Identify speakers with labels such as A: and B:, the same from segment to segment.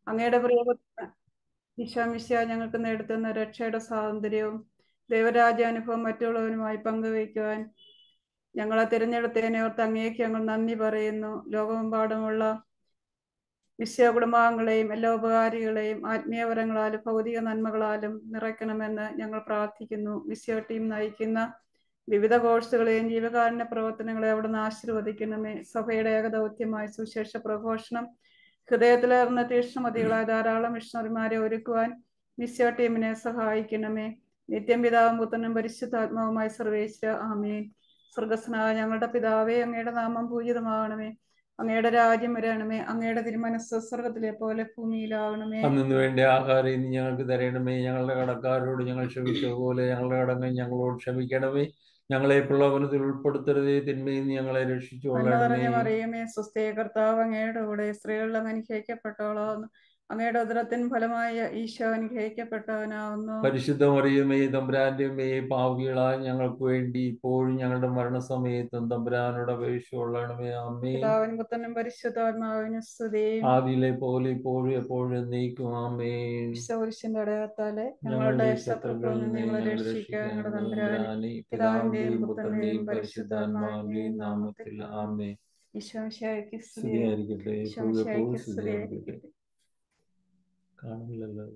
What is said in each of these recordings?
A: അങ്ങയുടെ പ്രിയപുത്രൻ ഈശോമിശിയ ഞങ്ങൾക്ക് നേടുത്തുന്ന രക്ഷയുടെ സ്വാതന്ത്ര്യവും ദൈവരാജ്യാനുഭവം മറ്റുള്ളവരുമായി പങ്കുവയ്ക്കുവാൻ ഞങ്ങളെ തിരഞ്ഞെടുത്തതിനെ ഓർത്ത് അങ്ങേക്ക് ഞങ്ങൾ നന്ദി പറയുന്നു ലോകമെമ്പാടുമുള്ള വിശ്വ കുടുംബാംഗങ്ങളെയും എല്ലാ ഉപകാരികളെയും ആത്മീയപരങ്ങളാലും ഭൗതിക നന്മകളാലും നിറയ്ക്കണമെന്ന് ഞങ്ങൾ പ്രാർത്ഥിക്കുന്നു വിശ്വ ടീം നയിക്കുന്ന വിവിധ കോഴ്സുകളെയും ജീവകാരുണ്യ പ്രവർത്തനങ്ങളെ അവിടുന്ന് ആശീർവദിക്കണമേ സഭയുടെ ഏകദൗത്യമായ സുശേഷ പ്രഘോഷണം ഹൃദയത്തിലേർന്ന തീക്ഷ്ണമതികളായ ധാരാളം മിഷണറിമാരെ ഒരുക്കുവാൻ മിസ്യ ടീമിനെ സഹായിക്കണമേ നിത്യം പിതാവും പുത്രനും പരിശുദ്ധാത്മാവുമായി സർവേശ്വര ആമേൻ സ്വർഗസ്നായ ഞങ്ങളുടെ പിതാവേ അങ്ങയുടെ നാമം പൂജിതമാകണമേ അങ്ങയുടെ രാജ്യം വരണമേ അങ്ങയുടെ തിരുമനസ് സ്വർഗത്തിലെ പോലെ ഭൂമിയിലാകണമേ
B: അന്നു വേണ്ട ആഹാരം ഇന്ന് ഞങ്ങൾക്ക് തരണമേ ഞങ്ങളുടെ കടക്കാരോട് ഞങ്ങൾ ക്ഷമിച്ചതുപോലെ ഞങ്ങളുടെ കടങ്ങൾ ഞങ്ങളോട് ക്ഷമിക്കണമേ ഞങ്ങളെ പ്രലോഭനത്തിൽ ഉൾപ്പെടുത്തരുതേ തിന്മയിൽ നിന്ന് ഞങ്ങളെ രക്ഷിച്ചു
A: നന്മ
B: കൊള്ളണമേ
A: നിറഞ്ഞ മറിയമേ സ്വസ്ഥയെ കർത്താവ് അങ്ങയുടെ കൂടെ സ്ത്രീകളിൽ അങ്ങ് അനുഗ്രഹിക്കപ്പെട്ടവളാവുന്നു അങ്ങയുടെ ഉദരത്തിൻ ഫലമായ ഈശോ അനുഗ്രഹിക്കപ്പെട്ടവനാവുന്നു
B: പരിശുദ്ധ മറിയമേ തമ്പുരാന്റെ മേ പാവികളായ ഞങ്ങൾക്ക് വേണ്ടി ഇപ്പോഴും ഞങ്ങളുടെ മരണസമയത്തും തമ്പുരാനോട് അപേക്ഷ കൊള്ളണമേ അമ്മേ
A: പിതാവിനും പുത്രനും പരിശുദ്ധാത്മാവിനും സ്തുതി
B: ആദിയിലെ പോലെ ഇപ്പോഴും എപ്പോഴും എന്നേക്കും ആമേ
A: വിശ്വപുരുഷന്റെ അടയാത്താലെ ഞങ്ങളുടെ
B: ഞങ്ങളുടെ
A: ശത്രുക്കളിൽ നിന്ന് ഞങ്ങളെ രക്ഷിക്കുക ഞങ്ങളുടെ തമ്പുരാനെ പിതാവിന്റെയും പുത്രന്റെയും പരിശുദ്ധാത്മാവിന്റെയും നാമത്തിൽ
B: ആമേ
A: ഈശോമിശിഹായ്ക്ക് സ്തുതി
B: സ്തുതിയായിരിക്കട്ടെ എപ്പോഴും എപ്പോഴും
A: ഈശോമിശിഹായ്ക്ക്
B: സ്തുതിയായിരിക്കട്ടെ
A: സ്തുതിയായിരിക്കട്ടെ
B: കാണുന്നില്ലല്ലോ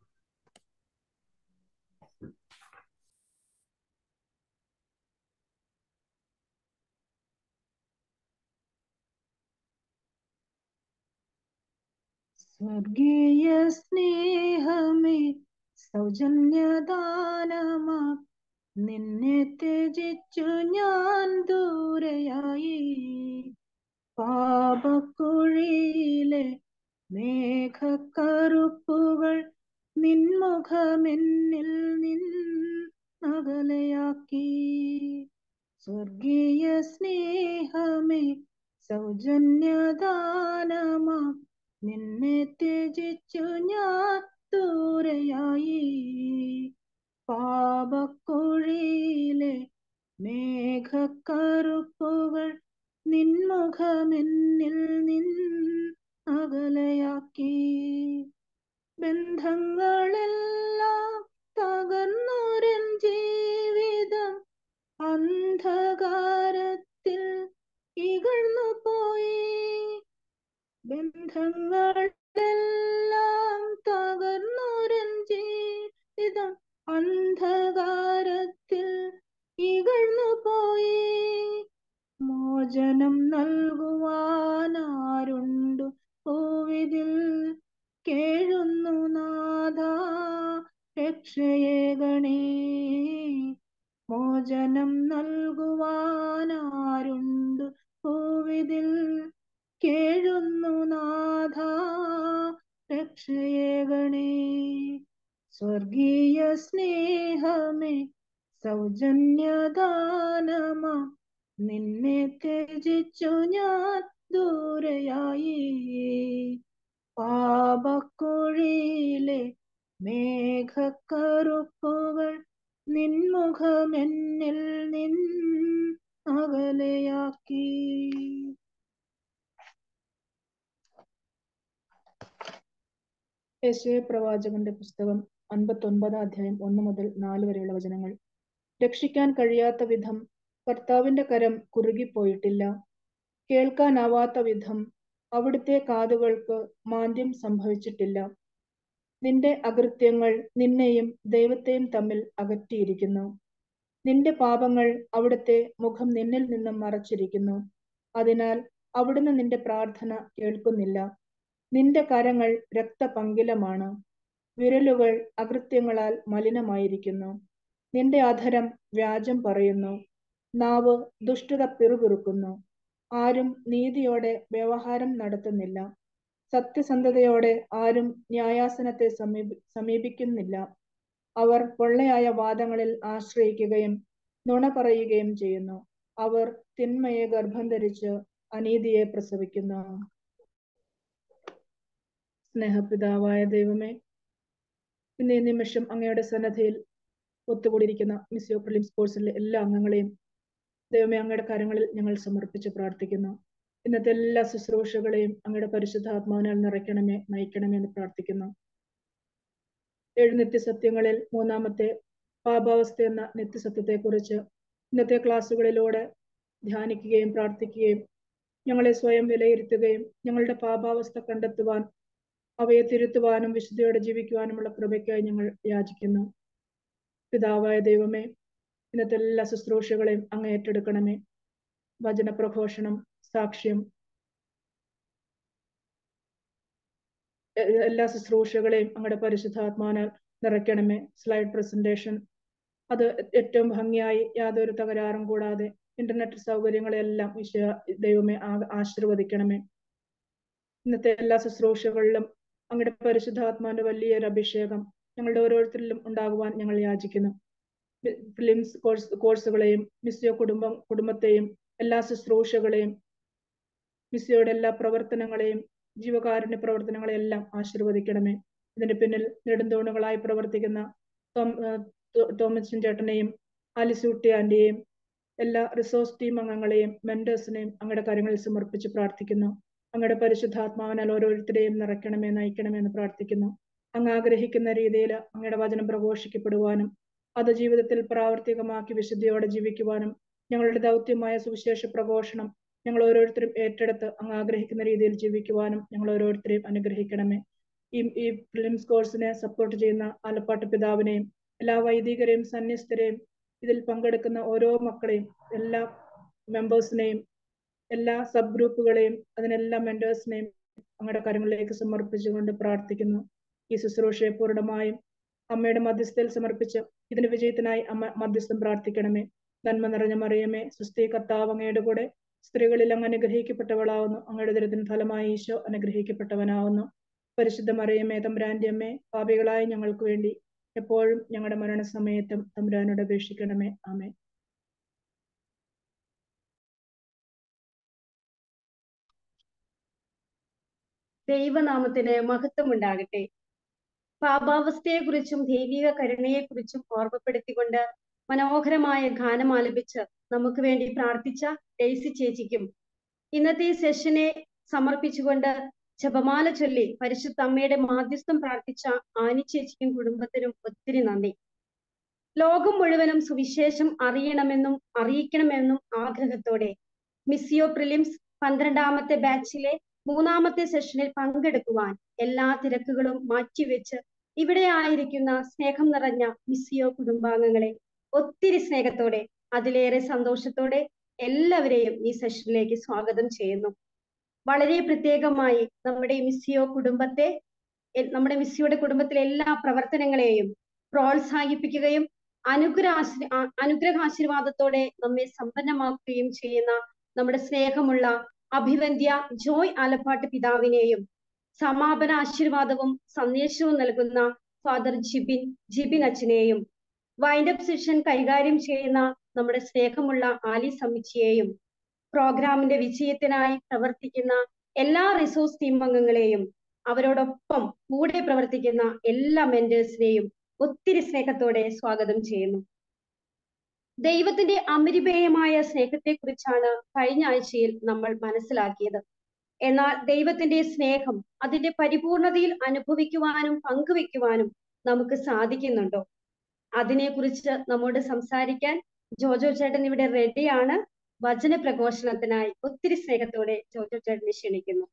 C: സ്വർഗീയ സ്നേഹമേ സൗജന്യദാനമാ നിന്നെ ത്യജിച്ചു ഞാൻ ദൂരയായി പാപക്കുഴിയിലെ മേഘക്കറുപ്പുകൾ നിൻമുഖമെന്നിൽ നിന്നകലയാക്കി സ്വർഗീയ സ്നേഹമേ സൗജന്യദാനമാ നിന്നെ ത്യജിച്ചു ഞാൻ ദൂരയായി പാപക്കുഴിയിലെ മേഘക്കറുപ്പുകൾ നിൻമുഖമെന്നിൽ നിന്നകലയാക്കി ബന്ധങ്ങളെല്ലാം തകർന്നൊരൻ ജീവിതം അന്ധകാരത്തിൽ ഇകഴ്ന്നു പോയി ബന്ധങ്ങളെല്ലാം തകർന്നൊരൻ ജീവിതം അന്ധകാരത്തിൽ ഇകഴ്ന്നു പോയി മോചനം നൽകുവാനാരുണ്ടു ഭൂവിതിൽ കേഴുന്നു നാഥ രക്ഷയെ ഗണേ മോചനം നൽകുവാനാരുണ്ടു ഭൂവിതിൽ കേഴുന്നു നാഥ രക്ഷയെ ഗണേ സ്വർഗീയ സ്നേഹമേ സൗജന്യദാനമാ നിന്നെ ത്യജിച്ചു ഞാൻ ദൂരയായി പാപക്കുഴിയിലെ മേഘക്കറുപ്പുകൾ നിൻമുഖമെന്നിൽ നിന്നകലയാക്കി യേശയ പ്രവാചകന്റെ പുസ്തകം അൻപത്തൊൻപതാം അധ്യായം ഒന്ന് മുതൽ നാല് വരെയുള്ള വചനങ്ങൾ രക്ഷിക്കാൻ കഴിയാത്ത വിധം കർത്താവിന്റെ കരം കുറുകിപ്പോയിട്ടില്ല കേൾക്കാനാവാത്ത വിധം അവിടുത്തെ കാതുകൾക്ക് മാന്ദ്യം സംഭവിച്ചിട്ടില്ല നിന്റെ അകൃത്യങ്ങൾ നിന്നെയും ദൈവത്തെയും തമ്മിൽ അകറ്റിയിരിക്കുന്നു നിന്റെ പാപങ്ങൾ അവിടുത്തെ മുഖം നിന്നിൽ നിന്നും മറച്ചിരിക്കുന്നു അതിനാൽ അവിടുന്ന് നിന്റെ പ്രാർത്ഥന കേൾക്കുന്നില്ല നിന്റെ കരങ്ങൾ രക്തപങ്കിലമാണ് വിരലുകൾ അകൃത്യങ്ങളാൽ മലിനമായിരിക്കുന്നു നിന്റെ അധരം വ്യാജം പറയുന്നു നാവ് ദുഷ്ടത പിറുപിറുക്കുന്നു ആരും നീതിയോടെ വ്യവഹാരം നടത്തുന്നില്ല സത്യസന്ധതയോടെ ആരും ന്യായാസനത്തെ സമീപി സമീപിക്കുന്നില്ല അവർ പൊള്ളയായ വാദങ്ങളിൽ ആശ്രയിക്കുകയും നുണ പറയുകയും ചെയ്യുന്നു അവർ തിന്മയെ ഗർഭം ധരിച്ച് അനീതിയെ പ്രസവിക്കുന്നു സ്നേഹപിതാവായ ദൈവമേ ഇന്ന് ഈ നിമിഷം അങ്ങയുടെ സന്നദ്ധയിൽ ഒത്തുകൂടിയിരിക്കുന്ന മിസ്യോ പ്രിലിം സ്പോർട്സിലെ എല്ലാ അംഗങ്ങളെയും ദൈവമേ അങ്ങയുടെ കാര്യങ്ങളിൽ ഞങ്ങൾ സമർപ്പിച്ച് പ്രാർത്ഥിക്കുന്നു ഇന്നത്തെ എല്ലാ ശുശ്രൂഷകളെയും അങ്ങയുടെ പരിശുദ്ധാത്മാവിനാൽ നിറയ്ക്കണമേ നയിക്കണമേ എന്ന് പ്രാർത്ഥിക്കുന്നു ഏഴ് നിത്യസത്യങ്ങളിൽ മൂന്നാമത്തെ പാപാവസ്ഥ എന്ന നിത്യസത്യത്തെക്കുറിച്ച് ഇന്നത്തെ ക്ലാസ്സുകളിലൂടെ ധ്യാനിക്കുകയും പ്രാർത്ഥിക്കുകയും ഞങ്ങളെ സ്വയം വിലയിരുത്തുകയും ഞങ്ങളുടെ പാപാവസ്ഥ കണ്ടെത്തുവാൻ അവയെ തിരുത്തുവാനും വിശുദ്ധിയോടെ ജീവിക്കുവാനുമുള്ള കൃപയ്ക്കായി ഞങ്ങൾ യാചിക്കുന്നു പിതാവായ ദൈവമേ ഇന്നത്തെ എല്ലാ ശുശ്രൂഷകളെയും അങ്ങ് ഏറ്റെടുക്കണമേ വചനപ്രഘോഷണം സാക്ഷ്യം എ- എല്ലാ ശുശ്രൂഷകളെയും അങ്ങയുടെ പരിശുദ്ധാത്മാനാൽ നിറയ്ക്കണമേ സ്ലൈഡ് പ്രസന്റേഷൻ അത് ഏറ്റവും ഭംഗിയായി യാതൊരു തകരാറും കൂടാതെ ഇന്റർനെറ്റ് സൗകര്യങ്ങളെല്ലാം ഈശോ ദൈവമേ ആ- ആശീർവദിക്കണമേ ഇന്നത്തെ എല്ലാ ശുശ്രൂഷകളിലും അങ്ങയുടെ പരിശുദ്ധാത്മാവിന്റെ വലിയൊരു അഭിഷേകം ഞങ്ങളുടെ ഓരോരുത്തരിലും ഉണ്ടാകുവാൻ ഞങ്ങൾ യാചിക്കുന്നു ഫിലിംസ് കോഴ്സ് കോഴ്സുകളെയും മിസ്സിയോ കുടുംബം കുടുംബത്തെയും എല്ലാ ശുശ്രൂഷകളെയും മിസ്സിയോയുടെ എല്ലാ പ്രവർത്തനങ്ങളെയും ജീവകാരുണ്യ പ്രവർത്തനങ്ങളെയെല്ലാം ആശീർവദിക്കണമേ ഇതിന്റെ പിന്നിൽ നെടുന്തൂണുകളായി പ്രവർത്തിക്കുന്ന തോം- ആ, തോ- തോമച്ചൻ ചേട്ടനെയും ആലിസൂട്ടി ആന്റിയെയും എല്ലാ റിസോഴ്സ് ടീം അംഗങ്ങളെയും മെന്റേഴ്സിനെയും അങ്ങയുടെ കാര്യങ്ങളിൽ സമർപ്പിച്ച് പ്രാർത്ഥിക്കുന്നു അങ്ങയുടെ പരിശുദ്ധാത്മാവിനാൽ ഓരോരുത്തരെയും നിറയ്ക്കണമേ നയിക്കണമേ എന്ന് പ്രാർത്ഥിക്കുന്നു അങ്ങ് ആഗ്രഹിക്കുന്ന രീതിയിൽ അങ്ങയുടെ വചനം പ്രഘോഷിക്കപ്പെടുവാനും അത് ജീവിതത്തിൽ പ്രാവർത്തികമാക്കി വിശുദ്ധിയോടെ ജീവിക്കുവാനും ഞങ്ങളുടെ ദൗത്യമായ സുവിശേഷ പ്രഘോഷണം ഞങ്ങൾ ഓരോരുത്തരും ഏറ്റെടുത്ത് അങ്ങ് ആഗ്രഹിക്കുന്ന രീതിയിൽ ജീവിക്കുവാനും ഞങ്ങൾ ഓരോരുത്തരെയും അനുഗ്രഹിക്കണമേ ഈ ഈ ഫിലിംസ് കോഴ്സിനെ സപ്പോർട്ട് ചെയ്യുന്ന ആലപ്പാട്ട് പിതാവിനെയും എല്ലാ വൈദികരെയും സന്യസ്തരെയും ഇതിൽ പങ്കെടുക്കുന്ന ഓരോ മക്കളെയും എല്ലാ മെമ്പേഴ്സിനെയും എല്ലാ സബ് ഗ്രൂപ്പുകളെയും അതിനെല്ലാ മെന്റേഴ്സിനെയും അങ്ങയുടെ കാര്യങ്ങളിലേക്ക് സമർപ്പിച്ചുകൊണ്ട് പ്രാർത്ഥിക്കുന്നു ഈ ശുശ്രൂഷയെ പൂർണ്ണമായും അമ്മയുടെ മധ്യസ്ഥയിൽ സമർപ്പിച്ച് ഇതിന്റെ വിജയത്തിനായി അമ്മ മധ്യസ്ഥം പ്രാർത്ഥിക്കണമേ നന്മ നിറഞ്ഞ മറിയമേ സുസ്ഥി കർത്താവ് അങ്ങയുടെ കൂടെ സ്ത്രീകളിൽ അങ്ങ് അനുഗ്രഹിക്കപ്പെട്ടവളാവുന്നു അങ്ങയുടെ ദുരിതത്തിന് ഫലമായി ഈശോ അനുഗ്രഹിക്കപ്പെട്ടവനാവുന്നു പരിശുദ്ധ മറിയമേ തമ്പുരാന്റെ അമ്മേ പാപികളായ ഞങ്ങൾക്ക് വേണ്ടി എപ്പോഴും ഞങ്ങളുടെ മരണസമയത്തും തമ്പുരാനോട് അപേക്ഷിക്കണമേ ആമേ
D: ദൈവനാമത്തിന് മഹത്വം ഉണ്ടാകട്ടെ പാപാവസ്ഥയെക്കുറിച്ചും ദൈവിക കരുണയെക്കുറിച്ചും ഓർമ്മപ്പെടുത്തിക്കൊണ്ട് മനോഹരമായ ഗാനം ആലപിച്ച് നമുക്ക് വേണ്ടി പ്രാർത്ഥിച്ച ഡെയ്സി ചേച്ചിക്കും ഇന്നത്തെ ഈ സെഷനെ സമർപ്പിച്ചുകൊണ്ട് ജപമാല ചൊല്ലി പരിശുദ്ധ അമ്മയുടെ മാധ്യസ്ഥം പ്രാർത്ഥിച്ച ആനി ചേച്ചിക്കും കുടുംബത്തിനും ഒത്തിരി നന്ദി ലോകം മുഴുവനും സുവിശേഷം അറിയണമെന്നും അറിയിക്കണമെന്നും ആഗ്രഹത്തോടെ മിസ്സിയോ പ്രിലിംസ് പന്ത്രണ്ടാമത്തെ ബാച്ചിലെ മൂന്നാമത്തെ സെഷനിൽ പങ്കെടുക്കുവാൻ എല്ലാ തിരക്കുകളും മാറ്റിവെച്ച് ഇവിടെ ആയിരിക്കുന്ന സ്നേഹം നിറഞ്ഞ മിസ്സിയോ കുടുംബാംഗങ്ങളെ ഒത്തിരി സ്നേഹത്തോടെ അതിലേറെ സന്തോഷത്തോടെ എല്ലാവരെയും ഈ സെഷനിലേക്ക് സ്വാഗതം ചെയ്യുന്നു വളരെ പ്രത്യേകമായി നമ്മുടെ മിസ്സിയോ കുടുംബത്തെ എ- നമ്മുടെ മിസ്സിയുടെ കുടുംബത്തിലെ എല്ലാ പ്രവർത്തനങ്ങളെയും പ്രോത്സാഹിപ്പിക്കുകയും അനുഗ്രഹാശി ആ- അനുഗ്രഹാശീർവാദത്തോടെ നമ്മെ സമ്പന്നമാക്കുകയും ചെയ്യുന്ന നമ്മുടെ സ്നേഹമുള്ള അഭിവന്ധ്യ ജോയ് ആലപ്പാട്ട് പിതാവിനെയും സമാപന ആശീർവാദവും സന്ദേശവും നൽകുന്ന ഫാദർ ജിബിൻ ജിബിൻ അച്ഛനെയും വൈൻഡപ്പ് സെഷൻ കൈകാര്യം ചെയ്യുന്ന നമ്മുടെ സ്നേഹമുള്ള ആലി സമിച്ചിയെയും പ്രോഗ്രാമിന്റെ വിജയത്തിനായി പ്രവർത്തിക്കുന്ന എല്ലാ റിസോഴ്സ് ടീം അംഗങ്ങളെയും അവരോടൊപ്പം കൂടെ പ്രവർത്തിക്കുന്ന എല്ലാ മെന്റേഴ്സിനെയും ഒത്തിരി സ്നേഹത്തോടെ സ്വാഗതം ചെയ്യുന്നു ദൈവത്തിന്റെ അമരിപേയമായ സ്നേഹത്തെക്കുറിച്ചാണ് കഴിഞ്ഞ ആഴ്ചയിൽ നമ്മൾ മനസ്സിലാക്കിയത് എന്നാൽ ദൈവത്തിന്റെ സ്നേഹം അതിന്റെ പരിപൂർണതയിൽ അനുഭവിക്കുവാനും പങ്കുവെക്കുവാനും നമുക്ക് സാധിക്കുന്നുണ്ടോ അതിനെക്കുറിച്ച് നമ്മോട് സംസാരിക്കാൻ ജോജോ ചേട്ടൻ ഇവിടെ റെഡിയാണ് വചന പ്രഘോഷണത്തിനായി ഒത്തിരി സ്നേഹത്തോടെ ജോജോ ചേട്ടനെ ക്ഷണിക്കുന്നു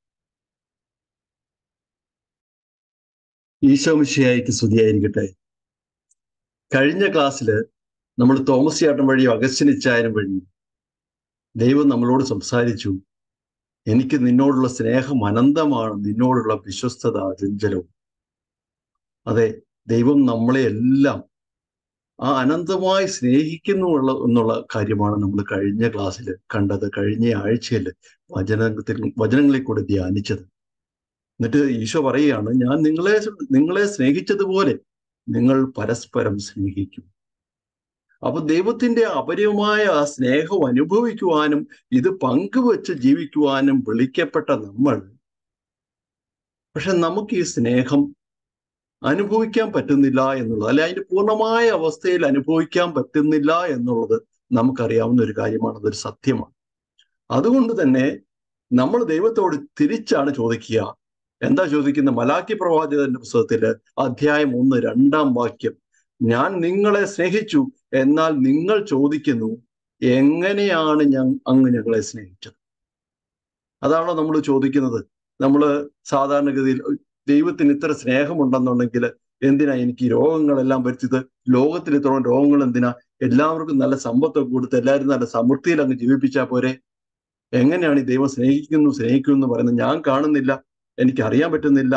E: ഈശോ മിശിഹായിക്ക് സ്തുതിയായിരിക്കട്ടെ കഴിഞ്ഞ ക്ലാസ്സിൽ നമ്മൾ തോമസ് ചേട്ടൻ വഴിയോ അഗസ്റ്റിനിച്ചായനും വഴി ദൈവം നമ്മളോട് സംസാരിച്ചു എനിക്ക് നിന്നോടുള്ള സ്നേഹം അനന്തമാണ് നിന്നോടുള്ള വിശ്വസ്തത അചഞ്ചലവും അതെ ദൈവം നമ്മളെ എല്ലാം ആ അനന്തമായി സ്നേഹിക്കുന്നു ഉള്ള എന്നുള്ള കാര്യമാണ് നമ്മൾ കഴിഞ്ഞ ക്ലാസ്സിൽ കണ്ടത് കഴിഞ്ഞ ആഴ്ചയിൽ വചനത്തിൽ വചനങ്ങളിൽ കൂടെ ധ്യാനിച്ചത് എന്നിട്ട് ഈശോ പറയുകയാണ് ഞാൻ നിങ്ങളെ നിങ്ങളെ സ്നേഹിച്ചതുപോലെ നിങ്ങൾ പരസ്പരം സ്നേഹിക്കും അപ്പൊ ദൈവത്തിന്റെ അപര്യമായ ആ സ്നേഹം അനുഭവിക്കുവാനും ഇത് പങ്കുവെച്ച് ജീവിക്കുവാനും വിളിക്കപ്പെട്ട നമ്മൾ പക്ഷെ നമുക്ക് ഈ സ്നേഹം അനുഭവിക്കാൻ പറ്റുന്നില്ല എന്നുള്ളത് അല്ലെ അതിന്റെ പൂർണ്ണമായ അവസ്ഥയിൽ അനുഭവിക്കാൻ പറ്റുന്നില്ല എന്നുള്ളത് നമുക്കറിയാവുന്ന ഒരു കാര്യമാണ് അതൊരു സത്യമാണ് അതുകൊണ്ട് തന്നെ നമ്മൾ ദൈവത്തോട് തിരിച്ചാണ് ചോദിക്കുക എന്താ ചോദിക്കുന്നത് മലാക്കി പ്രവാചകന്റെ പുസ്തകത്തില് അധ്യായം ഒന്ന് രണ്ടാം വാക്യം ഞാൻ നിങ്ങളെ സ്നേഹിച്ചു എന്നാൽ നിങ്ങൾ ചോദിക്കുന്നു എങ്ങനെയാണ് ഞാൻ അങ്ങ് ഞങ്ങളെ സ്നേഹിച്ചത് അതാണോ നമ്മൾ ചോദിക്കുന്നത് നമ്മൾ സാധാരണഗതിയിൽ ദൈവത്തിന് ഇത്ര സ്നേഹമുണ്ടെന്നുണ്ടെങ്കിൽ എന്തിനാ എനിക്ക് ഈ രോഗങ്ങളെല്ലാം വരുത്തിയത് ലോകത്തിൽ ഇത്രയും രോഗങ്ങൾ എന്തിനാ എല്ലാവർക്കും നല്ല സമ്പത്തൊക്കെ കൊടുത്ത് എല്ലാവരും നല്ല സമൃദ്ധിയിൽ അങ്ങ് ജീവിപ്പിച്ചാൽ പോരെ എങ്ങനെയാണ് ഈ ദൈവം സ്നേഹിക്കുന്നു സ്നേഹിക്കുന്നു എന്ന് പറയുന്നത് ഞാൻ കാണുന്നില്ല എനിക്ക് അറിയാൻ പറ്റുന്നില്ല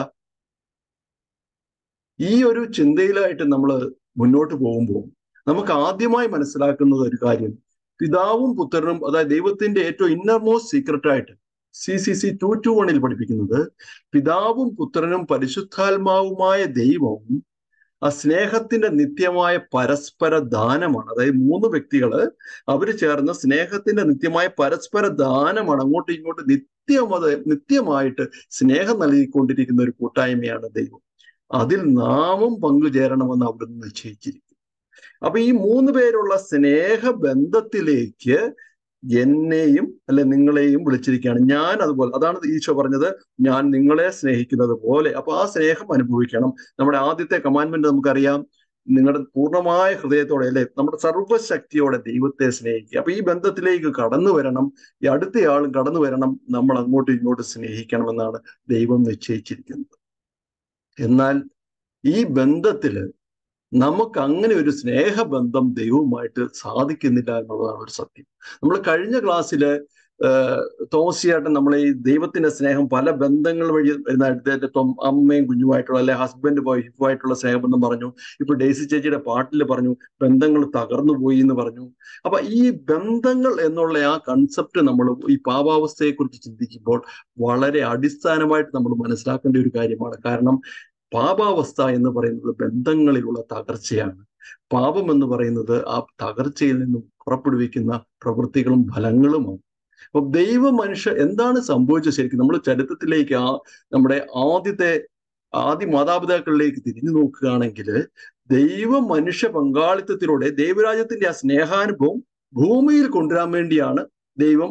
E: ഈ ഒരു ചിന്തയിലായിട്ട് നമ്മൾ മുന്നോട്ട് പോകുമ്പോൾ നമുക്ക് ആദ്യമായി മനസ്സിലാക്കുന്നത് ഒരു കാര്യം പിതാവും പുത്രനും അതായത് ദൈവത്തിന്റെ ഏറ്റവും ഇന്നർമോസ്റ്റ് സീക്രട്ട് ആയിട്ട് C C C two two വണിൽ പഠിപ്പിക്കുന്നത് പിതാവും പുത്രനും പരിശുദ്ധാത്മാവുമായ ദൈവവും ആ സ്നേഹത്തിന്റെ നിത്യമായ പരസ്പര ദാനമാണ് അതായത് മൂന്ന് വ്യക്തികള് അവര് ചേർന്ന് സ്നേഹത്തിന്റെ നിത്യമായ പരസ്പര ദാനമാണ് അങ്ങോട്ടും ഇങ്ങോട്ടും നിത്യമത നിത്യമായിട്ട് സ്നേഹം നൽകിക്കൊണ്ടിരിക്കുന്ന ഒരു കൂട്ടായ്മയാണ് ദൈവം അതിൽ നാമും പങ്കുചേരണമെന്ന് അവിടുന്ന് നിശ്ചയിച്ചിരിക്കുന്നു അപ്പൊ ഈ മൂന്ന് പേരുള്ള സ്നേഹ ബന്ധത്തിലേക്ക് എന്നെയും അല്ലെ നിങ്ങളെയും വിളിച്ചിരിക്കുകയാണ് ഞാൻ അതുപോലെ അതാണ് ഈശോ പറഞ്ഞത് ഞാൻ നിങ്ങളെ സ്നേഹിക്കുന്നത് പോലെ അപ്പൊ ആ സ്നേഹം അനുഭവിക്കണം നമ്മുടെ ആദ്യത്തെ കമാൻമെന്റ് നമുക്കറിയാം നിങ്ങളുടെ പൂർണ്ണമായ ഹൃദയത്തോടെ അല്ലെ നമ്മുടെ സർവശക്തിയോടെ ദൈവത്തെ സ്നേഹിക്കുക അപ്പൊ ഈ ബന്ധത്തിലേക്ക് കടന്നു വരണം ഈ അടുത്തയാളും കടന്നു വരണം നമ്മൾ അങ്ങോട്ടും ഇങ്ങോട്ടും സ്നേഹിക്കണമെന്നാണ് ദൈവം നിശ്ചയിച്ചിരിക്കുന്നത് എന്നാൽ ഈ ബന്ധത്തില് നമുക്ക് അങ്ങനെ ഒരു സ്നേഹബന്ധം ദൈവവുമായിട്ട് സാധിക്കുന്നില്ല എന്നുള്ളതാണ് ഒരു സത്യം നമ്മൾ കഴിഞ്ഞ ക്ലാസ്സില് തോമസിയായിട്ട് നമ്മളെ ഈ ദൈവത്തിന്റെ സ്നേഹം പല ബന്ധങ്ങൾ വഴി വരുന്ന അമ്മയും കുഞ്ഞുമായിട്ടുള്ള അല്ലെ ഹസ്ബൻഡ് വൈഫുമായിട്ടുള്ള സ്നേഹബന്ധം പറഞ്ഞു ഇപ്പൊ ഡേസി ചേച്ചിയുടെ പാട്ടിൽ പറഞ്ഞു ബന്ധങ്ങൾ തകർന്നു പോയി എന്ന് പറഞ്ഞു അപ്പൊ ഈ ബന്ധങ്ങൾ എന്നുള്ള ആ കൺസെപ്റ്റ് നമ്മൾ ഈ പാപാവസ്ഥയെ കുറിച്ച് ചിന്തിക്കുമ്പോൾ വളരെ അടിസ്ഥാനമായിട്ട് നമ്മൾ മനസ്സിലാക്കേണ്ട ഒരു കാര്യമാണ് കാരണം പാപാവസ്ഥ എന്ന് പറയുന്നത് ബന്ധങ്ങളിലുള്ള തകർച്ചയാണ് പാപം എന്ന് പറയുന്നത് ആ തകർച്ചയിൽ നിന്നും പുറപ്പെടുവിക്കുന്ന പ്രവൃത്തികളും ഫലങ്ങളുമാണ് അപ്പൊ ദൈവ മനുഷ്യ എന്താണ് സംഭവിച്ചത് ശരിക്കും നമ്മൾ ചരിത്രത്തിലേക്ക് ആ നമ്മുടെ ആദ്യത്തെ ആദ്യ മാതാപിതാക്കളിലേക്ക് തിരിഞ്ഞു നോക്കുകയാണെങ്കിൽ ദൈവ മനുഷ്യ പങ്കാളിത്തത്തിലൂടെ ദൈവരാജ്യത്തിന്റെ ആ സ്നേഹാനുഭവം ഭൂമിയിൽ കൊണ്ടുവരാൻ വേണ്ടിയാണ് ദൈവം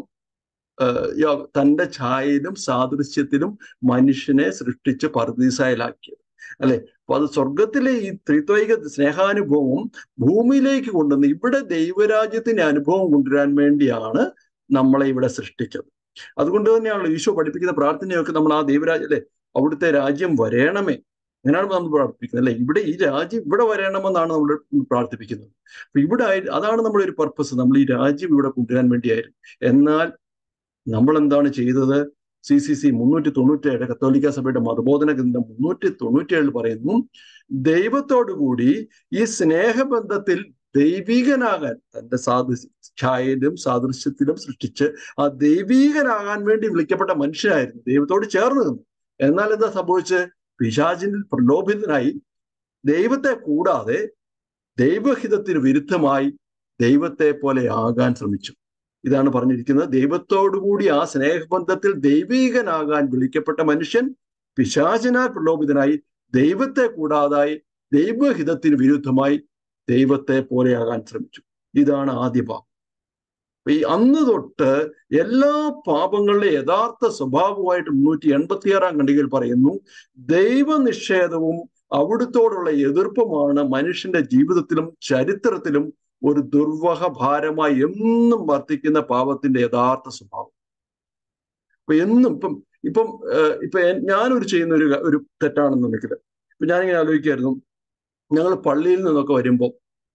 E: തന്റെ ഛായയിലും സാദൃശ്യത്തിലും മനുഷ്യനെ സൃഷ്ടിച്ച് പർദീസായിലാക്കിയത് അല്ലെ അപ്പൊ അത് സ്വർഗത്തിലെ ഈ ത്രിത്വൈക സ്നേഹാനുഭവം ഭൂമിയിലേക്ക് കൊണ്ടുവന്ന് ഇവിടെ ദൈവരാജ്യത്തിന്റെ അനുഭവം കൊണ്ടുവരാൻ വേണ്ടിയാണ് നമ്മളെ ഇവിടെ സൃഷ്ടിച്ചത് അതുകൊണ്ട് തന്നെയാണല്ലോ ഈശോ പഠിപ്പിക്കുന്ന പ്രാർത്ഥനയൊക്കെ നമ്മൾ ആ ദൈവരാജ്യം അല്ലെ അവിടുത്തെ രാജ്യം വരേണമേ അങ്ങനെയാണ് നമ്മൾ പ്രാർത്ഥിക്കുന്നത് അല്ലെ ഇവിടെ ഈ രാജ്യം ഇവിടെ വരണമെന്നാണ് നമ്മൾ പ്രാർത്ഥിപ്പിക്കുന്നത് അപ്പൊ ഇവിടെ അതാണ് നമ്മുടെ ഒരു പർപ്പസ് നമ്മൾ ഈ രാജ്യം ഇവിടെ കൊണ്ടുവരാൻ വേണ്ടിയായിരുന്നു എന്നാൽ നമ്മൾ എന്താണ് ചെയ്തത് സി സി സി മുന്നൂറ്റി തൊണ്ണൂറ്റേഴ് കത്തോലിക്ക സഭയുടെ മതബോധന ഗ്രന്ഥം മുന്നൂറ്റി തൊണ്ണൂറ്റേഴ് പറയുന്നു ദൈവത്തോടുകൂടി ഈ സ്നേഹബന്ധത്തിൽ ദൈവികനാകാൻ തന്റെ സാദൃ ഛായയിലും സാദൃശ്യത്തിലും സൃഷ്ടിച്ച് ആ ദൈവീകനാകാൻ വേണ്ടി വിളിക്കപ്പെട്ട മനുഷ്യനായിരുന്നു ദൈവത്തോട് ചേർന്ന് നിന്നു എന്നാൽ എന്താ സംഭവിച്ച് പിശാചിനിൽ പ്രലോഭിതനായി ദൈവത്തെ കൂടാതെ ദൈവഹിതത്തിന് വിരുദ്ധമായി ദൈവത്തെ പോലെ ആകാൻ ശ്രമിച്ചു ഇതാണ് പറഞ്ഞിരിക്കുന്നത് ദൈവത്തോടുകൂടി ആ സ്നേഹബന്ധത്തിൽ ദൈവീകനാകാൻ വിളിക്കപ്പെട്ട മനുഷ്യൻ പിശാചനാൽ പ്രലോഭിതനായി ദൈവത്തെ കൂടാതായി ദൈവഹിതത്തിന് വിരുദ്ധമായി ദൈവത്തെ പോലെയാകാൻ ശ്രമിച്ചു ഇതാണ് ആദ്യ പാപം ഈ അന്ന് തൊട്ട് എല്ലാ പാപങ്ങളുടെ യഥാർത്ഥ സ്വഭാവമായിട്ട് മുന്നൂറ്റി എൺപത്തിയാറാം ഖണ്ഡികയിൽ പറയുന്നു ദൈവനിഷേധവും അവിടുത്തോടുള്ള എതിർപ്പുമാണ് മനുഷ്യന്റെ ജീവിതത്തിലും ചരിത്രത്തിലും ഒരു ദുർവഹ ഭാരമായി എന്നും വർത്തിക്കുന്ന പാപത്തിന്റെ യഥാർത്ഥ സ്വഭാവം അപ്പൊ എന്നും ഇപ്പം ഇപ്പം ഇപ്പൊ ഞാനൊരു ചെയ്യുന്ന ഒരു ഒരു തെറ്റാണെന്നുണ്ടെങ്കിൽ ഇപ്പൊ ഞാനിങ്ങനെ ആലോചിക്കായിരുന്നു ഞങ്ങൾ പള്ളിയിൽ നിന്നൊക്കെ വരുമ്പോൾ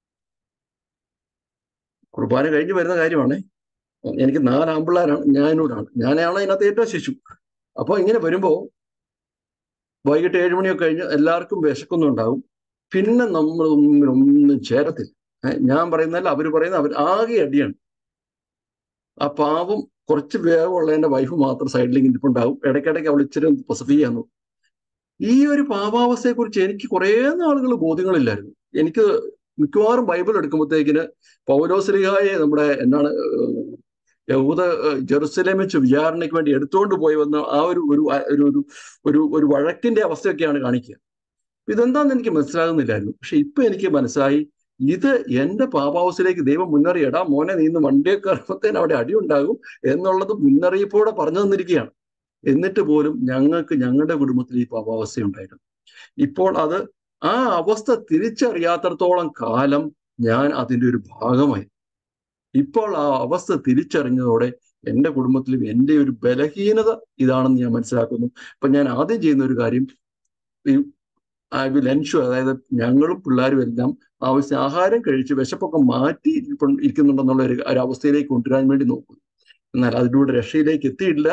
E: കുർബാന കഴിഞ്ഞ് വരുന്ന കാര്യമാണ് എനിക്ക് നാല് ആമ്പിള്ളാരാണ് ഞാനോടാണ് ഞാനാണ് അതിനകത്ത് ഏറ്റവും ശിശു അപ്പൊ ഇങ്ങനെ വരുമ്പോ വൈകിട്ട് ഏഴ് മണിയൊക്കെ കഴിഞ്ഞ് എല്ലാവർക്കും വിശക്കുന്നുണ്ടാവും പിന്നെ നമ്മൾ ഒന്നും ഒന്നും ചേരത്തില്ല ഞാൻ പറയുന്നതല്ല അവര് പറയുന്ന അവർ ആകെ അടിയാണ് ആ പാവം കുറച്ച് വേഗമുള്ളതിന്റെ വൈഫ് മാത്രം സൈഡിലേക്ക് ഇരിപ്പുണ്ടാവും ഇടയ്ക്കിടയ്ക്ക് അവൾ ഇച്ചിരി പൊസഫി ചെയ്യാന്നു ഈ ഒരു പാപാവസ്ഥയെ കുറിച്ച് എനിക്ക് കുറേ നാളുകൾ ബോധ്യങ്ങളില്ലായിരുന്നു എനിക്ക് മിക്കവാറും ബൈബിൾ എടുക്കുമ്പോഴത്തേക്കിന് പൗലോസ്ലിഹായെ നമ്മുടെ എന്താണ് യഹൂദ ജെറുസലേം വെച്ച് വിചാരണയ്ക്ക് വേണ്ടി എടുത്തുകൊണ്ട് പോയി വന്ന ആ ഒരു ഒരു ഒരു ഒരു ഒരു വഴക്കിന്റെ അവസ്ഥയൊക്കെയാണ് കാണിക്കുക ഇതെന്താന്ന് എനിക്ക് മനസ്സിലാകുന്നില്ലായിരുന്നു പക്ഷെ ഇപ്പൊ എനിക്ക് മനസ്സിലായി ഇത് എന്റെ പാപാവസിലേക്ക് ദൈവം മുന്നറിയി എടാ മോനെ നീ ഇന്ന് വണ്ടിയെ കയറുമ്പത്തേന് അവിടെ അടിയുണ്ടാകും എന്നുള്ളത് മുന്നറിയിപ്പോടെ പറഞ്ഞു തന്നിരിക്കുകയാണ് എന്നിട്ട് പോലും ഞങ്ങൾക്ക് ഞങ്ങളുടെ കുടുംബത്തിൽ ഈ പാപാവസ്ഥ ഉണ്ടായിരുന്നു ഇപ്പോൾ അത് ആ അവസ്ഥ തിരിച്ചറിയാത്തടത്തോളം കാലം ഞാൻ അതിന്റെ ഒരു ഭാഗമായി ഇപ്പോൾ ആ അവസ്ഥ തിരിച്ചറിഞ്ഞതോടെ എൻ്റെ കുടുംബത്തിലും എൻ്റെ ഒരു ബലഹീനത ഇതാണെന്ന് ഞാൻ മനസ്സിലാക്കുന്നു അപ്പൊ ഞാൻ ആദ്യം ചെയ്യുന്ന ഒരു കാര്യം ഈ ഐ വിൽ എൻഷുർ അതായത് ഞങ്ങളും പിള്ളേരും എല്ലാം ആവശ്യം ആഹാരം കഴിച്ച് വിശപ്പൊക്കെ മാറ്റി ഇരിപ്പ- ഇരിക്കുന്നുണ്ടെന്നുള്ള ഒരു ഒരു അവസ്ഥയിലേക്ക് കൊണ്ടുവരാൻ വേണ്ടി നോക്കുന്നു എന്നാൽ അതിലൂടെ രക്ഷയിലേക്ക് എത്തിയിട്ടില്ല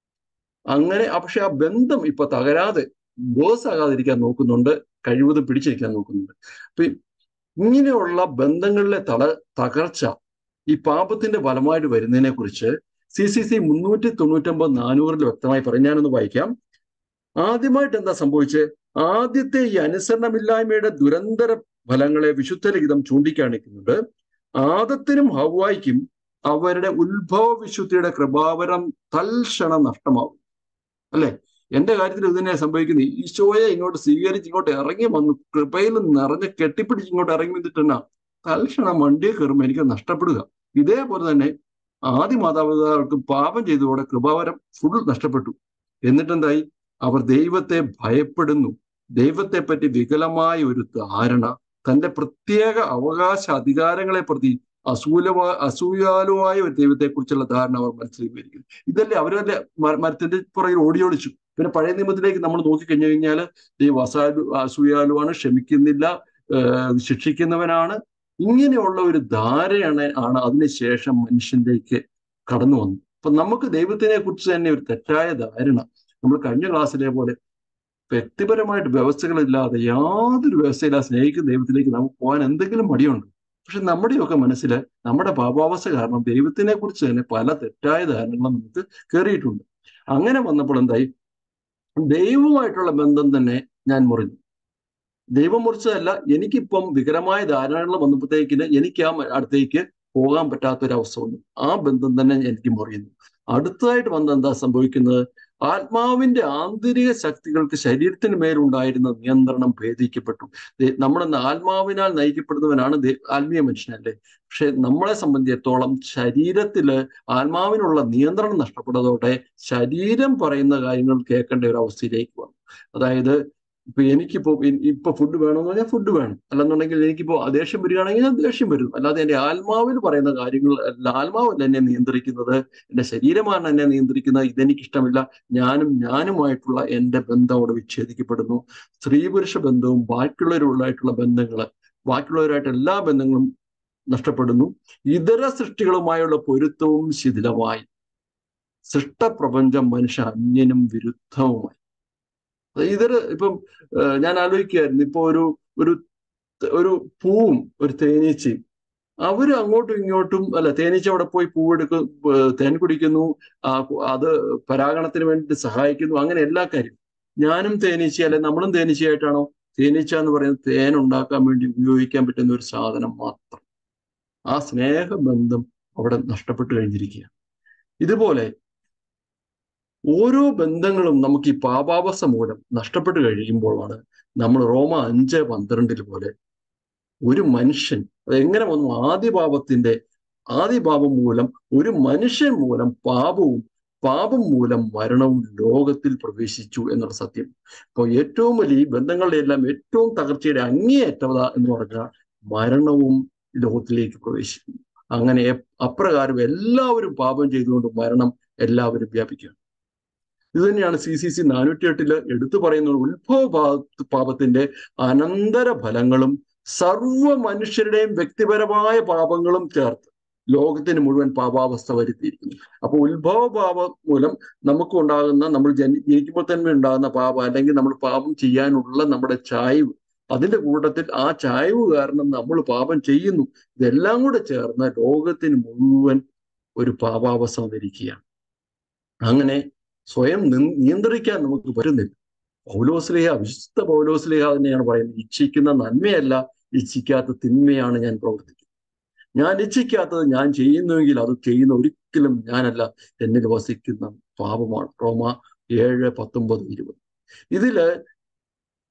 E: അങ്ങനെ ആ പക്ഷെ ആ ബന്ധം ഇപ്പൊ തകരാതെ ബോസ് ആകാതിരിക്കാൻ നോക്കുന്നുണ്ട് കഴിവതും പിടിച്ചിരിക്കാൻ നോക്കുന്നുണ്ട് അപ്പൊ ഈ ഇങ്ങനെയുള്ള ബന്ധങ്ങളിലെ തള തകർച്ച ഈ പാപത്തിന്റെ ഫലമായിട്ട് വരുന്നതിനെ കുറിച്ച് സി സി സി മുന്നൂറ്റി തൊണ്ണൂറ്റൊമ്പത് നാനൂറിൽ വ്യക്തമായി പറയും ഞാനൊന്ന് വായിക്കാം ആദ്യമായിട്ട് എന്താ സംഭവിച്ചത് ആദ്യത്തെ ഈ അനുസരണമില്ലായ്മയുടെ ദുരന്തര ഫലങ്ങളെ വിശുദ്ധ ലിഖിതം ചൂണ്ടിക്കാണിക്കുന്നുണ്ട് ആദത്തിനും ഹവായിക്കും അവരുടെ ഉത്ഭവ വിശുദ്ധിയുടെ കൃപാവരം തൽക്ഷണം നഷ്ടമാവും അല്ലെ എന്റെ കാര്യത്തിൽ ഇത് തന്നെ സംഭവിക്കുന്നത് ഈശോയെ ഇങ്ങോട്ട് സ്വീകരിച്ച് ഇങ്ങോട്ട് ഇറങ്ങി വന്നു കൃപയിൽ നിറഞ്ഞ് കെട്ടിപ്പിടിച്ച് ഇങ്ങോട്ട് ഇറങ്ങി വന്നിട്ട് തന്നെ തൽക്ഷണം വണ്ടിയെ കയറുമ്പോൾ എനിക്ക് നഷ്ടപ്പെടുക ഇതേപോലെ തന്നെ ആദ്യ മാതാപിതാക്കൾക്ക് പാപം ചെയ്തതോടെ കൃപാവരം ഫുൾ നഷ്ടപ്പെട്ടു എന്നിട്ടെന്തായി അവർ ദൈവത്തെ ഭയപ്പെടുന്നു ദൈവത്തെ പറ്റി വികലമായ ഒരു ധാരണ തന്റെ പ്രത്യേക അവകാശ അധികാരങ്ങളെ പ്രതി അസൂലമാ അസൂയാലുവായ ഒരു ദൈവത്തെക്കുറിച്ചുള്ള ധാരണ അവർ മനസ്സിലേക്ക് വരികയും ഇതല്ലേ അവരല്ലേ മ- മരത്തിന്റെ പുറകിൽ ഓടിയോടിച്ചു പിന്നെ പഴയ നിയമത്തിലേക്ക് നമ്മൾ നോക്കിക്കഴിഞ്ഞു കഴിഞ്ഞാൽ ദൈവം അസാലു അസൂയാലുവാണ് ക്ഷമിക്കുന്നില്ല ഏർ ശിക്ഷിക്കുന്നവനാണ് ഇങ്ങനെയുള്ള ഒരു ധാരയാണ് ആണ് അതിനുശേഷം മനുഷ്യനിലേക്ക് കടന്നു വന്നത് അപ്പൊ നമുക്ക് ദൈവത്തിനെ കുറിച്ച് തന്നെ ഒരു തെറ്റായ ധാരണ നമ്മൾ കഴിഞ്ഞ ക്ലാസ്സിലെ പോലെ വ്യക്തിപരമായിട്ട് വ്യവസ്ഥകളില്ലാതെ യാതൊരു വ്യവസ്ഥയില്ലാതെ സ്നേഹിക്കുന്ന ദൈവത്തിലേക്ക് നമുക്ക് പോകാൻ എന്തെങ്കിലും മടിയുണ്ട് പക്ഷെ നമ്മുടെയൊക്കെ മനസ്സിൽ നമ്മുടെ പാപാവസ്ഥ കാരണം ദൈവത്തിനെ കുറിച്ച് തന്നെ പല തെറ്റായ ധാരണകളും നമുക്ക് കയറിയിട്ടുണ്ട് അങ്ങനെ വന്നപ്പോൾ എന്തായി ദൈവവുമായിട്ടുള്ള ബന്ധം തന്നെ ഞാൻ മുറിഞ്ഞു ദൈവം മുറിച്ചതല്ല എനിക്കിപ്പം വികരമായ ധാരണകൾ വന്നപ്പോഴത്തേക്കിന് എനിക്ക് ആ അടുത്തേക്ക് പോകാൻ പറ്റാത്തൊരവസ്ഥ വന്നു ആ ബന്ധം തന്നെ എനിക്ക് മുറിയുന്നു അടുത്തതായിട്ട് വന്ന് എന്താ സംഭവിക്കുന്നത് ആത്മാവിന്റെ ആന്തരിക ശക്തികൾക്ക് ശരീരത്തിന് മേലുണ്ടായിരുന്ന നിയന്ത്രണം ഭേദിക്കപ്പെട്ടു ദേ- നമ്മുടെ ആത്മാവിനാൽ നയിക്കപ്പെടുന്നവനാണ് ദേ- ആത്മീയ മനുഷ്യനല്ലേ പക്ഷെ നമ്മളെ സംബന്ധിച്ചിടത്തോളം ശരീരത്തില് ആത്മാവിനുള്ള നിയന്ത്രണം നഷ്ടപ്പെട്ടതോടെ ശരീരം പറയുന്ന കാര്യങ്ങൾ കേൾക്കേണ്ട ഒരു അവസ്ഥയിലേക്ക് വന്നു അതായത് ഇപ്പൊ എനിക്കിപ്പോ ഇ- ഇപ്പൊ ഫുഡ് വേണമെന്ന് പറഞ്ഞാൽ ഫുഡ് വേണം അല്ലെന്നുണ്ടെങ്കിൽ എനിക്കിപ്പോ ദേഷ്യം വരികയാണെങ്കിൽ ഞാൻ ദേഷ്യം വരും അല്ലാതെ എന്റെ ആത്മാവിൽ പറയുന്ന കാര്യങ്ങൾ അല്ല ആത്മാവല്ല എന്നെ നിയന്ത്രിക്കുന്നത് എന്റെ ശരീരമാണ് എന്നെ നിയന്ത്രിക്കുന്നത് ഇതെനിക്കിഷ്ടമില്ല ഞാനും ഞാനുമായിട്ടുള്ള എന്റെ ബന്ധം അവിടെ വിച്ഛേദിക്കപ്പെടുന്നു സ്ത്രീ പുരുഷ ബന്ധവും ബാക്കിയുള്ളവരുമായിട്ടുള്ള ബന്ധങ്ങൾ ബാക്കിയുള്ളവരായിട്ട് എല്ലാ ബന്ധങ്ങളും നഷ്ടപ്പെടുന്നു ഇതര സൃഷ്ടികളുമായുള്ള പൊരുത്തവും ശിഥിലമായി സൃഷ്ടപ്രപഞ്ചം മനുഷ്യ അന്യനും വിരുദ്ധവുമായി അത് ഇതര ഇപ്പം ഏഹ് ഞാൻ ആലോചിക്കുകയായിരുന്നു ഇപ്പൊ ഒരു ഒരു ഒരു പൂവും ഒരു തേനീച്ചയും അവര് അങ്ങോട്ടും ഇങ്ങോട്ടും അല്ല തേനീച്ച അവിടെ പോയി പൂവെടുക്കും ഏഹ് തേൻ കുടിക്കുന്നു ആ കു- അത് പരാഗണത്തിന് വേണ്ടി സഹായിക്കുന്നു അങ്ങനെ എല്ലാ കാര്യം ഞാനും തേനീച്ച അല്ലെ നമ്മളും തേനീച്ചയായിട്ടാണോ തേനീച്ച എന്ന് പറയുന്നത് തേൻ ഉണ്ടാക്കാൻ വേണ്ടി ഉപയോഗിക്കാൻ പറ്റുന്ന ഒരു സാധനം മാത്രം ആ സ്നേഹബന്ധം അവിടെ നഷ്ടപ്പെട്ടു കഴിഞ്ഞിരിക്കുകയാണ് ഇതുപോലെ ഓരോ ബന്ധങ്ങളും നമുക്ക് ഈ പാപാവസ്ഥ മൂലം നഷ്ടപ്പെട്ടു കഴിയുമ്പോഴാണ് നമ്മൾ റോമ അഞ്ച് പന്ത്രണ്ടിൽ പോലെ ഒരു മനുഷ്യൻ അത് എങ്ങനെ വന്നു ആദിപാപത്തിന്റെ ആദിപാപം മൂലം ഒരു മനുഷ്യൻ മൂലം പാപവും പാപം മൂലം മരണവും ലോകത്തിൽ പ്രവേശിച്ചു എന്നുള്ള സത്യം അപ്പോൾ ഏറ്റവും വലിയ ഈ ബന്ധങ്ങളുടെ എല്ലാം ഏറ്റവും തകർച്ചയുടെ അങ്ങേയറ്റവത എന്ന് പറഞ്ഞാൽ മരണവും ലോകത്തിലേക്ക് പ്രവേശിക്കുന്നു അങ്ങനെ എ- അപ്രകാരം എല്ലാവരും പാപം ചെയ്തുകൊണ്ട് മരണം എല്ലാവരും വ്യാപിക്കുക ഇത് തന്നെയാണ് സി സി സി നാനൂറ്റി എട്ടില് എടുത്തു പറയുന്നത് ഉത്ഭവ പാ- പാപത്തിന്റെ അനന്തര ഫലങ്ങളും സർവ മനുഷ്യരുടെയും വ്യക്തിപരമായ പാപങ്ങളും ചേർത്ത് ലോകത്തിന് മുഴുവൻ പാപാവസ്ഥ വരുത്തിയിരിക്കുന്നു അപ്പൊ ഉത്ഭവ പാപം മൂലം നമുക്ക് ഉണ്ടാകുന്ന നമ്മൾ ജനി ജനിക്കുമ്പോൾ തന്നെ ഉണ്ടാകുന്ന പാപം അല്ലെങ്കിൽ നമ്മൾ പാപം ചെയ്യാനുള്ള നമ്മുടെ ചായ്വ് അതിന്റെ കൂട്ടത്തിൽ ആ ചായ്വ് കാരണം നമ്മൾ പാപം ചെയ്യുന്നു ഇതെല്ലാം കൂടെ ചേർന്ന് ലോകത്തിന് മുഴുവൻ ഒരു പാപാവസ്ഥ വന്നിരിക്കുകയാണ് അങ്ങനെ സ്വയം നി- നിയന്ത്രിക്കാൻ നമുക്ക് പറ്റുന്നില്ല പൗലോസ്ലിഹ വിശുദ്ധ പൗലോസ്ലിഹ തന്നെയാണ് പറയുന്നത് ഇച്ഛിക്കുന്ന നന്മയല്ല ഇച്ഛിക്കാത്ത തിന്മയാണ് ഞാൻ പ്രവർത്തിക്കുന്നത് ഞാൻ ഇച്ഛിക്കാത്തത് ഞാൻ ചെയ്യുന്നുവെങ്കിൽ അത് ചെയ്യുന്ന ഒരിക്കലും ഞാനല്ല എന്നിൽ വസിക്കുന്ന പാപമാണ് റോമ ഏഴ് പത്തൊമ്പത് ഇരുപത് ഇതില്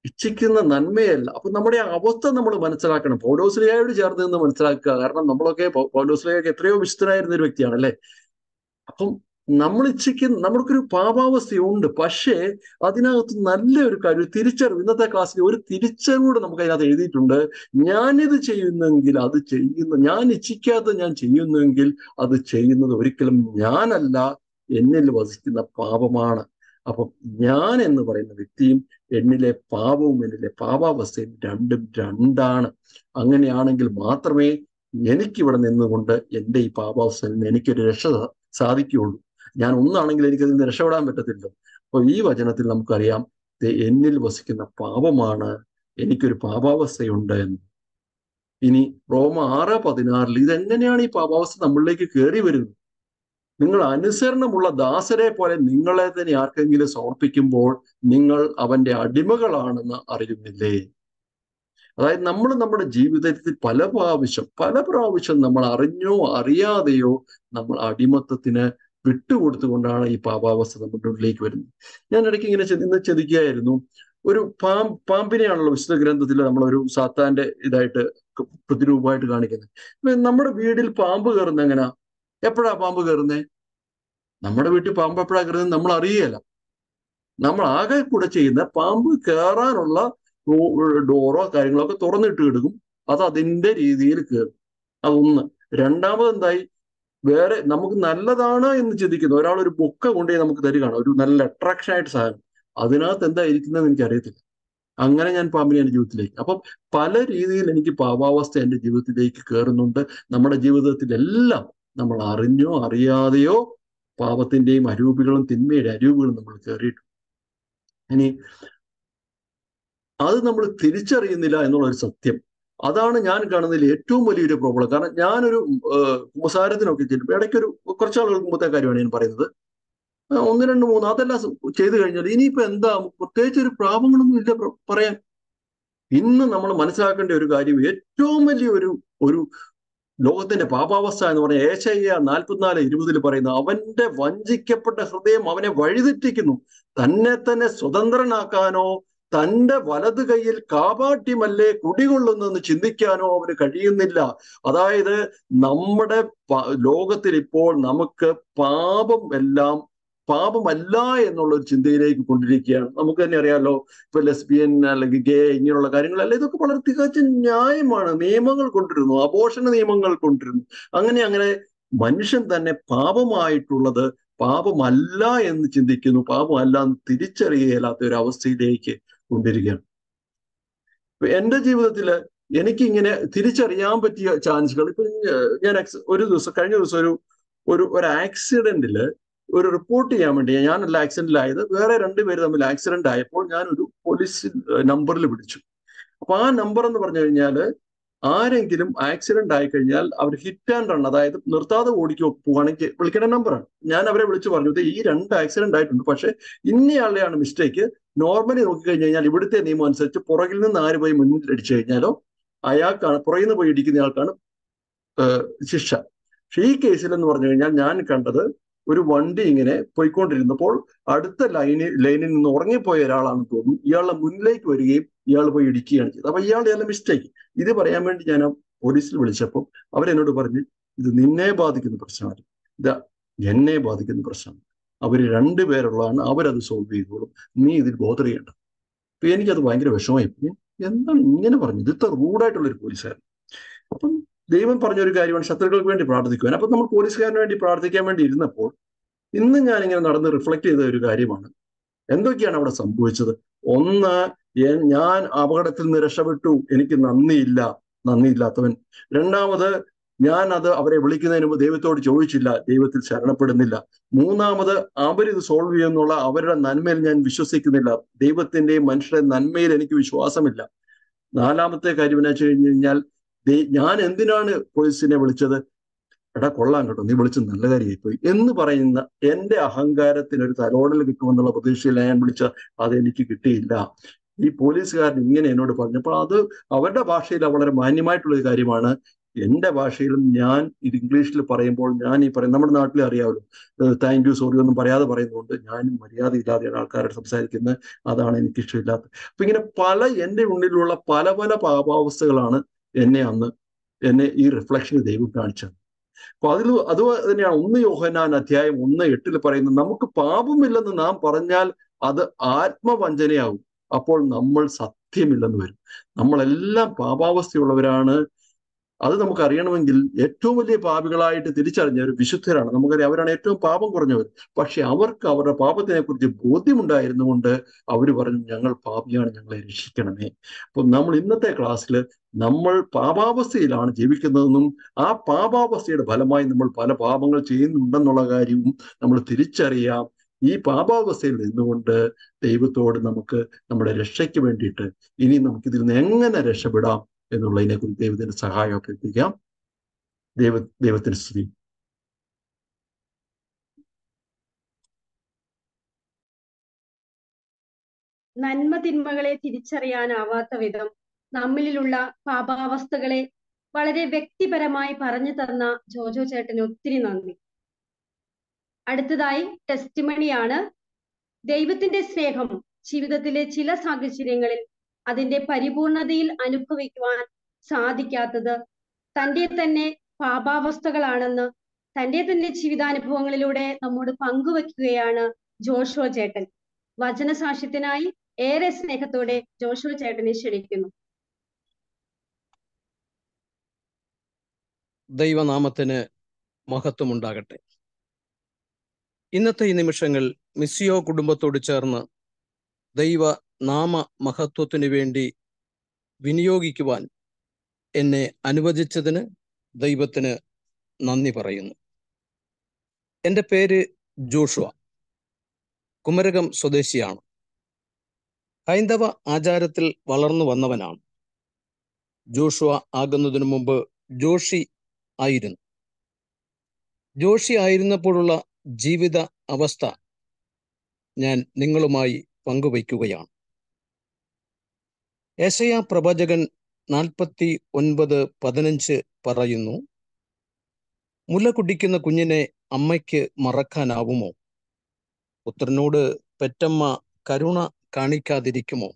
E: ഇച്ഛിക്കുന്ന നന്മയല്ല അപ്പൊ നമ്മുടെ ആ അവസ്ഥ നമ്മൾ മനസ്സിലാക്കണം പൗലോസ്ലിയായോട് ചേർന്ന് നിന്ന് മനസ്സിലാക്കുക കാരണം നമ്മളൊക്കെ പൗ- പൗലോസ്ലിയൊക്കെ എത്രയോ വിശുദ്ധനായിരുന്ന ഒരു വ്യക്തിയാണ് അല്ലെ അപ്പം നമ്മൾ ഇച്ഛിക്കുന്ന നമ്മൾക്കൊരു പാപാവസ്ഥയുണ്ട് പക്ഷേ അതിനകത്ത് നല്ലൊരു കാര്യം ഒരു തിരിച്ചറിവ് ഇന്നത്തെ ക്ലാസ്സിൽ ഒരു തിരിച്ചറിവൂടെ നമുക്ക് അതിനകത്ത് എഴുതിയിട്ടുണ്ട് ഞാനിത് ചെയ്യുന്നെങ്കിൽ അത് ചെയ്യുന്ന ഞാൻ ഇച്ഛിക്കാത്ത ഞാൻ ചെയ്യുന്നെങ്കിൽ അത് ചെയ്യുന്നത് ഒരിക്കലും ഞാനല്ല എന്നിൽ വസിക്കുന്ന പാപമാണ് അപ്പം ഞാൻ എന്ന് പറയുന്ന വ്യക്തിയും എന്നിലെ പാപവും എന്നിലെ പാപാവസ്ഥയും രണ്ടും രണ്ടാണ് അങ്ങനെയാണെങ്കിൽ മാത്രമേ എനിക്കിവിടെ നിന്നുകൊണ്ട് എൻ്റെ ഈ പാപാവസ്ഥയിൽ നിന്ന് എനിക്കൊരു രക്ഷ സാ- സാധിക്കുകയുള്ളൂ ഞാൻ ഒന്നാണെങ്കിൽ എനിക്കതിൽ നിന്ന് രക്ഷപ്പെടാൻ പറ്റത്തില്ല അപ്പൊ ഈ വചനത്തിൽ നമുക്കറിയാം ദേ എന്നിൽ വസിക്കുന്ന പാപമാണ് എനിക്കൊരു പാപാവസ്ഥയുണ്ട് എന്ന് ഇനി റോമ ആറ് പതിനാറിൽ ഇതെങ്ങനെയാണ് ഈ പാപാവസ്ഥ നമ്മളിലേക്ക് കയറി വരുന്നത് നിങ്ങൾ അനുസരണമുള്ള ദാസരെ പോലെ നിങ്ങളെ തന്നെ ആർക്കെങ്കിലും സമർപ്പിക്കുമ്പോൾ നിങ്ങൾ അവന്റെ അടിമകളാണെന്ന് അറിയുന്നില്ലേ അതായത് നമ്മൾ നമ്മുടെ ജീവിതത്തിൽ പല പ്രാവശ്യം പല പ്രാവശ്യം നമ്മൾ അറിഞ്ഞോ അറിയാതെയോ നമ്മൾ അടിമത്തത്തിന് വിട്ടുകൊടുത്തുകൊണ്ടാണ് ഈ പാപാവസ്ഥ നമ്മുടെ ഉള്ളിലേക്ക് വരുന്നത് ഞാൻ ഇടയ്ക്ക് ഇങ്ങനെ ചെ- ഇന്ന് ചെതിക്കുകയായിരുന്നു ഒരു പാം പാമ്പിനെയാണല്ലോ വിശുദ്ധ ഗ്രന്ഥത്തിൽ നമ്മളൊരു സാത്താന്റെ ഇതായിട്ട് ക- പ്രതിരൂപമായിട്ട് കാണിക്കുന്നത് ഇപ്പൊ നമ്മുടെ വീട്ടിൽ പാമ്പ് കയറുന്ന എങ്ങനെയാ എപ്പോഴാ പാമ്പ് കയറുന്നേ നമ്മുടെ വീട്ടിൽ പാമ്പ് എപ്പോഴാ കയറുന്നത് നമ്മൾ അറിയുകയല്ല നമ്മൾ ആകെ കൂടെ ചെയ്യുന്ന പാമ്പ് കയറാനുള്ള ഡോറോ കാര്യങ്ങളോ ഒക്കെ തുറന്നിട്ട് കിടക്കും അത് അതിന്റെ രീതിയിൽ കയറും അതൊന്ന് രണ്ടാമത് എന്തായി വേറെ നമുക്ക് നല്ലതാണ് എന്ന് ചിന്തിക്കുന്നു ഒരാൾ ഒരു ബൊക്ക കൊണ്ടുപോയി നമുക്ക് തരികയാണ് ഒരു നല്ല അട്രാക്ഷൻ ആയിട്ട് സാധനം അതിനകത്ത് എന്താ ഇരിക്കുന്നതെന്ന് എനിക്ക് അറിയത്തില്ല അങ്ങനെ ഞാൻ പാമ്പിനെ എൻ്റെ ജീവിതത്തിലേക്ക് അപ്പം പല രീതിയിൽ എനിക്ക് പാപാവസ്ഥ എൻ്റെ ജീവിതത്തിലേക്ക് കയറുന്നുണ്ട് നമ്മുടെ ജീവിതത്തിലെല്ലാം നമ്മൾ അറിഞ്ഞോ അറിയാതെയോ പാപത്തിന്റെയും അരൂപികളും തിന്മയുടെ അരൂപികളും നമ്മൾ കയറിയിട്ടുണ്ട് ഇനി അത് നമ്മൾ തിരിച്ചറിയുന്നില്ല എന്നുള്ള ഒരു സത്യം അതാണ് ഞാൻ കാണുന്നതിൽ ഏറ്റവും വലിയൊരു പ്രോബ്ലം കാരണം ഞാനൊരു ഏഹ്, കുമ്പസാരത്തിനൊക്കെ ചെല്ലുമ്പോൾ ഇടയ്ക്കൊരു കുറച്ച് ആളുകൾക്ക് മുമ്പത്തെ കാര്യമാണ് ഞാൻ പറയുന്നത് ആ, ഒന്ന് രണ്ട് മൂന്ന് അതെല്ലാം സ് ചെയ്തു കഴിഞ്ഞാൽ ഇനിയിപ്പോ എന്താ പ്രത്യേകിച്ച് ഒരു പ്രാപങ്ങളൊന്നും ഇല്ല പ്ര- പറയാൻ ഇന്ന് നമ്മൾ മനസ്സിലാക്കേണ്ട ഒരു കാര്യം ഏറ്റവും വലിയ ഒരു ഒരു ലോകത്തിന്റെ പാപാവസ്ഥ എന്ന് പറഞ്ഞ ഏശയ്യ നാൽപ്പത്തിനാല് ഇരുപതിൽ പറയുന്നു അവന്റെ വഞ്ചിക്കപ്പെട്ട ഹൃദയം അവനെ വഴിതെറ്റിക്കുന്നു തന്നെ തന്നെ സ്വതന്ത്രനാക്കാനോ തന്റെ വലത് കൈയിൽ കാപാട്യമല്ലേ കുടികൊള്ളുന്നെന്ന് ചിന്തിക്കാനോ അവന് കഴിയുന്നില്ല അതായത് നമ്മുടെ പ- ലോകത്തിൽ ഇപ്പോൾ നമുക്ക് പാപം എല്ലാം പാപമല്ല എന്നുള്ള ഒരു ചിന്തയിലേക്ക് കൊണ്ടിരിക്കുകയാണ് നമുക്ക് തന്നെ അറിയാലോ ഇപ്പൊ ലെസ്ബിയൻ അല്ലെങ്കിൽ ഗേ ഇങ്ങനെയുള്ള കാര്യങ്ങളല്ല ഇതൊക്കെ വളരെ തികച്ചും ന്യായമാണ് നിയമങ്ങൾ കൊണ്ടിരുന്നു അബോഷണ നിയമങ്ങൾ കൊണ്ടിരുന്നു അങ്ങനെ അങ്ങനെ മനുഷ്യൻ തന്നെ പാപമായിട്ടുള്ളത് പാപമല്ല എന്ന് ചിന്തിക്കുന്നു പാപമല്ല എന്ന് തിരിച്ചറിയലാത്ത ഒരു അവസ്ഥയിലേക്ക് കൊണ്ടിരിക്കുകയാണ് ഇപ്പൊ എന്റെ ജീവിതത്തിൽ എനിക്കിങ്ങനെ തിരിച്ചറിയാൻ പറ്റിയ ചാൻസുകൾ ഇപ്പൊ ഞാൻ ex- ഒരു ദിവസം കഴിഞ്ഞ ദിവസം ഒരു ഒരു ഒരു ആക്സിഡന്റില് ഒരു റിപ്പോർട്ട് ചെയ്യാൻ വേണ്ടി ഞാനല്ല ആക്സിഡന്റിലായത് വേറെ രണ്ടുപേര് തമ്മിൽ ആക്സിഡന്റ് ആയപ്പോൾ ഞാൻ ഒരു പോലീസ് നമ്പറിൽ വിളിച്ചു അപ്പൊ ആ നമ്പർ എന്ന് പറഞ്ഞു കഴിഞ്ഞാൽ ആരെങ്കിലും ആക്സിഡന്റ് ആയി കഴിഞ്ഞാൽ അവർ ഹിറ്റ് ആൻഡ് റൺ അതായത് നിർത്താതെ ഓടിക്കോ പോവാണെങ്കിൽ വിളിക്കേണ്ട നമ്പറാണ് ഞാൻ അവരെ വിളിച്ചു പറഞ്ഞു "ദേ ഈ രണ്ട് ആക്സിഡന്റ് ആയിട്ടുണ്ട് പക്ഷെ ഇന്നയാളുടെയാണ് മിസ്റ്റേക്ക് നോർമലി നോക്കിക്കഴിഞ്ഞ് കഴിഞ്ഞാൽ ഇവിടുത്തെ നിയമം അനുസരിച്ച് പുറകിൽ നിന്ന് ആര് പോയി മുന്നിൽ അടിച്ചു കഴിഞ്ഞാലോ അയാൾക്കാണ് പുറകിൽ നിന്ന് പോയി ഇടിക്കുന്ന ആൾക്കാണ് ഏഹ്, ശിക്ഷ പക്ഷെ ഈ കേസിൽ എന്ന് പറഞ്ഞു കഴിഞ്ഞാൽ ഞാൻ കണ്ടത് ഒരു വണ്ടി ഇങ്ങനെ പോയിക്കൊണ്ടിരുന്നപ്പോൾ അടുത്ത ലൈനിൽ ലൈനിൽ നിന്ന് ഉറങ്ങിപ്പോയ ഒരാളാണെന്ന് തോന്നുന്നു ഇയാളുടെ മുന്നിലേക്ക് വരികയും ഇയാൾ പോയി ഇടിക്കുകയാണ് ചെയ്തത് അപ്പൊ ഇയാളുടെ എല്ലാം മിസ്റ്റേക്ക് ഇത് പറയാൻ വേണ്ടി ഞാൻ ആ പോലീസിൽ വിളിച്ചപ്പോൾ അവരെന്നോട് പറഞ്ഞു ഇത് നിന്നെ ബാധിക്കുന്ന പ്രശ്നമല്ല ഇത് എന്നെ ബാധിക്കുന്ന പ്രശ്നമാണ് അവർ രണ്ടുപേരുള്ളതാണ് അവരത് സോൾവ് ചെയ്തോളും നീ ഇതിൽ ബോധർ ചെയ്യണ്ട അപ്പൊ എനിക്കത് ഭയങ്കര വിഷമമായി പോയി. എന്താണ് ഇങ്ങനെ പറഞ്ഞത് ഇത് ഇത്ര റൂഡായിട്ടുള്ള ഒരു പോലീസുകാരൻ അപ്പം ദൈവം പറഞ്ഞൊരു കാര്യമാണ് ശത്രുക്കൾക്ക് വേണ്ടി പ്രാർത്ഥിക്കുവാൻ അപ്പൊ നമ്മൾ പോലീസുകാരന് വേണ്ടി പ്രാർത്ഥിക്കാൻ വേണ്ടി ഇരുന്നപ്പോൾ ഇന്ന് ഞാൻ ഇങ്ങനെ നടന്ന് റിഫ്ലക്ട് ചെയ്ത ഒരു കാര്യമാണ് എന്തൊക്കെയാണ് അവിടെ സംഭവിച്ചത് ഒന്ന് എ- ഞാൻ അപകടത്തിൽ നിന്ന് രക്ഷപ്പെട്ടു എനിക്ക് നന്ദിയില്ല നന്ദിയില്ലാത്തവൻ രണ്ടാമത് ഞാൻ അത് അവരെ വിളിക്കുന്നതിന് മുമ്പ് ദൈവത്തോട് ചോദിച്ചില്ല ദൈവത്തിൽ ശരണപ്പെടുന്നില്ല മൂന്നാമത് അവരിത് സോൾവ് ചെയ്യുന്നുള്ള അവരുടെ നന്മയിൽ ഞാൻ വിശ്വസിക്കുന്നില്ല ദൈവത്തിന്റെയും മനുഷ്യരുടെ നന്മയിൽ എനിക്ക് വിശ്വാസമില്ല നാലാമത്തെ കാര്യം എന്ന് വെച്ച് കഴിഞ്ഞ് കഴിഞ്ഞാൽ ദേ- ഞാൻ എന്തിനാണ് പോലീസിനെ വിളിച്ചത് എടാ കൊള്ളാം കേട്ടോ നീ വിളിച്ച് നല്ല കാര്യമായി പോയി എന്ന് പറയുന്ന എന്റെ അഹങ്കാരത്തിന് ഒരു തലോടൽ കിട്ടുമെന്നുള്ള പ്രതീക്ഷയിൽ ഞാൻ വിളിച്ച അത് എനിക്ക് കിട്ടിയില്ല ഈ പോലീസുകാരൻ ഇങ്ങനെ എന്നോട് പറഞ്ഞപ്പോൾ അത് അവരുടെ ഭാഷയിൽ വളരെ മാന്യമായിട്ടുള്ള ഒരു കാര്യമാണ് എൻ്റെ ഭാഷയിലും ഞാൻ ഇത് ഇംഗ്ലീഷിൽ പറയുമ്പോൾ ഞാൻ ഈ പറയും നമ്മുടെ നാട്ടിൽ അറിയാമല്ലോ താങ്ക് യു സോറി ഒന്നും പറയാതെ പറയുന്നതുകൊണ്ട് ഞാനും മര്യാദയില്ലാതെയാണ് ആൾക്കാരോട് സംസാരിക്കുന്നത് അതാണ് എനിക്ക് ഇഷ്ടമില്ലാത്തത് അപ്പൊ ഇങ്ങനെ പല എൻ്റെ ഉള്ളിലുള്ള പല പല പാപാവസ്ഥകളാണ് എന്നെ അന്ന് എന്നെ ഈ റിഫ്ലക്ഷന് ദൈവം കാണിച്ചത് അപ്പൊ അതിൽ അത് തന്നെയാണ് ഒന്ന് യോഹനാൻ അധ്യായം ഒന്ന് എട്ടിൽ പറയുന്നത് നമുക്ക് പാപമില്ലെന്ന് നാം പറഞ്ഞാൽ അത് ആത്മവഞ്ചനയാവും അപ്പോൾ നമ്മൾ സത്യമില്ലെന്ന് വരും നമ്മളെല്ലാം പാപാവസ്ഥയുള്ളവരാണ് അത് നമുക്ക് അറിയണമെങ്കിൽ ഏറ്റവും വലിയ പാപികളായിട്ട് തിരിച്ചറിഞ്ഞവർ വിശുദ്ധരാണ് നമുക്കറിയാം അവരാണ് ഏറ്റവും പാപം കുറഞ്ഞവർ പക്ഷെ അവർക്ക് അവരുടെ പാപത്തിനെ കുറിച്ച് ബോധ്യമുണ്ടായിരുന്നുകൊണ്ട് അവർ പറഞ്ഞു ഞങ്ങൾ പാപിയാണ് ഞങ്ങളെ രക്ഷിക്കണമേ അപ്പൊ നമ്മൾ ഇന്നത്തെ ക്ലാസ്സിൽ നമ്മൾ പാപാവസ്ഥയിലാണ് ജീവിക്കുന്നതെന്നും ആ പാപാവസ്ഥയുടെ ഫലമായി നമ്മൾ പല പാപങ്ങൾ ചെയ്യുന്നുണ്ടെന്നുള്ള കാര്യവും നമ്മൾ തിരിച്ചറിയാം ഈ പാപാവസ്ഥയിൽ നിന്നുകൊണ്ട് ദൈവത്തോട് നമുക്ക് നമ്മുടെ രക്ഷയ്ക്ക് വേണ്ടിയിട്ട് ഇനി നമുക്ക് ഇതിൽ നിന്ന് എങ്ങനെ രക്ഷപ്പെടാം എന്നുള്ളതിനെ കുറിച്ച് ദൈവത്തിന്റെ സഹായം അഭ്യർത്ഥിക്കാം ദൈവ ദൈവത്തിന് സ്തുതി
D: നന്മ തിന്മകളെ തിരിച്ചറിയാനാവാത്ത വിധം നമ്മളിലുള്ള പാപാവസ്ഥകളെ വളരെ വ്യക്തിപരമായി പറഞ്ഞു തന്ന ജോജോ ചേട്ടന് ഒത്തിരി നന്ദി അടുത്തതായി ടെസ്റ്റിമണിയാണ് ദൈവത്തിന്റെ സ്നേഹം ജീവിതത്തിലെ ചില സാഹചര്യങ്ങളിൽ അതിന്റെ പരിപൂർണതയിൽ അനുഭവിക്കുവാൻ സാധിക്കാത്തത് തന്റെ തന്നെ പാപാവസ്ഥകളാണെന്ന് തന്റെ തന്നെ ജീവിതാനുഭവങ്ങളിലൂടെ നമ്മോട് പങ്കുവെക്കുകയാണ് ജോഷുവ ചേട്ടൻ വചനസാക്ഷ്യത്തിനായി ഏറെ സ്നേഹത്തോടെ ജോഷുവ ചേട്ടനെ ക്ഷണിക്കുന്നു
F: ദൈവനാമത്തിന് മഹത്വമുണ്ടാകട്ടെ ഇന്നത്തെ ഈ നിമിഷങ്ങൾ മിസ്സിയോ കുടുംബത്തോട് ചേർന്ന് ദൈവ നാമ മഹത്വത്തിനു വേണ്ടി വിനിയോഗിക്കുവാൻ എന്നെ അനുവദിച്ചതിന് ദൈവത്തിന് നന്ദി പറയുന്നു എൻ്റെ പേര് ജോഷുവ കുമരകം സ്വദേശിയാണ് ഹൈന്ദവ ആചാരത്തിൽ വളർന്നു വന്നവനാണ് ജോഷുവ ആകുന്നതിനു മുമ്പ് ജോഷി ആയിരുന്നു ജോഷി ആയിരുന്നപ്പോഴുള്ള ജീവിത അവസ്ഥ ഞാൻ നിങ്ങളുമായി പങ്കുവയ്ക്കുകയാണ് ഏശയ പ്രവചകൻ നാൽപ്പത്തി ഒൻപത് പതിനഞ്ച് പറയുന്നു മുല കുടിക്കുന്ന കുഞ്ഞിനെ അമ്മയ്ക്ക് മറക്കാനാവുമോ പുത്രനോട് പെറ്റമ്മ കരുണ കാണിക്കാതിരിക്കുമോ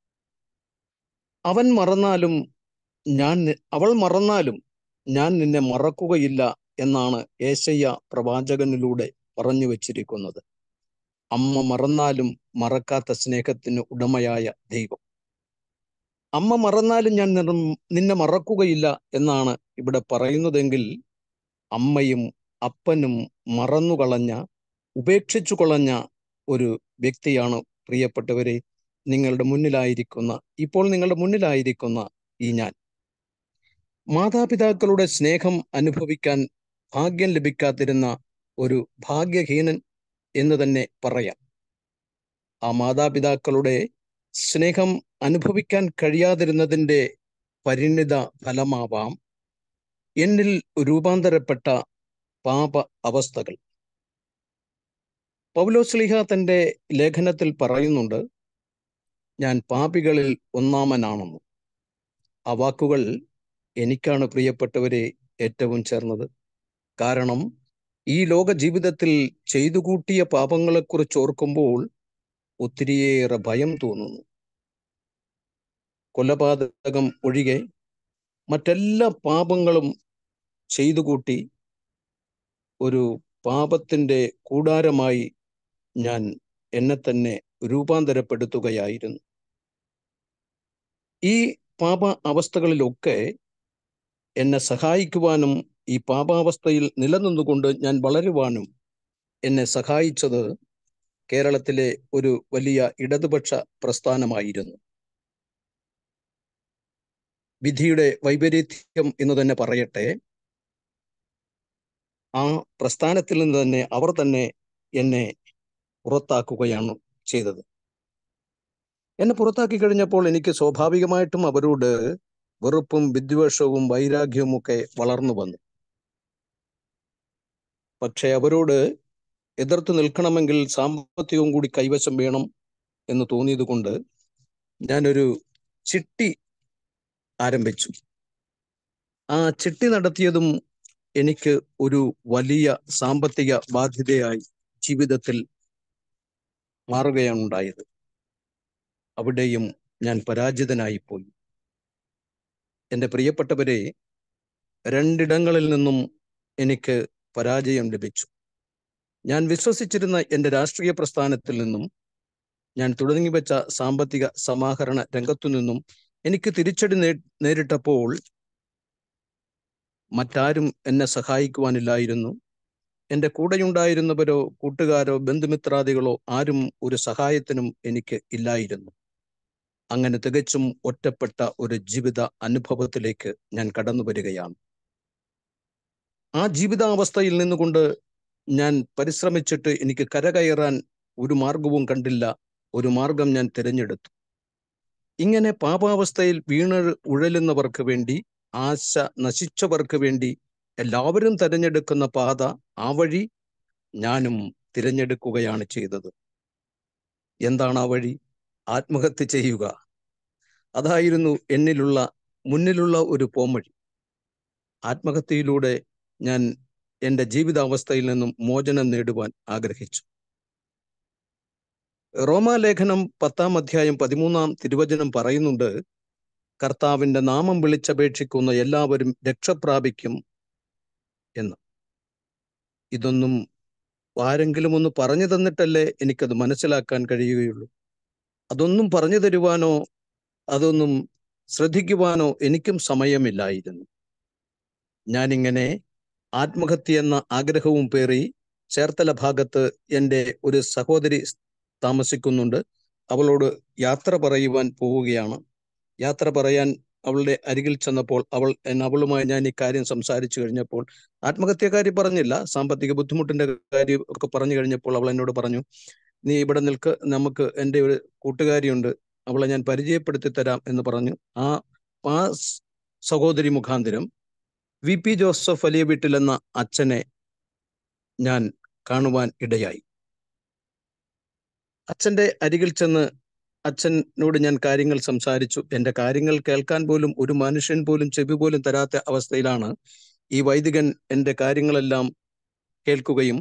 F: അവൻ മറന്നാലും ഞാൻ അവൾ മറന്നാലും ഞാൻ നിന്നെ മറക്കുകയില്ല എന്നാണ് ഏശയ്യ പ്രവാചകനിലൂടെ പറഞ്ഞു വച്ചിരിക്കുന്നത് അമ്മ മറന്നാലും മറക്കാത്ത സ്നേഹത്തിന് ഉടമയായ ദൈവം അമ്മ മറന്നാലും ഞാൻ നിന്നെ മറക്കുകയില്ല എന്നാണ് ഇവിടെ പറയുന്നതെങ്കിൽ അമ്മയും അപ്പനും മറന്നുകളഞ്ഞ ഉപേക്ഷിച്ചു കളഞ്ഞ ഒരു വ്യക്തിയാണ് പ്രിയപ്പെട്ടവരെ നിങ്ങളുടെ മുന്നിലായിരിക്കുന്ന ഇപ്പോൾ നിങ്ങളുടെ മുന്നിലായിരിക്കുന്ന ഈ ഞാൻ മാതാപിതാക്കളുടെ സ്നേഹം അനുഭവിക്കാൻ ഭാഗ്യം ലഭിക്കാതിരുന്ന ഒരു ഭാഗ്യഹീനൻ എന്ന് തന്നെ പറയാം ആ മാതാപിതാക്കളുടെ സ്നേഹം അനുഭവിക്കാൻ കഴിയാതിരുന്നതിൻ്റെ പരിണിത ഫലമാവാം എന്നിൽ രൂപാന്തരപ്പെട്ട പാപ അവസ്ഥകൾ പൗലോസ്ലിഹ തൻ്റെ ലേഖനത്തിൽ പറയുന്നുണ്ട് ഞാൻ പാപികളിൽ ഒന്നാമനാണെന്ന് ആ വാക്കുകൾ എനിക്കാണ് പ്രിയപ്പെട്ടവരെ ഏറ്റവും ചേർന്നത് കാരണം ഈ ലോക ജീവിതത്തിൽ ചെയ്തു കൂട്ടിയ പാപങ്ങളെക്കുറിച്ച് ഓർക്കുമ്പോൾ ഒത്തിരിയേറെ ഭയം തോന്നുന്നു കൊലപാതകം ഒഴികെ മറ്റെല്ലാ പാപങ്ങളും ചെയ്തു കൂട്ടി ഒരു പാപത്തിൻ്റെ കൂടാരമായി ഞാൻ എന്നെ തന്നെ രൂപാന്തരപ്പെടുത്തുകയായിരുന്നു ഈ പാപ അവസ്ഥകളിലൊക്കെ എന്നെ സഹായിക്കുവാനും ഈ പാപാവസ്ഥയിൽ നിലനിന്നുകൊണ്ട് ഞാൻ വളരുവാനും എന്നെ സഹായിച്ചത് കേരളത്തിലെ ഒരു വലിയ ഇടതുപക്ഷ പ്രസ്ഥാനമായിരുന്നു വിധിയുടെ വൈപരീത്യം എന്ന് തന്നെ പറയട്ടെ ആ പ്രസ്ഥാനത്തിൽ നിന്ന് തന്നെ അവർ തന്നെ എന്നെ പുറത്താക്കുകയാണ് ചെയ്തത് എന്നെ പുറത്താക്കി കഴിഞ്ഞപ്പോൾ എനിക്ക് സ്വാഭാവികമായിട്ടും അവരോട് വെറുപ്പും വിദ്വേഷവും വൈരാഗ്യവും ഒക്കെ വളർന്നു വന്നു പക്ഷെ അവരോട് എതിർത്ത് നിൽക്കണമെങ്കിൽ സാമ്പത്തികവും കൂടി കൈവശം വേണം എന്ന് തോന്നിയത് കൊണ്ട് ഞാനൊരു ചിട്ടി ആരംഭിച്ചു ആ ചിട്ടി നടത്തിയതും എനിക്ക് ഒരു വലിയ സാമ്പത്തിക ബാധ്യതയായി ജീവിതത്തിൽ മാറുകയാണ് ഉണ്ടായത് അവിടെയും ഞാൻ പരാജിതനായി പോയി എൻ്റെ പ്രിയപ്പെട്ടവരെ രണ്ടിടങ്ങളിൽ നിന്നും എനിക്ക് പരാജയം ലഭിച്ചു ഞാൻ വിശ്വസിച്ചിരുന്ന എൻ്റെ രാഷ്ട്രീയ പ്രസ്ഥാനത്തിൽ നിന്നും ഞാൻ തുടങ്ങി വെച്ച സാമ്പത്തിക സമാഹരണ രംഗത്തു നിന്നും എനിക്ക് തിരിച്ചടി നേ നേരിട്ടപ്പോൾ മറ്റാരും എന്നെ സഹായിക്കുവാനില്ലായിരുന്നു എൻ്റെ കൂടെയുണ്ടായിരുന്നവരോ കൂട്ടുകാരോ ബന്ധുമിത്രാദികളോ ആരും ഒരു സഹായത്തിനും എനിക്ക് ഇല്ലായിരുന്നു അങ്ങനെ തികച്ചും ഒറ്റപ്പെട്ട ഒരു ജീവിത അനുഭവത്തിലേക്ക് ഞാൻ കടന്നു വരികയാണ് ആ ജീവിതാവസ്ഥയിൽ നിന്നുകൊണ്ട് ഞാൻ പരിശ്രമിച്ചിട്ട് എനിക്ക് കരകയറാൻ ഒരു മാർഗവും കണ്ടില്ല ഒരു മാർഗം ഞാൻ തിരഞ്ഞെടുത്തു ഇങ്ങനെ പാപാവസ്ഥയിൽ വീണ് ഉഴലുന്നവർക്ക് വേണ്ടി ആശ നശിച്ചവർക്ക് വേണ്ടി എല്ലാവരും തിരഞ്ഞെടുക്കുന്ന പാത ആ വഴി ഞാനും തിരഞ്ഞെടുക്കുകയാണ് ചെയ്തത് എന്താണ് ആ വഴി ആത്മഹത്യ ചെയ്യുക അതായിരുന്നു എന്നിലുള്ള മുന്നിലുള്ള ഒരു പോംവഴി ആത്മഹത്യയിലൂടെ ഞാൻ എൻ്റെ ജീവിതാവസ്ഥയിൽ നിന്നും മോചനം നേടുവാൻ ആഗ്രഹിച്ചു റോമാലേഖനം പത്താം അധ്യായം പതിമൂന്നാം തിരുവചനം പറയുന്നുണ്ട് കർത്താവിന്റെ നാമം വിളിച്ചപേക്ഷിക്കുന്ന എല്ലാവരും രക്ഷപ്രാപിക്കും എന്ന് ഇതൊന്നും ആരെങ്കിലും ഒന്ന് പറഞ്ഞു തന്നിട്ടല്ലേ എനിക്കത് മനസ്സിലാക്കാൻ കഴിയുകയുള്ളൂ അതൊന്നും പറഞ്ഞു തരുവാനോ അതൊന്നും ശ്രദ്ധിക്കുവാനോ എനിക്കും സമയമില്ലായിരുന്നു ഞാനിങ്ങനെ ആത്മഹത്യ എന്ന ആഗ്രഹവും പേറി ചേർത്തല ഭാഗത്ത് എൻ്റെ ഒരു സഹോദരി താമസിക്കുന്നുണ്ട് അവളോട് യാത്ര പറയുവാൻ പോവുകയാണ് യാത്ര പറയാൻ അവളുടെ അരികിൽ ചെന്നപ്പോൾ അവൾ അവളുമായി ഞാൻ ഈ കാര്യം സംസാരിച്ചു കഴിഞ്ഞപ്പോൾ ആത്മഹത്യക്കാരി പറഞ്ഞില്ല സാമ്പത്തിക ബുദ്ധിമുട്ടിന്റെ കാര്യം ഒക്കെ പറഞ്ഞു കഴിഞ്ഞപ്പോൾ അവൾ എന്നോട് പറഞ്ഞു നീ ഇവിടെ നിൽക്ക് നമുക്ക് എൻ്റെ ഒരു കൂട്ടുകാരിയുണ്ട് അവളെ ഞാൻ പരിചയപ്പെടുത്തി തരാം എന്ന് പറഞ്ഞു ആ ആ സഹോദരി മുഖാന്തരം വി പി ജോസഫ് വലിയ വീട്ടിൽ എന്ന അച്ഛനെ ഞാൻ കാണുവാൻ ഇടയായി അച്ഛന്റെ അരികിൽ ചെന്ന് അച്ഛനോട് ഞാൻ കാര്യങ്ങൾ സംസാരിച്ചു എൻ്റെ കാര്യങ്ങൾ കേൾക്കാൻ പോലും ഒരു മനുഷ്യൻ പോലും ചെവി പോലും തരാത്ത അവസ്ഥയിലാണ് ഈ വൈദികൻ എൻ്റെ കാര്യങ്ങളെല്ലാം കേൾക്കുകയും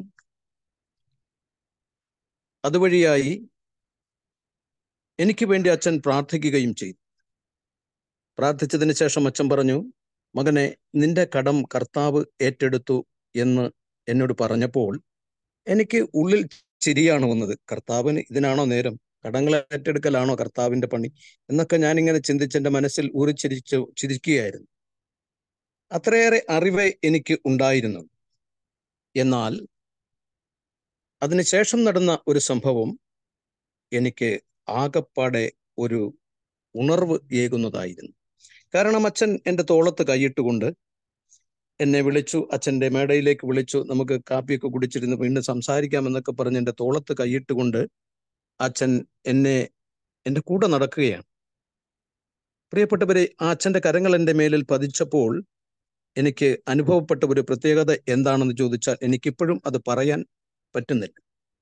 F: അതുവഴിയായി എനിക്ക് വേണ്ടി അച്ഛൻ പ്രാർത്ഥിക്കുകയും ചെയ്തു പ്രാർത്ഥിച്ചതിന് ശേഷം അച്ഛൻ പറഞ്ഞു മകനെ നിന്റെ കടം കർത്താവ് ഏറ്റെടുത്തു എന്ന് എന്നോട് പറഞ്ഞപ്പോൾ എനിക്ക് ഉള്ളിൽ ചിരിയാണ് വന്നത് കർത്താവിന് ഇതിനാണോ നേരം കടങ്ങൾ ഏറ്റെടുക്കലാണോ കർത്താവിന്റെ പണി എന്നൊക്കെ ഞാനിങ്ങനെ ചിന്തിച്ച് എൻ്റെ മനസ്സിൽ ഊറിച്ചിരിച്ചു ചിരിക്കുകയായിരുന്നു അത്രയേറെ അറിവ് എനിക്ക് ഉണ്ടായിരുന്നു എന്നാൽ അതിനുശേഷം നടന്ന ഒരു സംഭവം എനിക്ക് ആകപ്പാടെ ഒരു ഉണർവ് ഏകുന്നതായിരുന്നു കാരണം അച്ഛൻ എൻ്റെ തോളത്ത് കൈയിട്ടുകൊണ്ട് എന്നെ വിളിച്ചു അച്ഛൻ്റെ മേടയിലേക്ക് വിളിച്ചു നമുക്ക് കാപ്പിയൊക്കെ കുടിച്ചിരുന്ന് വീണ്ടും സംസാരിക്കാമെന്നൊക്കെ പറഞ്ഞ് എൻ്റെ തോളത്ത് കൈയിട്ടുകൊണ്ട് അച്ഛൻ എന്നെ എൻ്റെ കൂടെ നടക്കുകയാണ് പ്രിയപ്പെട്ടവരെ ആ അച്ഛൻ്റെ കരങ്ങൾ എൻ്റെ മേലിൽ പതിച്ചപ്പോൾ എനിക്ക് അനുഭവപ്പെട്ട ഒരു പ്രത്യേകത എന്താണെന്ന് ചോദിച്ചാൽ എനിക്കിപ്പോഴും അത് പറയാൻ പറ്റുന്നില്ല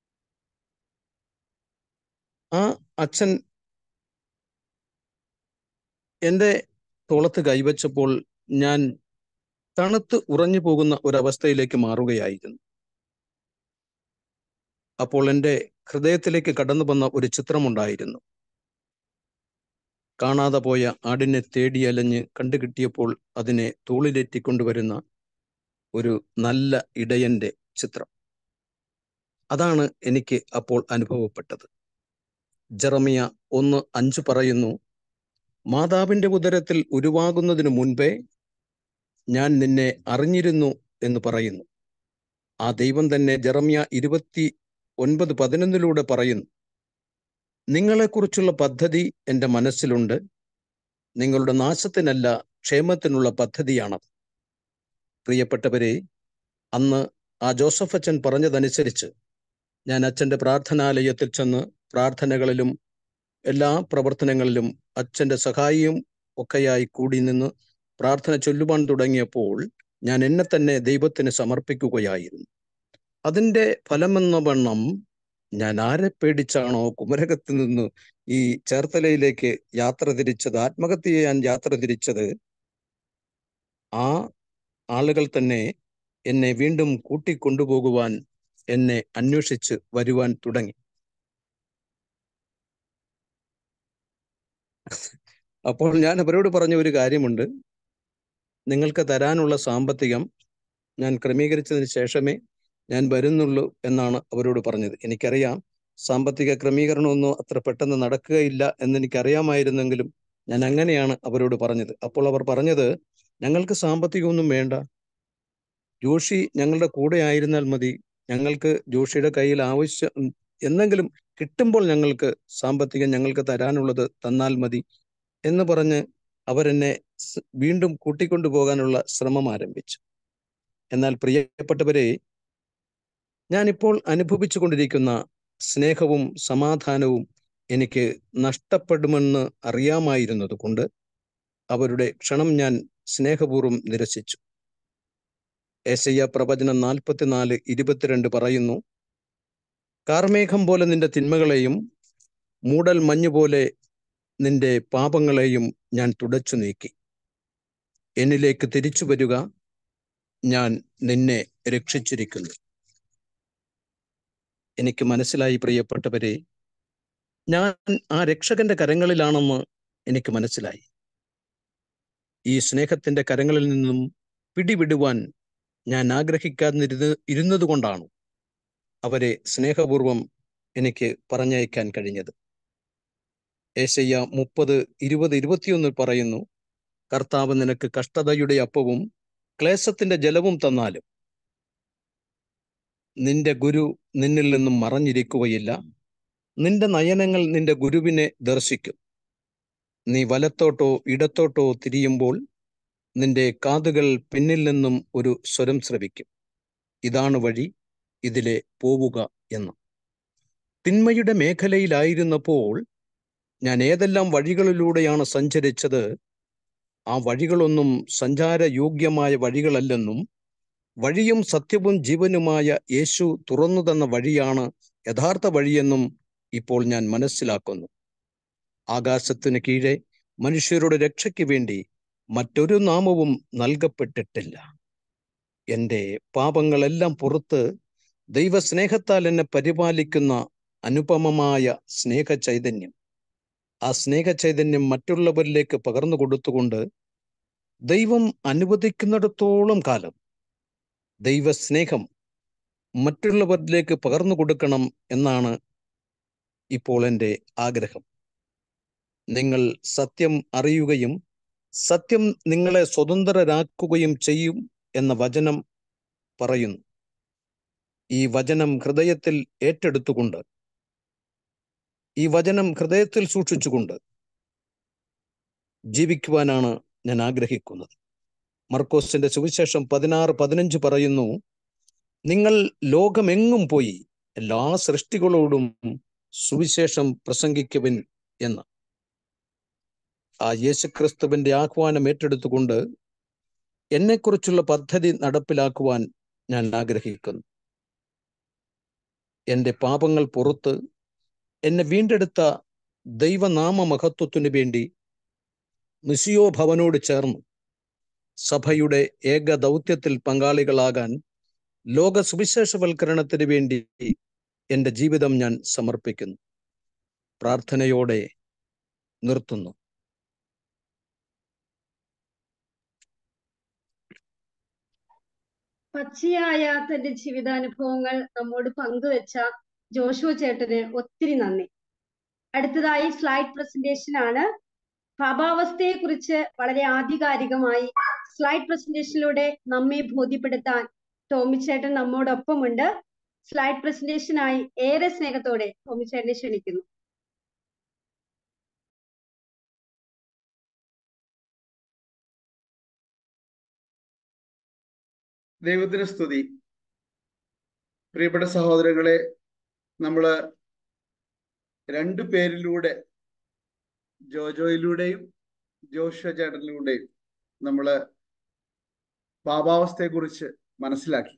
F: ആ അച്ഛൻ എൻ്റെ തോളത്ത് കൈവച്ചപ്പോൾ ഞാൻ തണുത്ത് ഉറഞ്ഞു പോകുന്ന ഒരവസ്ഥയിലേക്ക് മാറുകയായിരുന്നു അപ്പോൾ എൻ്റെ ഹൃദയത്തിലേക്ക് കടന്നു വന്ന ഒരു ചിത്രമുണ്ടായിരുന്നു കാണാതെ പോയ ആടിനെ തേടി അലഞ്ഞ് കണ്ടുകിട്ടിയപ്പോൾ അതിനെ തൂളിലേറ്റിക്കൊണ്ടുവരുന്ന ഒരു നല്ല ഇടയന്റെ ചിത്രം അതാണ് എനിക്ക് അപ്പോൾ അനുഭവപ്പെട്ടത് ജെറമിയ ഒന്ന് അഞ്ച് പറയുന്നു മാതാവിന്റെ ഉദരത്തിൽ ഉരുവാകുന്നതിനു മുൻപേ ഞാൻ നിന്നെ അറിഞ്ഞിരുന്നു എന്ന് പറയുന്നു ആ ദൈവം തന്നെ ജെറമ്യ ഇരുപത്തി ഒൻപത് പതിനൊന്നിലൂടെ പറയുന്നു നിങ്ങളെക്കുറിച്ചുള്ള പദ്ധതി എൻ്റെ മനസ്സിലുണ്ട് നിങ്ങളുടെ നാശത്തിനല്ല ക്ഷേമത്തിനുള്ള പദ്ധതിയാണത് പ്രിയപ്പെട്ടവരെ അന്ന് ആ ജോസഫ് അച്ഛൻ പറഞ്ഞതനുസരിച്ച് ഞാൻ അച്ഛൻ്റെ പ്രാർത്ഥനാലയത്തിൽ ചെന്ന് പ്രാർത്ഥനകളിലും എല്ലാ പ്രവർത്തനങ്ങളിലും അച്ഛൻ്റെ സഹായിയും ഒക്കെയായി കൂടി നിന്ന് പ്രാർത്ഥന ചൊല്ലുവാൻ തുടങ്ങിയപ്പോൾ ഞാൻ എന്നെ തന്നെ ദൈവത്തിന് സമർപ്പിക്കുകയായിരുന്നു അതിൻ്റെ ഫലമെന്ന വണ്ണം ഞാൻ ആരെ പേടിച്ചാണോ കുമരകത്ത് നിന്ന് ഈ ചേർത്തലയിലേക്ക് യാത്ര തിരിച്ചത് ആത്മഹത്യ ചെയ്യാൻ യാത്ര തിരിച്ചത് ആ ആളുകൾ തന്നെ എന്നെ വീണ്ടും കൂട്ടിക്കൊണ്ടുപോകുവാൻ എന്നെ അന്വേഷിച്ച് വരുവാൻ തുടങ്ങി അപ്പോൾ ഞാൻ അവരോട് പറഞ്ഞ ഒരു കാര്യമുണ്ട് നിങ്ങൾക്ക് തരാനുള്ള സാമ്പത്തികം ഞാൻ ക്രമീകരിച്ചതിന് ശേഷമേ ഞാൻ വരുന്നുള്ളൂ എന്നാണ് അവരോട് പറഞ്ഞത് എനിക്കറിയാം സാമ്പത്തിക ക്രമീകരണമൊന്നും അത്ര പെട്ടെന്ന് നടക്കുകയില്ല എന്ന് എനിക്കറിയാമായിരുന്നെങ്കിലും ഞാൻ അങ്ങനെയാണ് അവരോട് പറഞ്ഞത് അപ്പോൾ അവർ പറഞ്ഞത് ഞങ്ങൾക്ക് സാമ്പത്തികമൊന്നും വേണ്ട ജോഷി ഞങ്ങളുടെ കൂടെ ആയിരുന്നാൽ മതി ഞങ്ങൾക്ക് ജോഷിയുടെ കയ്യിൽ ആവശ്യം എന്തെങ്കിലും കിട്ടുമ്പോൾ ഞങ്ങൾക്ക് സാമ്പത്തികം ഞങ്ങൾക്ക് തരാനുള്ളത് തന്നാൽ മതി എന്ന് പറഞ്ഞ് അവരെന്നെ സ് വീണ്ടും കൂട്ടിക്കൊണ്ടു പോകാനുള്ള ശ്രമം ആരംഭിച്ചു എന്നാൽ പ്രിയപ്പെട്ടവരെ ഞാനിപ്പോൾ അനുഭവിച്ചു കൊണ്ടിരിക്കുന്ന സ്നേഹവും സമാധാനവും എനിക്ക് നഷ്ടപ്പെടുമെന്ന് അറിയാമായിരുന്നത് കൊണ്ട് അവരുടെ ക്ഷണം ഞാൻ സ്നേഹപൂർവ്വം നിരസിച്ചു ഏശയ്യ പ്രവചനം നാൽപ്പത്തിനാല് ഇരുപത്തിരണ്ട് പറയുന്നു കാർമേഘം പോലെ നിന്റെ തിന്മകളെയും മൂടൽ മഞ്ഞ് പോലെ നിന്റെ പാപങ്ങളെയും ഞാൻ തുടച്ചു നീക്കി എന്നിലേക്ക് തിരിച്ചു വരിക ഞാൻ നിന്നെ രക്ഷിച്ചിരിക്കുന്നു എനിക്ക് മനസ്സിലായി പ്രിയപ്പെട്ടവരെ ഞാൻ ആ രക്ഷകന്റെ കരങ്ങളിലാണെന്ന് എനിക്ക് മനസ്സിലായി ഈ സ്നേഹത്തിന്റെ കരങ്ങളിൽ നിന്നും പിടിവിടുവാൻ ഞാൻ ആഗ്രഹിക്കാതിരുന്ന് ഇരുന്നത് കൊണ്ടാണ് അവരെ സ്നേഹപൂർവം എനിക്ക് പറഞ്ഞയക്കാൻ കഴിഞ്ഞത് ഏശയ്യ മുപ്പത് ഇരുപത് ഇരുപത്തിയൊന്ന് പറയുന്നു കർത്താവ് നിനക്ക് കഷ്ടതയുടെ അപ്പവും ക്ലേശത്തിന്റെ ജലവും തന്നാലും നിന്റെ ഗുരു നിന്നിൽ നിന്നും മറഞ്ഞിരിക്കുകയില്ല നിന്റെ നയനങ്ങൾ നിന്റെ ഗുരുവിനെ ദർശിക്കും നീ വലത്തോട്ടോ ഇടത്തോട്ടോ തിരിയുമ്പോൾ നിന്റെ കാതുകൾ പിന്നിൽ നിന്നും ഒരു സ്വരം ശ്രവിക്കും ഇതാണ് വഴി ഇതിലെ പോവുക എന്ന് തിന്മയുടെ മേഖലയിലായിരുന്നപ്പോൾ ഞാൻ ഏതെല്ലാം വഴികളിലൂടെയാണ് സഞ്ചരിച്ചത് ആ വഴികളൊന്നും സഞ്ചാരയോഗ്യമായ വഴികളല്ലെന്നും വഴിയും സത്യവും ജീവനുമായ യേശു തുറന്നു തന്ന വഴിയാണ് യഥാർത്ഥ വഴിയെന്നും ഇപ്പോൾ ഞാൻ മനസ്സിലാക്കുന്നു ആകാശത്തിന് കീഴെ മനുഷ്യരുടെ രക്ഷയ്ക്ക് വേണ്ടി മറ്റൊരു നാമവും നൽകപ്പെട്ടിട്ടില്ല എൻ്റെ പാപങ്ങളെല്ലാം പുറത്ത് ദൈവസ്നേഹത്താൽ എന്നെ പരിപാലിക്കുന്ന അനുപമമായ സ്നേഹ ചൈതന്യം ആ സ്നേഹ ചൈതന്യം മറ്റുള്ളവരിലേക്ക് പകർന്നു കൊടുത്തുകൊണ്ട് ദൈവം അനുവദിക്കുന്നിടത്തോളം കാലം ദൈവസ്നേഹം മറ്റുള്ളവരിലേക്ക് പകർന്നു കൊടുക്കണം എന്നാണ് ഇപ്പോൾ എൻ്റെ ആഗ്രഹം നിങ്ങൾ സത്യം അറിയുകയും സത്യം നിങ്ങളെ സ്വതന്ത്രരാക്കുകയും ചെയ്യും എന്ന വചനം പറയുന്നു ഈ വചനം ഹൃദയത്തിൽ ഏറ്റെടുത്തുകൊണ്ട് ഈ വചനം ഹൃദയത്തിൽ സൂക്ഷിച്ചുകൊണ്ട് ജീവിക്കുവാനാണ് ഞാൻ ആഗ്രഹിക്കുന്നത് മർക്കോസിന്റെ സുവിശേഷം പതിനാറ് പതിനഞ്ച് പറയുന്നു നിങ്ങൾ ലോകമെങ്ങും പോയി എല്ലാ സൃഷ്ടികളോടും സുവിശേഷം പ്രസംഗിക്കുവിൻ എന്ന് ആ യേശുക്രിസ്തുവിന്റെ ആഹ്വാനം ഏറ്റെടുത്തുകൊണ്ട് എന്നെക്കുറിച്ചുള്ള പദ്ധതി നടപ്പിലാക്കുവാൻ ഞാൻ ആഗ്രഹിക്കുന്നു എൻ്റെ പാപങ്ങൾ പുറത്ത് എന്നെ വീണ്ടെടുത്ത ദൈവനാമ മഹത്വത്തിനു വേണ്ടി മിസിയോ ഭവനോട് ചേർന്ന് സഭയുടെ ഏക ദൗത്യത്തിൽ പങ്കാളികളാകാൻ ലോക സുവിശേഷവൽക്കരണത്തിന് വേണ്ടി എൻ്റെ ജീവിതം ഞാൻ സമർപ്പിക്കുന്നു പ്രാർത്ഥനയോടെ നിർത്തുന്നു
D: പച്ചയായ തന്റെ ജീവിതാനുഭവങ്ങൾ നമ്മോട് പങ്കുവെച്ച ജോഷുവ ചേട്ടന് ഒത്തിരി നന്ദി അടുത്തതായി സ്ലൈഡ് പ്രസന്റേഷൻ ആണ് പാപാവസ്ഥയെ കുറിച്ച് വളരെ ആധികാരികമായി സ്ലൈഡ് പ്രസന്റേഷനിലൂടെ നമ്മെ ബോധ്യപ്പെടുത്താൻ ടോമിച്ചേട്ടൻ നമ്മോടൊപ്പമുണ്ട് സ്ലൈഡ് പ്രസന്റേഷനായി ഏറെ സ്നേഹത്തോടെ ടോമിച്ചേട്ടനെ ക്ഷണിക്കുന്നു
G: ദൈവത്തിന് സ്തുതി പ്രിയപ്പെട്ട സഹോദരങ്ങളെ നമ്മള് രണ്ടു പേരിലൂടെ ജോജോയിലൂടെയും ജോഷുവ ചേട്ടനിലൂടെയും നമ്മള് പാപാവസ്ഥയെക്കുറിച്ച് മനസ്സിലാക്കി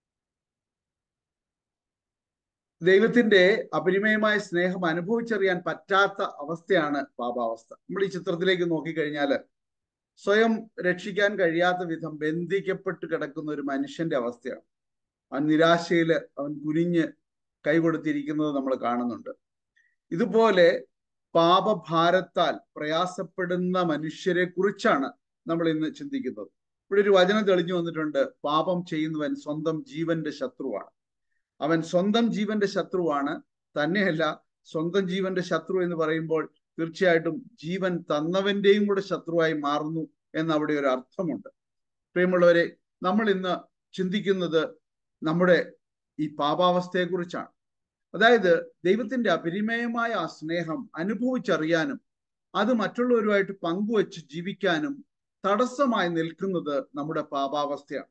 G: ദൈവത്തിന്റെ അപരിമയമായ സ്നേഹം അനുഭവിച്ചറിയാൻ പറ്റാത്ത അവസ്ഥയാണ് പാപാവസ്ഥ നമ്മൾ ഈ ചിത്രത്തിലേക്ക് നോക്കിക്കഴിഞ്ഞാൽ സ്വയം രക്ഷിക്കാൻ കഴിയാത്ത വിധം ബന്ധിക്കപ്പെട്ട് കിടക്കുന്ന ഒരു മനുഷ്യന്റെ അവസ്ഥയാണ് അവൻ നിരാശയിൽ അവൻ കുനിഞ്ഞ് കൈകൊടുത്തിരിക്കുന്നത് നമ്മൾ കാണുന്നുണ്ട് ഇതുപോലെ പാപഭാരത്താൽ പ്രയാസപ്പെടുന്ന മനുഷ്യരെ കുറിച്ചാണ് നമ്മൾ ഇന്ന് ചിന്തിക്കുന്നത് ഇവിടെ ഒരു വചനം തെളിഞ്ഞു വന്നിട്ടുണ്ട് പാപം ചെയ്യുന്നവൻ സ്വന്തം ജീവന്റെ ശത്രുവാണ് അവൻ സ്വന്തം ജീവന്റെ ശത്രുവാണ് തന്നെയല്ല സ്വന്തം ജീവന്റെ ശത്രു എന്ന് പറയുമ്പോൾ തീർച്ചയായിട്ടും ജീവൻ തന്നവന്റെയും കൂടെ ശത്രുവായി മാറുന്നു എന്ന് അവിടെ ഒരു അർത്ഥമുണ്ട് പ്രിയമുള്ളവരെ നമ്മൾ ഇന്ന് ചിന്തിക്കുന്നത് നമ്മുടെ ഈ പാപാവസ്ഥയെക്കുറിച്ചാണ് അതായത് ദൈവത്തിന്റെ അപരിമയമായ ആ സ്നേഹം അനുഭവിച്ചറിയാനും അത് മറ്റുള്ളവരുമായിട്ട് പങ്കുവച്ച് ജീവിക്കാനും തടസ്സമായി നിൽക്കുന്നത് നമ്മുടെ പാപാവസ്ഥയാണ്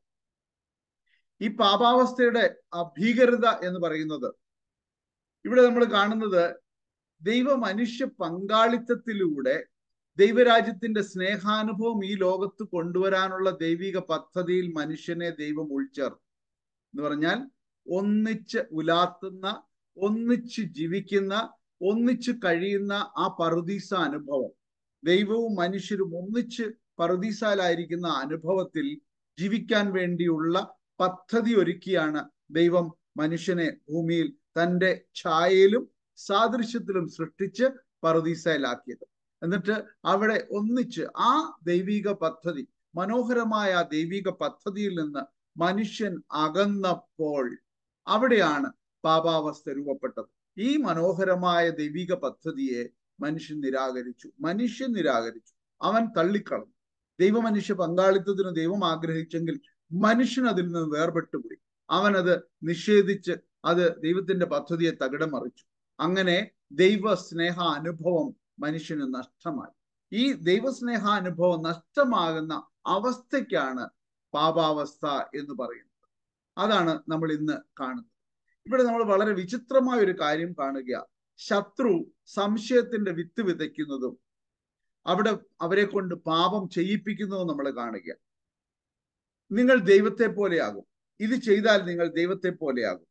G: ഈ പാപാവസ്ഥയുടെ ആ ഭീകരത എന്ന് പറയുന്നത് ഇവിടെ നമ്മൾ കാണുന്നത് ദൈവ മനുഷ്യ പങ്കാളിത്തത്തിലൂടെ ദൈവരാജ്യത്തിന്റെ സ്നേഹാനുഭവം ഈ ലോകത്ത് കൊണ്ടുവരാനുള്ള ദൈവിക പദ്ധതിയിൽ മനുഷ്യനെ ദൈവം ഉൾച്ചേർന്നു എന്ന് പറഞ്ഞാൽ ഒന്നിച്ച് ഉലാത്തുന്ന ഒന്നിച്ച് ജീവിക്കുന്ന ഒന്നിച്ച് കഴിയുന്ന ആ പറുദീസ അനുഭവം ദൈവവും മനുഷ്യരും ഒന്നിച്ച് പറുദീസാലായിരിക്കുന്ന അനുഭവത്തിൽ ജീവിക്കാൻ വേണ്ടിയുള്ള പദ്ധതി ഒരുക്കിയാണ് ദൈവം മനുഷ്യനെ ഭൂമിയിൽ തന്റെ ഛായയിലും സാദൃശ്യത്തിലും സൃഷ്ടിച്ച് പറുദീസയിലാക്കിയത് എന്നിട്ട് അവിടെ ഒന്നിച്ച് ആ ദൈവിക പദ്ധതി മനോഹരമായ ആ ദൈവിക പദ്ധതിയിൽ നിന്ന് മനുഷ്യൻ അകന്നപ്പോൾ അവിടെയാണ് പാപാവസ്ഥ രൂപപ്പെട്ടത് ഈ മനോഹരമായ ദൈവിക പദ്ധതിയെ മനുഷ്യൻ നിരാകരിച്ചു മനുഷ്യൻ നിരാകരിച്ചു അവൻ തള്ളിക്കളഞ്ഞു ദൈവമനുഷ്യ പങ്കാളിത്തത്തിന് ദൈവം ആഗ്രഹിച്ചെങ്കിൽ മനുഷ്യൻ അതിൽ നിന്ന് വേർപെട്ടുപോയി അവൻ അത് നിഷേധിച്ച് അത് ദൈവത്തിന്റെ പദ്ധതിയെ തകിടം മറിച്ചു അങ്ങനെ ദൈവ സ്നേഹ അനുഭവം മനുഷ്യന് നഷ്ടമായി ഈ ദൈവസ്നേഹ അനുഭവം നഷ്ടമാകുന്ന അവസ്ഥയ്ക്കാണ് പാപാവസ്ഥ എന്ന് പറയുന്നത് അതാണ് നമ്മൾ ഇന്ന് കാണുന്നത് ഇവിടെ നമ്മൾ വളരെ വിചിത്രമായ ഒരു കാര്യം കാണുക ശത്രു സംശയത്തിന്റെ വിത്ത് വിതയ്ക്കുന്നതും അവിടെ അവരെ കൊണ്ട് പാപം ചെയ്യിപ്പിക്കുന്നതും നമ്മൾ കാണുക നിങ്ങൾ ദൈവത്തെ പോലെയാകും ഇത് ചെയ്താൽ നിങ്ങൾ ദൈവത്തെ പോലെയാകും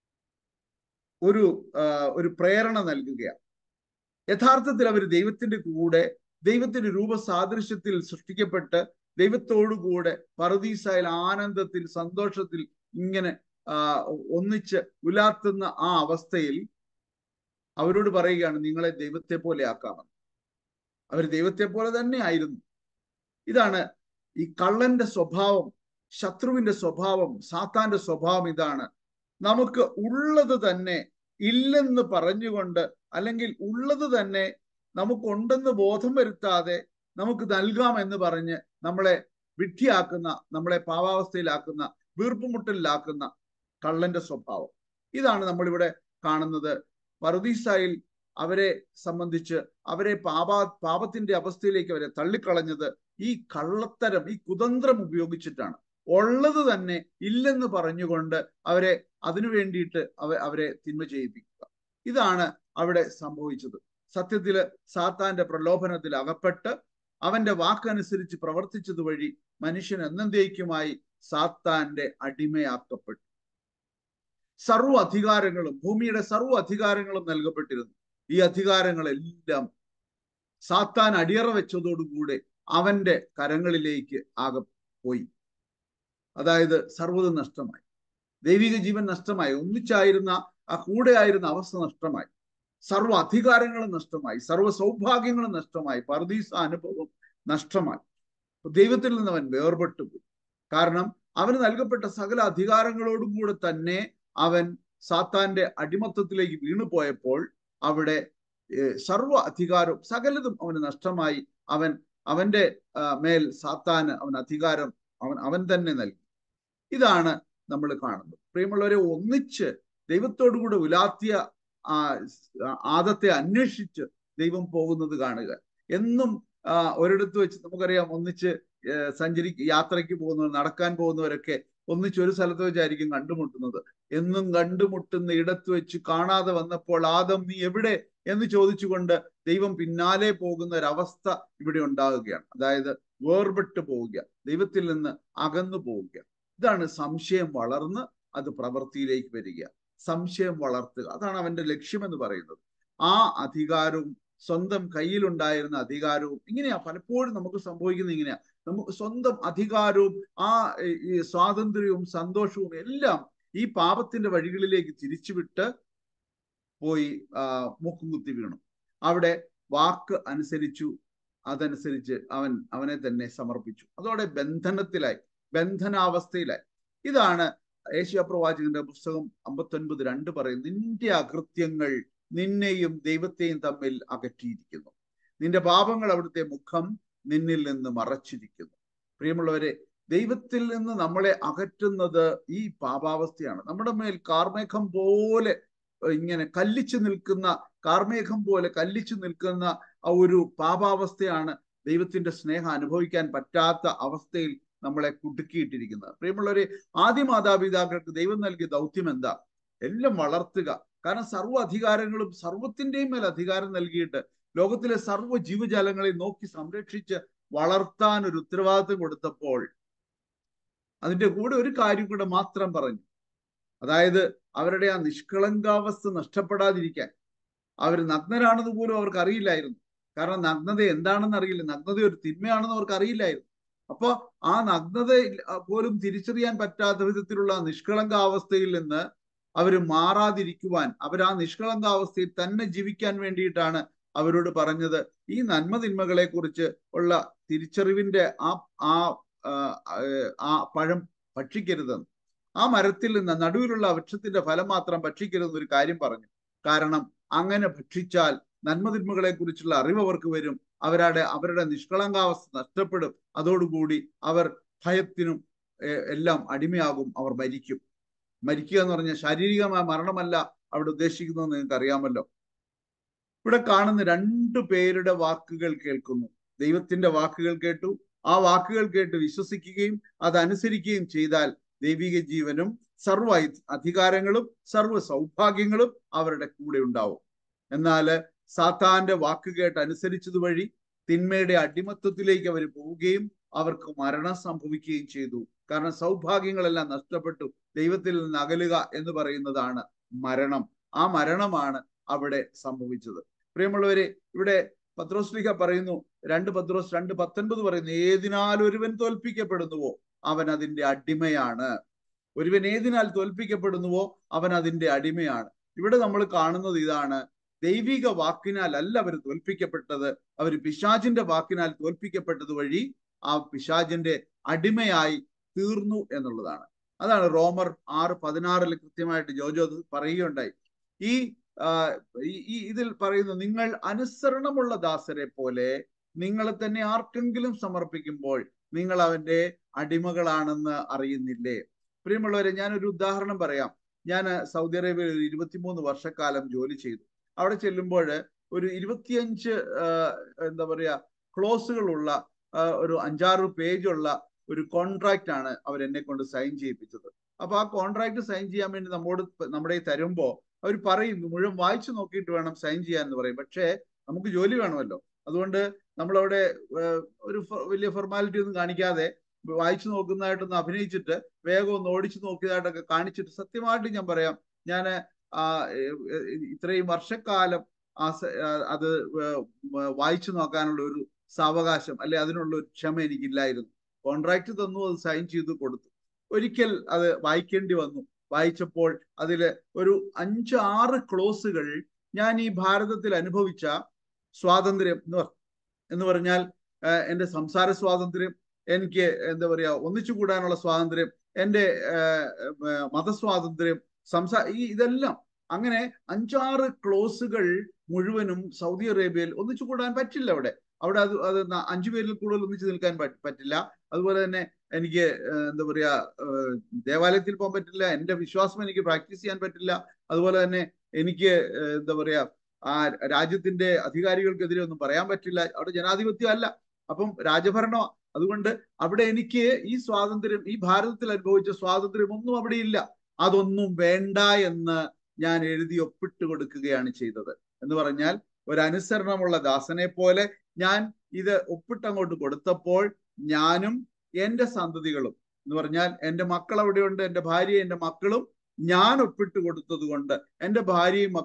G: ഒരു ഒരു പ്രേരണ നൽകുകയാണ് യഥാർത്ഥത്തിൽ അവർ ദൈവത്തിന്റെ കൂടെ ദൈവത്തിന്റെ രൂപസാദൃശ്യത്തിൽ സൃഷ്ടിക്കപ്പെട്ട് ദൈവത്തോടുകൂടെ പറദീസായാൽ ആനന്ദത്തിൽ സന്തോഷത്തിൽ ഇങ്ങനെ ഒന്നിച്ച് ഉലാത്തുന്ന ആ അവസ്ഥയിൽ അവരോട് പറയുകയാണ് നിങ്ങളെ ദൈവത്തെ പോലെ ആക്കാമെന്ന് അവർ ദൈവത്തെ പോലെ തന്നെ ആയിരുന്നു ഇതാണ് ഈ കള്ളന്റെ സ്വഭാവം ശത്രുവിന്റെ സ്വഭാവം സാത്താന്റെ സ്വഭാവം ഇതാണ് നമുക്ക് ഉള്ളത് തന്നെ ഇല്ലെന്ന് പറഞ്ഞുകൊണ്ട് അല്ലെങ്കിൽ ഉള്ളത് തന്നെ നമുക്കുണ്ടെന്ന് ബോധം വരുത്താതെ നമുക്ക് നൽകാം എന്ന് പറഞ്ഞ് നമ്മളെ വിഡ്ഢിയാക്കുന്ന നമ്മളെ പാവാവസ്ഥയിലാക്കുന്ന വീർപ്പുമുട്ടലിലാക്കുന്ന കള്ളന്റെ സ്വഭാവം ഇതാണ് നമ്മളിവിടെ കാണുന്നത് പറുദീസായിൽ അവരെ സംബന്ധിച്ച് അവരെ പാപാ പാപത്തിന്റെ അവസ്ഥയിലേക്ക് അവരെ തള്ളിക്കളഞ്ഞത് ഈ കള്ളത്തരം ഈ കുതന്ത്രം ഉപയോഗിച്ചിട്ടാണ് ഉള്ളത് തന്നെ ഇല്ലെന്ന് പറഞ്ഞുകൊണ്ട് അവരെ അതിനു വേണ്ടിയിട്ട് അവ അവരെ തിന്മ ചെയ്യിപ്പിക്കുക ഇതാണ് അവിടെ സംഭവിച്ചത് സത്യത്തില് സാത്താന്റെ പ്രലോഭനത്തിൽ അകപ്പെട്ട് അവന്റെ വാക്കനുസരിച്ച് പ്രവർത്തിച്ചത് വഴി മനുഷ്യൻ എന്നേക്കുമായി സാത്താന്റെ അടിമയാക്കപ്പെട്ടു സർവ്വ അധികാരങ്ങളും ഭൂമിയുടെ സർവ്വ അധികാരങ്ങളും നൽകപ്പെട്ടിരുന്നു ഈ അധികാരങ്ങളെല്ലാം സാത്താൻ അടിയറ വെച്ചതോടുകൂടെ അവന്റെ കരങ്ങളിലേക്ക് ആകെ പോയി അതായത് സർവ്വതും നഷ്ടമായി ദൈവിക ജീവൻ നഷ്ടമായി ഒന്നിച്ചായിരുന്ന ആ കൂടെ ആയിരുന്ന അവസ്ഥ നഷ്ടമായി സർവ്വ അധികാരങ്ങളും നഷ്ടമായി സർവ്വ സൗഭാഗ്യങ്ങളും നഷ്ടമായി പർദീസ അനുഭവം നഷ്ടമായി ദൈവത്തിൽ നിന്ന് അവൻ വേർപെട്ടു പോയി കാരണം അവന് നൽകപ്പെട്ട സകല അധികാരങ്ങളോടും കൂടെ തന്നെ അവൻ സാത്താന്റെ അടിമത്തത്തിലേക്ക് വീണു പോയപ്പോൾ അവിടെ സർവ്വ അധികാരവും സകലതും അവന് നഷ്ടമായി അവൻ അവന്റെ മേൽ സാത്താന് അവൻ അധികാരം അവൻ അവൻ തന്നെ നൽകി ഇതാണ് നമ്മൾ കാണുന്നത് പ്രിയമുള്ളവരെ ഒന്നിച്ച് ദൈവത്തോടു കൂടെ ഉലാത്തിയ ആ ആദത്തെ അന്വേഷിച്ച് ദൈവം പോകുന്നത് കാണുക എന്നും ഒരിടത്ത് വെച്ച് നമുക്കറിയാം ഒന്നിച്ച് സഞ്ചരി യാത്രയ്ക്ക് പോകുന്നവർ നടക്കാൻ പോകുന്നവരൊക്കെ ഒന്നിച്ച് ഒരു സ്ഥലത്ത് വെച്ചായിരിക്കും കണ്ടുമുട്ടുന്നത് എന്നും കണ്ടുമുട്ടുന്ന ഇടത്ത് വെച്ച് കാണാതെ വന്നപ്പോൾ ആദം നീ എവിടെ എന്ന് ചോദിച്ചുകൊണ്ട് ദൈവം പിന്നാലെ പോകുന്ന ഒരവസ്ഥ ഇവിടെ ഉണ്ടാകുകയാണ് അതായത് വേർപെട്ട് പോവുക ദൈവത്തിൽ നിന്ന് അകന്നു പോവുക ഇതാണ് സംശയം വളർന്ന് അത് പ്രവൃത്തിയിലേക്ക് വരിക സംശയം വളർത്തുക അതാണ് അവന്റെ ലക്ഷ്യമെന്ന് പറയുന്നത് ആ അധികാരവും സ്വന്തം കയ്യിലുണ്ടായിരുന്ന അധികാരവും ഇങ്ങനെയാ പലപ്പോഴും നമുക്ക് സംഭവിക്കുന്നത് ഇങ്ങനെയാ നമുക്ക് സ്വന്തം അധികാരവും ആ ഈ- ഈ സ്വാതന്ത്ര്യവും സന്തോഷവും എല്ലാം ഈ പാപത്തിന്റെ വഴികളിലേക്ക് തിരിച്ചുവിട്ട് പോയി ആ, മൂക്കും കുത്തി വീണു അവിടെ വാക്ക് അനുസരിച്ചു അതനുസരിച്ച് അവൻ അവനെ തന്നെ സമർപ്പിച്ചു അതോടെ ബന്ധനത്തിലായി ബന്ധനാവസ്ഥയിലായി ഇതാണ് ഏഷ്യ പ്രവാചകന്റെ പുസ്തകം അമ്പത്തൊൻപത് രണ്ട് പറയും നിന്റെ അകൃത്യങ്ങൾ നിന്നെയും ദൈവത്തെയും തമ്മിൽ അകറ്റിയിരിക്കുന്നു നിന്റെ പാപങ്ങൾ അവിടുത്തെ മുഖം നിന്നിൽ നിന്ന് മറച്ചിരിക്കുന്നു പ്രിയമുള്ളവരെ ദൈവത്തിൽ നിന്ന് നമ്മളെ അകറ്റുന്നത് ഈ പാപാവസ്ഥയാണ് നമ്മുടെ മേൽ കാർമേഘം പോലെ ഇങ്ങനെ കല്ലിച്ചു നിൽക്കുന്ന കാർമേഘം പോലെ കല്ലിച്ചു നിൽക്കുന്ന ആ ഒരു പാപാവസ്ഥയാണ് ദൈവത്തിന്റെ സ്നേഹം അനുഭവിക്കാൻ പറ്റാത്ത അവസ്ഥയിൽ നമ്മളെ കുടുക്കിയിട്ടിരിക്കുന്നത് പ്രിയമുള്ളവരെ ആദ്യ മാതാപിതാക്കൾക്ക് ദൈവം നൽകിയ ദൗത്യം എന്താ എല്ലാം വളർത്തുക കാരണം സർവ്വ അധികാരങ്ങളും സർവത്തിന്റെയും മേൽ അധികാരം നൽകിയിട്ട് ലോകത്തിലെ സർവ്വ ജീവജാലങ്ങളെ നോക്കി സംരക്ഷിച്ച് വളർത്താൻ ഒരു ഉത്തരവാദിത്വം കൊടുത്തപ്പോൾ അതിന്റെ കൂടെ ഒരു കാര്യം കൂടെ മാത്രം പറഞ്ഞു അതായത് അവരുടെ ആ നിഷ്കളങ്കാവസ്ഥ നഷ്ടപ്പെടാതിരിക്കാൻ അവർ നഗ്നരാണെന്ന് പോലും അവർക്ക് അറിയില്ലായിരുന്നു കാരണം നഗ്നത എന്താണെന്ന് അറിയില്ല നഗ്നത ഒരു തിന്മയാണെന്ന് അവർക്ക് അറിയില്ലായിരുന്നു അപ്പൊ ആ നഗ്നത പോലും തിരിച്ചറിയാൻ പറ്റാത്ത വിധത്തിലുള്ള നിഷ്കളങ്കാവസ്ഥയിൽ നിന്ന് അവർ മാറാതിരിക്കുവാൻ അവർ ആ നിഷ്കളങ്കാവസ്ഥയിൽ തന്നെ ജീവിക്കാൻ വേണ്ടിയിട്ടാണ് അവരോട് പറഞ്ഞത് ഈ നന്മ തിന്മകളെ കുറിച്ച് ഉള്ള തിരിച്ചറിവിന്റെ ആ ആ ആ പഴം ഭക്ഷിക്കരുതെന്ന് ആ മരത്തിൽ നിന്ന് നടുവിലുള്ള വൃക്ഷത്തിന്റെ ഫലം മാത്രം ഭക്ഷിക്കരുതെന്ന് ഒരു കാര്യം പറഞ്ഞു കാരണം അങ്ങനെ ഭക്ഷിച്ചാൽ നന്മതിന്മകളെ കുറിച്ചുള്ള അറിവ് അവർക്ക് വരും അവരുടെ അവരുടെ നിഷ്കളങ്കാവസ്ഥ നഷ്ടപ്പെടും അതോടുകൂടി അവർ ഭയത്തിനും എല്ലാം അടിമയാകും അവർ മരിക്കും മരിക്കുക എന്ന് പറഞ്ഞാൽ ശാരീരികമായ മരണമല്ല അവിടെ ഉദ്ദേശിക്കുന്നത് നിങ്ങൾക്ക് അറിയാമല്ലോ ഇവിടെ കാണുന്ന രണ്ടു പേരുടെ വാക്കുകൾ കേൾക്കുന്നു ദൈവത്തിന്റെ വാക്കുകൾ കേട്ടു ആ വാക്കുകൾ കേട്ട് വിശ്വസിക്കുകയും അതനുസരിക്കുകയും ചെയ്താൽ ദൈവിക ജീവനും സർവ അധികാരങ്ങളും സർവ സൗഭാഗ്യങ്ങളും അവരുടെ കൂടെ ഉണ്ടാവും എന്നാൽ സാത്താന്റെ വാക്ക് കേട്ട് അനുസരിച്ചത് വഴി തിന്മയുടെ അടിമത്വത്തിലേക്ക് അവർ പോവുകയും അവർക്ക് മരണം സംഭവിക്കുകയും ചെയ്തു കാരണം സൗഭാഗ്യങ്ങളെല്ലാം നഷ്ടപ്പെട്ടു ദൈവത്തിൽ നിന്ന് അകലുക എന്ന് പറയുന്നതാണ് മരണം ആ മരണമാണ് അവിടെ സംഭവിച്ചത് പ്രിയമുള്ളവരെ ഇവിടെ പത്രോസ്ലിഹ പറയുന്നു രണ്ട് പത്രോസ് രണ്ട് പത്തൊൻപത് പറയുന്നു ഏതിനാൽ ഒരുവൻ തോൽപ്പിക്കപ്പെടുന്നുവോ അവൻ അതിന്റെ അടിമയാണ് ഒരുവൻ ഏതിനാൽ തോൽപ്പിക്കപ്പെടുന്നുവോ അവൻ അതിന്റെ അടിമയാണ് ഇവിടെ നമ്മൾ കാണുന്നത് ഇതാണ് ദൈവിക വാക്കിനാൽ അല്ല അവർ തോൽപ്പിക്കപ്പെട്ടത് അവർ പിശാചിന്റെ വാക്കിനാൽ തോൽപ്പിക്കപ്പെട്ടത് വഴി ആ പിശാചിന്റെ അടിമയായി തീർന്നു എന്നുള്ളതാണ് അതാണ് റോമർ ആറ് പതിനാറിൽ കൃത്യമായിട്ട് ജോജോ പറയുകയുണ്ടായി ഈ ഈ ഇതിൽ പറയുന്നു നിങ്ങൾ അനുസരണമുള്ള ദാസരെ പോലെ നിങ്ങളെ തന്നെ ആർക്കെങ്കിലും സമർപ്പിക്കുമ്പോൾ നിങ്ങൾ അവന്റെ അടിമകളാണെന്ന് അറിയുന്നില്ലേ പ്രിയമുള്ളവരെ ഞാൻ ഒരു ഉദാഹരണം പറയാം ഞാൻ സൗദി അറേബ്യയിൽ ഒരു ഇരുപത്തിമൂന്ന് വർഷക്കാലം ജോലി ചെയ്തു അവിടെ ചെല്ലുമ്പോൾ ഒരു ഇരുപത്തിയഞ്ച് എന്താ പറയാ ക്ലോസുകളുള്ള ഒരു അഞ്ചാറ് പേജുള്ള ഒരു കോൺട്രാക്റ്റ് ആണ് അവർ എന്നെ കൊണ്ട് സൈൻ ചെയ്യിപ്പിച്ചത് അപ്പൊ ആ കോൺട്രാക്ട് സൈൻ ചെയ്യാൻ വേണ്ടി നമ്മോട് നമ്മുടെ തരുമ്പോ അവർ പറയും മുഴുവൻ വായിച്ചു നോക്കിയിട്ട് വേണം സൈൻ ചെയ്യാൻ എന്ന് പറയും പക്ഷേ നമുക്ക് ജോലി വേണമല്ലോ അതുകൊണ്ട് നമ്മളവിടെ ഒരു വലിയ ഫോർമാലിറ്റി ഒന്നും കാണിക്കാതെ വായിച്ചു നോക്കുന്നതായിട്ടൊന്ന് അഭിനയിച്ചിട്ട് വേഗം ഒന്ന് ഓടിച്ചു നോക്കിയതായിട്ടൊക്കെ കാണിച്ചിട്ട് സത്യമായിട്ട് ഞാൻ പറയാം ഞാൻ ഇത്രയും വർഷക്കാലം ആ അത് വായിച്ചു നോക്കാനുള്ള ഒരു സാവകാശം അല്ലെ അതിനുള്ള ഒരു ക്ഷമ എനിക്കില്ലായിരുന്നു കോൺട്രാക്ട് തന്നു അത് സൈൻ ചെയ്ത് കൊടുത്തു ഒരിക്കൽ അത് വായിക്കേണ്ടി വന്നു വായിച്ചപ്പോൾ അതിൽ ഒരു അഞ്ച് ആറ് ക്ലോസുകൾ ഞാൻ ഈ ഭാരതത്തിൽ അനുഭവിച്ച സ്വാതന്ത്ര്യം എന്ന് എന്ന് പറഞ്ഞാൽ എൻ്റെ സംസാര സ്വാതന്ത്ര്യം എനിക്ക് എന്താ പറയാ ഒന്നിച്ചു കൂടാനുള്ള സ്വാതന്ത്ര്യം എൻ്റെ മതസ്വാതന്ത്ര്യം സംസാ ഈ ഇതെല്ലാം അങ്ങനെ അഞ്ചാറ് ക്ലോസുകൾ മുഴുവനും സൗദി അറേബ്യയിൽ ഒന്നിച്ചു കൂടാൻ പറ്റില്ല അവിടെ അവിടെ അത് അത് അഞ്ചു പേരിൽ കൂടുതൽ ഒന്നിച്ചു നിൽക്കാൻ പറ്റില്ല അതുപോലെ തന്നെ എനിക്ക് എന്താ പറയാ ദേവാലയത്തിൽ പോകാൻ പറ്റില്ല എൻ്റെ വിശ്വാസം എനിക്ക് പ്രാക്ടീസ് ചെയ്യാൻ പറ്റില്ല അതുപോലെ തന്നെ എനിക്ക് എന്താ പറയാ ആ രാജ്യത്തിന്റെ അധികാരികൾക്കെതിരെ ഒന്നും പറയാൻ പറ്റില്ല അവിടെ ജനാധിപത്യം അല്ല അപ്പം രാജഭരണം അതുകൊണ്ട് അവിടെ എനിക്ക് ഈ സ്വാതന്ത്ര്യം ഈ ഭാരതത്തിൽ അനുഭവിച്ച സ്വാതന്ത്ര്യം ഒന്നും അവിടെ ഇല്ല അതൊന്നും വേണ്ട എന്ന് ഞാൻ എഴുതി ഒപ്പിട്ട് കൊടുക്കുകയാണ് ചെയ്തത് എന്ന് പറഞ്ഞാൽ ഒരു അനുസരണമുള്ള ദാസനെ പോലെ ഞാൻ ഇത് ഒപ്പിട്ടങ്ങോട്ട് കൊടുത്തപ്പോൾ ഞാനും എൻ്റെ സന്തതികളും എന്ന് പറഞ്ഞാൽ എൻ്റെ മക്കൾ അവിടെയുണ്ട് എൻ്റെ ഭാര്യ എൻ്റെ മക്കളും ഞാൻ ഒപ്പിട്ട് കൊടുത്തത് കൊണ്ട് എൻ്റെ ഭാര്യയും മക്കളും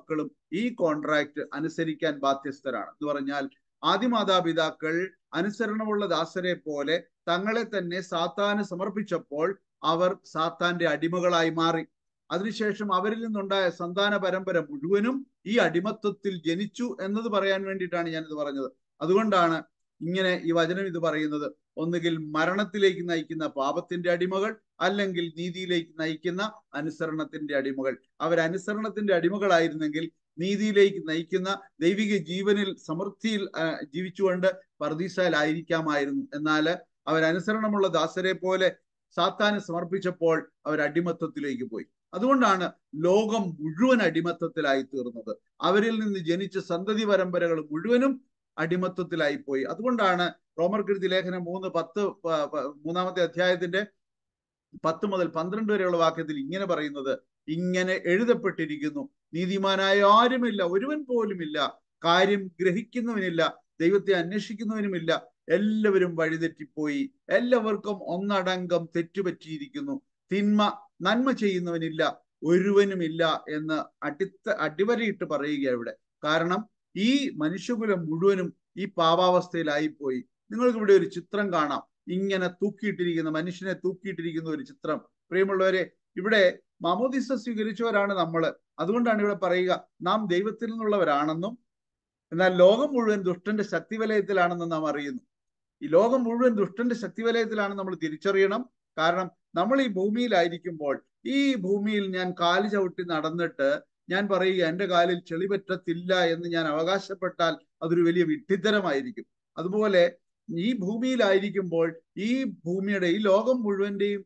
G: ഈ കോൺട്രാക്ട് അനുസരിക്കാൻ ബാധ്യസ്ഥരാണ് എന്ന് പറഞ്ഞാൽ ആദിമാതാപിതാക്കൾ അനുസരണമുള്ള ദാസരെ പോലെ തങ്ങളെ തന്നെ സാത്താന് സമർപ്പിച്ചപ്പോൾ അവർ സാത്താന്റെ അടിമകളായി മാറി അതിനുശേഷം അവരിൽ നിന്നുണ്ടായ സന്താന പരമ്പര മുഴുവനും ഈ അടിമത്വത്തിൽ ജനിച്ചു എന്നത് പറയാൻ വേണ്ടിയിട്ടാണ് ഞാനിത് പറഞ്ഞത് അതുകൊണ്ടാണ് ഇങ്ങനെ ഈ വചനം ഇത് പറയുന്നത് ഒന്നുകിൽ മരണത്തിലേക്ക് നയിക്കുന്ന പാപത്തിന്റെ അടിമകൾ അല്ലെങ്കിൽ നീതിയിലേക്ക് നയിക്കുന്ന അനുസരണത്തിന്റെ അടിമകൾ അവർ അനുസരണത്തിന്റെ അടിമകളായിരുന്നെങ്കിൽ നീതിയിലേക്ക് നയിക്കുന്ന ദൈവിക ജീവനിൽ സമൃദ്ധിയിൽ ജീവിച്ചുകൊണ്ട് പർദീസയിലായിരിക്കാമായിരുന്നു എന്നാൽ അവർ അനുസരണമുള്ള ദാസരെ പോലെ സാത്താന് സമർപ്പിച്ചപ്പോൾ അവർ അടിമത്വത്തിലേക്ക് പോയി അതുകൊണ്ടാണ് ലോകം മുഴുവൻ അടിമത്വത്തിലായി തീർന്നത് അവരിൽ നിന്ന് ജനിച്ച സന്തതി പരമ്പരകൾ മുഴുവനും അടിമത്വത്തിലായി പോയി അതുകൊണ്ടാണ് റോമർ കൃതി ലേഖനം മൂന്ന് പത്ത് മൂന്നാമത്തെ അധ്യായത്തിന്റെ പത്ത് മുതൽ പന്ത്രണ്ട് വരെയുള്ള വാക്യത്തിൽ ഇങ്ങനെ പറയുന്നത് ഇങ്ങനെ എഴുതപ്പെട്ടിരിക്കുന്നു നീതിമാനായ ആരുമില്ല ഒരുവൻ പോലുമില്ല കാര്യം ഗ്രഹിക്കുന്നവനില്ല ദൈവത്തെ അന്വേഷിക്കുന്നവനുമില്ല എല്ലാവരും വഴിതെറ്റിപ്പോയി എല്ലാവർക്കും ഒന്നടങ്കം തെറ്റുപറ്റിയിരിക്കുന്നു തിന്മ നന്മ ചെയ്യുന്നവനില്ല ഒരുവനുമില്ല എന്ന് അടിത്ത അടിവരയിട്ട് പറയുക ഇവിടെ കാരണം ഈ മനുഷ്യകുലം മുഴുവനും ഈ പാവാവസ്ഥയിലായിപ്പോയി നിങ്ങൾക്ക് ഇവിടെ ഒരു ചിത്രം കാണാം ഇങ്ങനെ തൂക്കിയിട്ടിരിക്കുന്ന മനുഷ്യനെ തൂക്കിയിട്ടിരിക്കുന്ന ഒരു ചിത്രം പ്രിയമുള്ളവരെ ഇവിടെ മാമോദിസ സ്വീകരിച്ചവരാണ് നമ്മൾ അതുകൊണ്ടാണ് ഇവിടെ പറയുക നാം ദൈവത്തിൽ നിന്നുള്ളവരാണെന്നും എന്നാൽ ലോകം മുഴുവൻ ദുഷ്ടന്റെ ശക്തിവലയത്തിലാണെന്നും നാം അറിയുന്നു ഈ ലോകം മുഴുവൻ ദുഷ്ടന്റെ ശക്തിവലയത്തിലാണെന്ന് നമ്മൾ തിരിച്ചറിയണം കാരണം നമ്മൾ ഈ ഭൂമിയിലായിരിക്കുമ്പോൾ ഈ ഭൂമിയിൽ ഞാൻ കാല് ചവിട്ടി നടന്നിട്ട് ഞാൻ പറയുക എൻ്റെ കാലിൽ ചെളി പറ്റത്തില്ല എന്ന് ഞാൻ അവകാശപ്പെട്ടാൽ അതൊരു വലിയ വിഡ്ഢിത്തരമായിരിക്കും അതുപോലെ ഈ ഭൂമിയിലായിരിക്കുമ്പോൾ ഈ ഭൂമിയുടെ ഈ ലോകം മുഴുവന്റെയും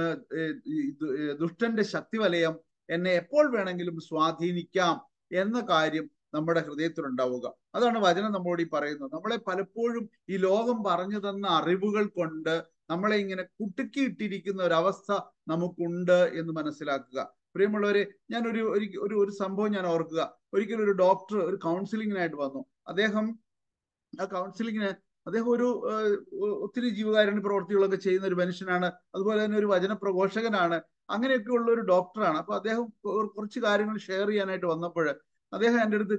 G: ദുഷ്ടന്റെ ശക്തിവലയം എന്നെ എപ്പോൾ വേണമെങ്കിലും സ്വാധീനിക്കാം എന്ന കാര്യം നമ്മുടെ ഹൃദയത്തിലുണ്ടാവുക അതാണ് വചനം നമ്മോട് ഈ പറയുന്നത് നമ്മളെ പലപ്പോഴും ഈ ലോകം പറഞ്ഞു തന്ന അറിവുകൾ കൊണ്ട് നമ്മളെ ഇങ്ങനെ കുടുക്കിയിട്ടിരിക്കുന്ന ഒരു അവസ്ഥ നമുക്കുണ്ട് എന്ന് മനസ്സിലാക്കുക പ്രിയമുള്ളവരെ ഞാൻ ഒരു ഒരു ഒരു സംഭവം ഞാൻ ഓർക്കുക ഒരിക്കലും ഒരു ഡോക്ടർ ഒരു കൗൺസിലിങ്ങിനായിട്ട് വന്നു അദ്ദേഹം ആ കൗൺസിലിങ്ങിന് അദ്ദേഹം ഒരു ഒത്തിരി ജീവകാരുണ്യ പ്രവർത്തികളൊക്കെ ചെയ്യുന്ന ഒരു മനുഷ്യനാണ് അതുപോലെ തന്നെ ഒരു വചന പ്രഘോഷകനാണ് അങ്ങനെയൊക്കെ ഉള്ള ഒരു ഡോക്ടറാണ് അപ്പൊ അദ്ദേഹം കുറച്ച് കാര്യങ്ങൾ ഷെയർ ചെയ്യാനായിട്ട് വന്നപ്പോൾ അദ്ദേഹം എൻ്റെ അടുത്ത്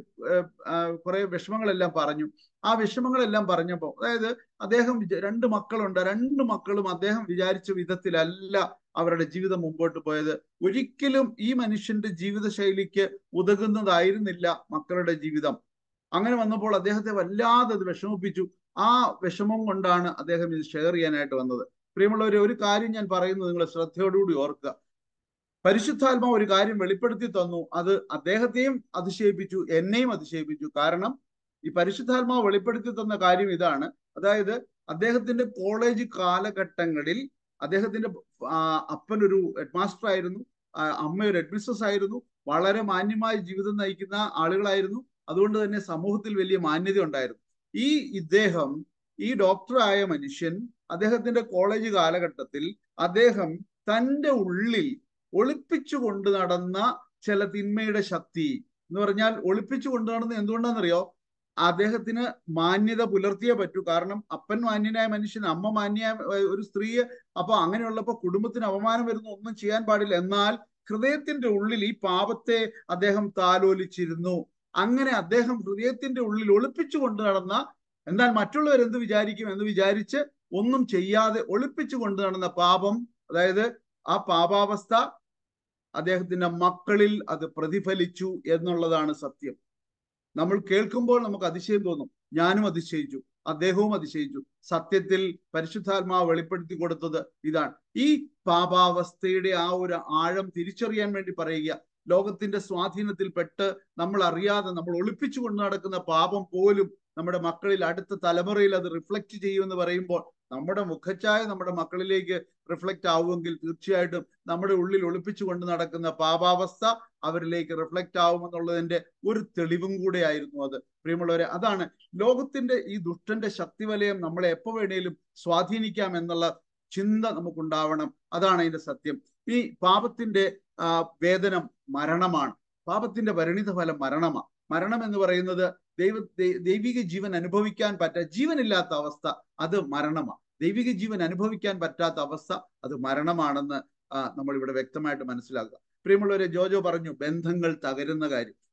G: കുറെ വിഷമങ്ങളെല്ലാം പറഞ്ഞു ആ വിഷമങ്ങളെല്ലാം പറഞ്ഞപ്പോൾ അതായത് അദ്ദേഹം രണ്ട് മക്കളുണ്ട് രണ്ട് മക്കളും അദ്ദേഹം വിചാരിച്ച വിധത്തിലല്ല അവരുടെ ജീവിതം മുമ്പോട്ട് പോയത് ഒരിക്കലും ഈ മനുഷ്യന്റെ ജീവിതശൈലിക്ക് ഉതകുന്നതായിരുന്നില്ല മക്കളുടെ ജീവിതം അങ്ങനെ വന്നപ്പോൾ അദ്ദേഹത്തെ വല്ലാതെ അത് വിഷമിപ്പിച്ചു ആ വിഷമം കൊണ്ടാണ് അദ്ദേഹം ഇത് ഷെയർ ചെയ്യാനായിട്ട് വന്നത് പ്രിയമുള്ളവരെ ഒരു കാര്യം ഞാൻ പറയുന്നത് നിങ്ങൾ ശ്രദ്ധയോടുകൂടി ഓർക്കുക പരിശുദ്ധാത്മാവ് ഒരു കാര്യം വെളിപ്പെടുത്തി തന്നു അത് അദ്ദേഹത്തെയും അതിശയിപ്പിച്ചു എന്നെയും അതിശയിപ്പിച്ചു കാരണം ഈ പരിശുദ്ധാത്മാവ് വെളിപ്പെടുത്തി തന്ന കാര്യം ഇതാണ് അതായത് അദ്ദേഹത്തിന്റെ കോളേജ് കാലഘട്ടങ്ങളിൽ അദ്ദേഹത്തിന്റെ അപ്പൻ ഒരു ഹെഡ് മാസ്റ്റർ ആയിരുന്നു അമ്മ ഒരു ഹെഡ് മിസ്സസ് ആയിരുന്നു വളരെ മാന്യമായ ജീവിതം നയിക്കുന്ന ആളുകളായിരുന്നു അതുകൊണ്ട് തന്നെ സമൂഹത്തിൽ വലിയ മാന്യത ഉണ്ടായിരുന്നു ഈ ഇദ്ദേഹം ഈ ഡോക്ടറായ മനുഷ്യൻ അദ്ദേഹത്തിന്റെ കോളേജ് കാലഘട്ടത്തിൽ അദ്ദേഹം തന്റെ ഉള്ളിൽ ഒളിപ്പിച്ചു കൊണ്ട് നടന്ന ചില തിന്മയുടെ ശക്തി എന്ന് പറഞ്ഞാൽ ഒളിപ്പിച്ചു കൊണ്ടു നടന്ന എന്തുകൊണ്ടാണെന്നറിയോ അദ്ദേഹത്തിന് മാന്യത പുലർത്തിയേ പറ്റൂ കാരണം അപ്പൻ മാന്യനായ മനുഷ്യൻ അമ്മ മാന്യനായ ഒരു സ്ത്രീയെ അപ്പൊ അങ്ങനെയുള്ളപ്പോ കുടുംബത്തിന് അപമാനം വരുന്ന ഒന്നും ചെയ്യാൻ പാടില്ല എന്നാൽ ഹൃദയത്തിന്റെ ഉള്ളിൽ ഈ പാപത്തെ അദ്ദേഹം താലോലിച്ചിരുന്നു അങ്ങനെ അദ്ദേഹം ഹൃദയത്തിന്റെ ഉള്ളിൽ ഒളിപ്പിച്ചു കൊണ്ട് നടന്ന എന്നാൽ മറ്റുള്ളവർ എന്ത് വിചാരിക്കും എന്ന് വിചാരിച്ച് ഒന്നും ചെയ്യാതെ ഒളിപ്പിച്ചു കൊണ്ട് നടന്ന പാപം അതായത് ആ പാപാവസ്ഥ അദ്ദേഹത്തിന്റെ മക്കളിൽ അത് പ്രതിഫലിച്ചു എന്നുള്ളതാണ് സത്യം നമ്മൾ കേൾക്കുമ്പോൾ നമുക്ക് അതിശയം തോന്നും ഞാനും അതിശയിച്ചു അദ്ദേഹവും അതിശയിച്ചു സത്യത്തിൽ പരിശുദ്ധാത്മാവ് വെളിപ്പെടുത്തി കൊടുത്തത് ഇതാണ് ഈ പാപാവസ്ഥയുടെ ആ ഒരു ആഴം തിരിച്ചറിയാൻ വേണ്ടി പറയുക ലോകത്തിന്റെ സ്വാധീനത്തിൽപ്പെട്ട് നമ്മൾ അറിയാതെ നമ്മൾ ഒളിപ്പിച്ചു കൊണ്ട് നടക്കുന്ന പാപം പോലും നമ്മുടെ മക്കളിൽ അടുത്ത തലമുറയിൽ അത് റിഫ്ലക്റ്റ് ചെയ്യുമെന്ന് പറയുമ്പോൾ നമ്മുടെ മുഖച്ഛായ നമ്മുടെ മക്കളിലേക്ക് റിഫ്ലക്റ്റ് ആവുമെങ്കിൽ തീർച്ചയായിട്ടും നമ്മുടെ ഉള്ളിൽ ഒളിപ്പിച്ചു കൊണ്ട് നടക്കുന്ന പാപാവസ്ഥ അവരിലേക്ക് റിഫ്ലക്റ്റ് ആവുമെന്നുള്ളതിന്റെ ഒരു തെളിവും കൂടെ ആയിരുന്നു അത് പ്രിയമുള്ളവരെ അതാണ് ലോകത്തിന്റെ ഈ ദുഷ്ടന്റെ ശക്തിവലയം നമ്മളെ എപ്പോ വേണേലും സ്വാധീനിക്കാം എന്നുള്ള ചിന്ത നമുക്കുണ്ടാവണം അതാണ് അതിന്റെ സത്യം ഈ പാപത്തിന്റെ വേദനം മരണമാണ് പാപത്തിന്റെ പരിണിത ഫലം മരണമാണ് മരണം എന്ന് പറയുന്നത് ദൈവ ദൈവിക ജീവൻ അനുഭവിക്കാൻ പറ്റ ജീവനില്ലാത്ത അവസ്ഥ അത് മരണമാണ് ദൈവിക ജീവൻ അനുഭവിക്കാൻ പറ്റാത്ത അവസ്ഥ അത് മരണമാണെന്ന് നമ്മൾ ഇവിടെ വ്യക്തമായിട്ട് മനസ്സിലാക്കുക പ്രിയമുള്ളവരെ ജോജോ പറഞ്ഞു ബന്ധങ്ങൾ തകരുന്ന കാര്യം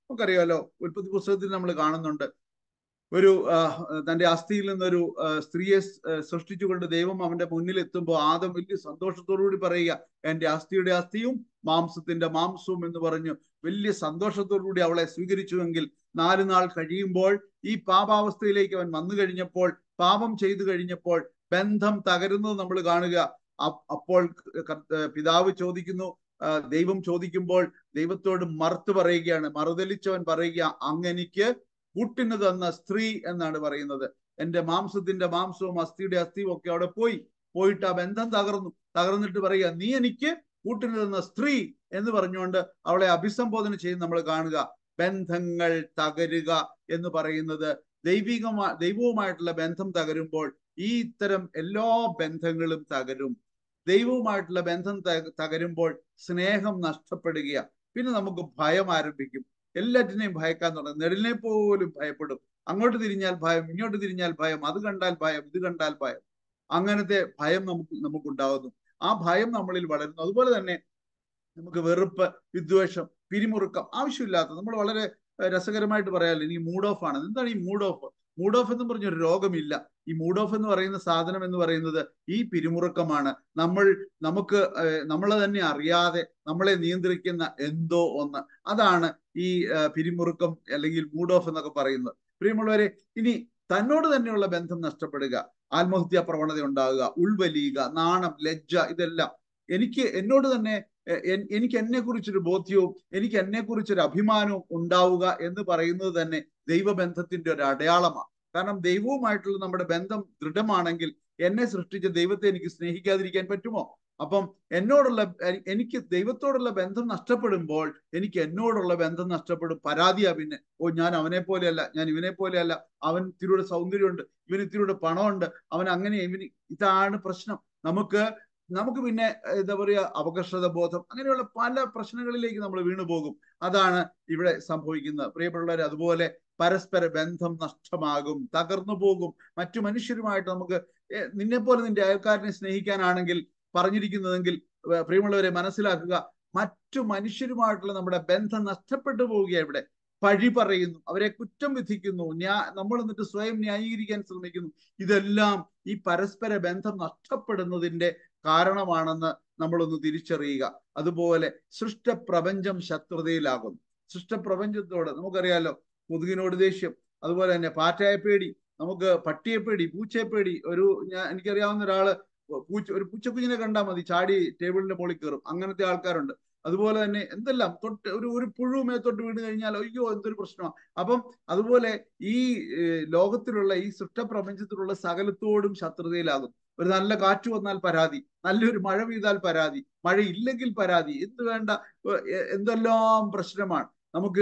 G: നമുക്കറിയാലോ ഉൽപ്പത്തി പുസ്തകത്തിൽ നമ്മൾ കാണുന്നുണ്ട് ഒരു ആ, തന്റെ അസ്ഥിയിൽ നിന്നൊരു ആ, സ്ത്രീയെ സ്- ആ, സൃഷ്ടിച്ചുകൊണ്ട് ദൈവം അവന്റെ മുന്നിൽ എത്തുമ്പോൾ ആദം വലിയ സന്തോഷത്തോടുകൂടി പറയുക എന്റെ അസ്ഥിയുടെ അസ്ഥിയും മാംസത്തിന്റെ മാംസവും എന്ന് പറഞ്ഞു വലിയ സന്തോഷത്തോടുകൂടി അവളെ സ്വീകരിച്ചുവെങ്കിൽ നാല് നാൾ കഴിയുമ്പോൾ ഈ പാപാവസ്ഥയിലേക്ക് അവൻ വന്നു കഴിഞ്ഞപ്പോൾ പാപം ചെയ്തു കഴിഞ്ഞപ്പോൾ ബന്ധം തകരുന്നത് നമ്മൾ കാണുക അ- അപ്പോൾ കർത്ത- പിതാവ് ചോദിക്കുന്നു ആ, ദൈവം ചോദിക്കുമ്പോൾ ദൈവത്തോട് മറുത്ത് പറയുകയാണ് മറുതലിച്ചവൻ പറയുക അങ്ങെനിക്ക് കൂട്ടിന് തന്ന സ്ത്രീ എന്നാണ് പറയുന്നത് എന്റെ മാംസത്തിന്റെ മാംസവും അസ്ഥിയുടെ അസ്ഥിയും ഒക്കെ അവിടെ പോയി പോയിട്ട് ആ ബന്ധം തകർന്നു തകർന്നിട്ട് പറയുക നീ എനിക്ക് കൂട്ടിന് തന്ന സ്ത്രീ എന്ന് പറഞ്ഞുകൊണ്ട് അവളെ അഭിസംബോധന ചെയ്ത് നമ്മൾ കാണുക ബന്ധങ്ങൾ തകരുക എന്ന് പറയുന്നത് ദൈവികമാ ദൈവവുമായിട്ടുള്ള ബന്ധം തകരുമ്പോൾ ഈ ഇത്തരം എല്ലാ ബന്ധങ്ങളും തകരും ദൈവവുമായിട്ടുള്ള ബന്ധം ത- തകരുമ്പോൾ സ്നേഹം നഷ്ടപ്പെടുക പിന്നെ നമുക്ക് ഭയം ആരംഭിക്കും എല്ലാറ്റിനെയും ഭയക്കാൻ തുടങ്ങും നെടിലിനെ പോലും ഭയപ്പെടും അങ്ങോട്ട് തിരിഞ്ഞാൽ ഭയം ഇങ്ങോട്ട് തിരിഞ്ഞാൽ ഭയം അത് കണ്ടാൽ ഭയം ഇത് കണ്ടാൽ ഭയം അങ്ങനത്തെ ഭയം നമുക്ക് നമുക്കുണ്ടാകുന്നു ആ ഭയം നമ്മളിൽ വളരുന്നു അതുപോലെ തന്നെ നമുക്ക് വെറുപ്പ് വിദ്വേഷം പിരിമുറുക്കം ആവശ്യമില്ലാത്ത നമ്മൾ വളരെ ഏഹ്, രസകരമായിട്ട് പറയാമല്ലോ ഇനി മൂഡ് ഓഫ് ആണ് എന്താണ് ഈ മൂഡ് ഓഫ് മൂഡ് ഓഫ് എന്ന് പറഞ്ഞൊരു രോഗമില്ല ഈ മൂഡ് ഓഫ് എന്ന് പറയുന്ന സാധനം എന്ന് പറയുന്നത് ഈ പിരിമുറുക്കമാണ് നമ്മൾ നമുക്ക് ഏഹ്, നമ്മളെ തന്നെ അറിയാതെ നമ്മളെ നിയന്ത്രിക്കുന്ന എന്തോ ഒന്ന് അതാണ് ഈ ഏഹ്, പിരിമുറുക്കം അല്ലെങ്കിൽ മൂഡ് ഓഫ് എന്നൊക്കെ പറയുന്നത് പ്രിയമുള്ളവരെ ഇനി തന്നോട് തന്നെയുള്ള ബന്ധം നഷ്ടപ്പെടുക ആത്മഹത്യാ പ്രവണത ഉണ്ടാകുക ഉൾവലിയുക നാണം ലജ്ജ ഇതെല്ലാം എനിക്ക് എന്നോട് തന്നെ എ- എൻ- എനിക്ക് എന്നെ കുറിച്ചൊരു ബോധ്യവും എനിക്ക് എന്നെ കുറിച്ചൊരു അഭിമാനവും ഉണ്ടാവുക എന്ന് പറയുന്നത് തന്നെ ദൈവബന്ധത്തിന്റെ ഒരു അടയാളമാണ് കാരണം ദൈവവുമായിട്ടുള്ള നമ്മുടെ ബന്ധം ദൃഢമാണെങ്കിൽ എന്നെ സൃഷ്ടിച്ച ദൈവത്തെ എനിക്ക് സ്നേഹിക്കാതിരിക്കാൻ പറ്റുമോ അപ്പം എന്നോടുള്ള എ- എനിക്ക് ദൈവത്തോടുള്ള ബന്ധം നഷ്ടപ്പെടുമ്പോൾ എനിക്ക് എന്നോടുള്ള ബന്ധം നഷ്ടപ്പെടും പരാതിയാ പിന്നെ ഓ ഞാൻ അവനെ പോലെയല്ല ഞാൻ ഇവനെ പോലെയല്ല അവൻ ഇത്തിരിയുടെ സൗന്ദര്യമുണ്ട് ഇവന് ഇത്തിരിയുടെ പണമുണ്ട് അവൻ അങ്ങനെ ഇവന് ഇതാണ് പ്രശ്നം നമുക്ക് നമുക്ക് പിന്നെ ഏഹ്, എന്താ പറയുക അപകർഷത ബോധം അങ്ങനെയുള്ള പല പ്രശ്നങ്ങളിലേക്ക് നമ്മൾ വീണു പോകും അതാണ് ഇവിടെ സംഭവിക്കുന്നത് പ്രിയപ്പെട്ടവരെ അതുപോലെ പരസ്പര ബന്ധം നഷ്ടമാകും തകർന്നു പോകും മറ്റു മനുഷ്യരുമായിട്ട് നമുക്ക് ഏഹ്, നിന്നെപ്പോലെ നിന്റെ അയൽക്കാരനെ സ്നേഹിക്കാനാണെങ്കിൽ പറഞ്ഞിരിക്കുന്നതെങ്കിൽ ഏഹ്, പ്രിയമുള്ളവരെ മനസ്സിലാക്കുക മറ്റു മനുഷ്യരുമായിട്ടുള്ള നമ്മുടെ ബന്ധം നഷ്ടപ്പെട്ടു പോവുകയാണ് ഇവിടെ പഴി പറയുന്നു അവരെ കുറ്റം വിധിക്കുന്നു ഞാ നമ്മൾ എന്നിട്ട് സ്വയം ന്യായീകരിക്കാൻ ശ്രമിക്കുന്നു ഇതെല്ലാം ഈ പരസ്പര ബന്ധം നഷ്ടപ്പെടുന്നതിന്റെ കാരണമാണെന്ന് നമ്മളൊന്ന് തിരിച്ചറിയുക അതുപോലെ സൃഷ്ടപ്രപഞ്ചം ശത്രുതയിലാകുന്നു സൃഷ്ടപ്രപഞ്ചത്തോട് നമുക്കറിയാലോ കൊതുകിനോട് ദേഷ്യം അതുപോലെ തന്നെ പാറ്റയെ പേടി നമുക്ക് പട്ടിയെ പേടി പൂച്ചയെ പേടി ഒരു ഞാൻ എനിക്കറിയാവുന്ന ഒരാള് പൂച്ച ഒരു പൂച്ചക്കുഞ്ഞിനെ കണ്ടാൽ മതി ചാടി ടേബിളിന്റെ മുകളിൽ കയറും അങ്ങനത്തെ ആൾക്കാരുണ്ട് അതുപോലെ തന്നെ എന്തെല്ലാം തൊട്ട് ഒരു ഒരു പുഴു മേത്തോട്ട് വീണ് കഴിഞ്ഞാൽ അയ്യോ എന്തൊരു പ്രശ്നമാണ് അപ്പം അതുപോലെ ഈ ഏഹ്, ലോകത്തിലുള്ള ഈ സൃഷ്ടപ്രപഞ്ചത്തിലുള്ള സകലത്തോടും ശത്രുതയിലാകും ഒരു നല്ല കാറ്റ് വന്നാൽ പരാതി നല്ലൊരു മഴ പെയ്താൽ പരാതി മഴ ഇല്ലെങ്കിൽ പരാതി എന്ത് വേണ്ട ഏഹ്, എ- എന്തെല്ലാം പ്രശ്നമാണ് നമുക്ക്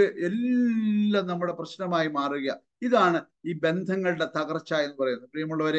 G: എല്ലാം നമ്മുടെ പ്രശ്നമായി മാറുക ഇതാണ് ഈ ബന്ധങ്ങളുടെ തകർച്ച എന്ന് പറയുന്നത് പ്രിയമുള്ളവരെ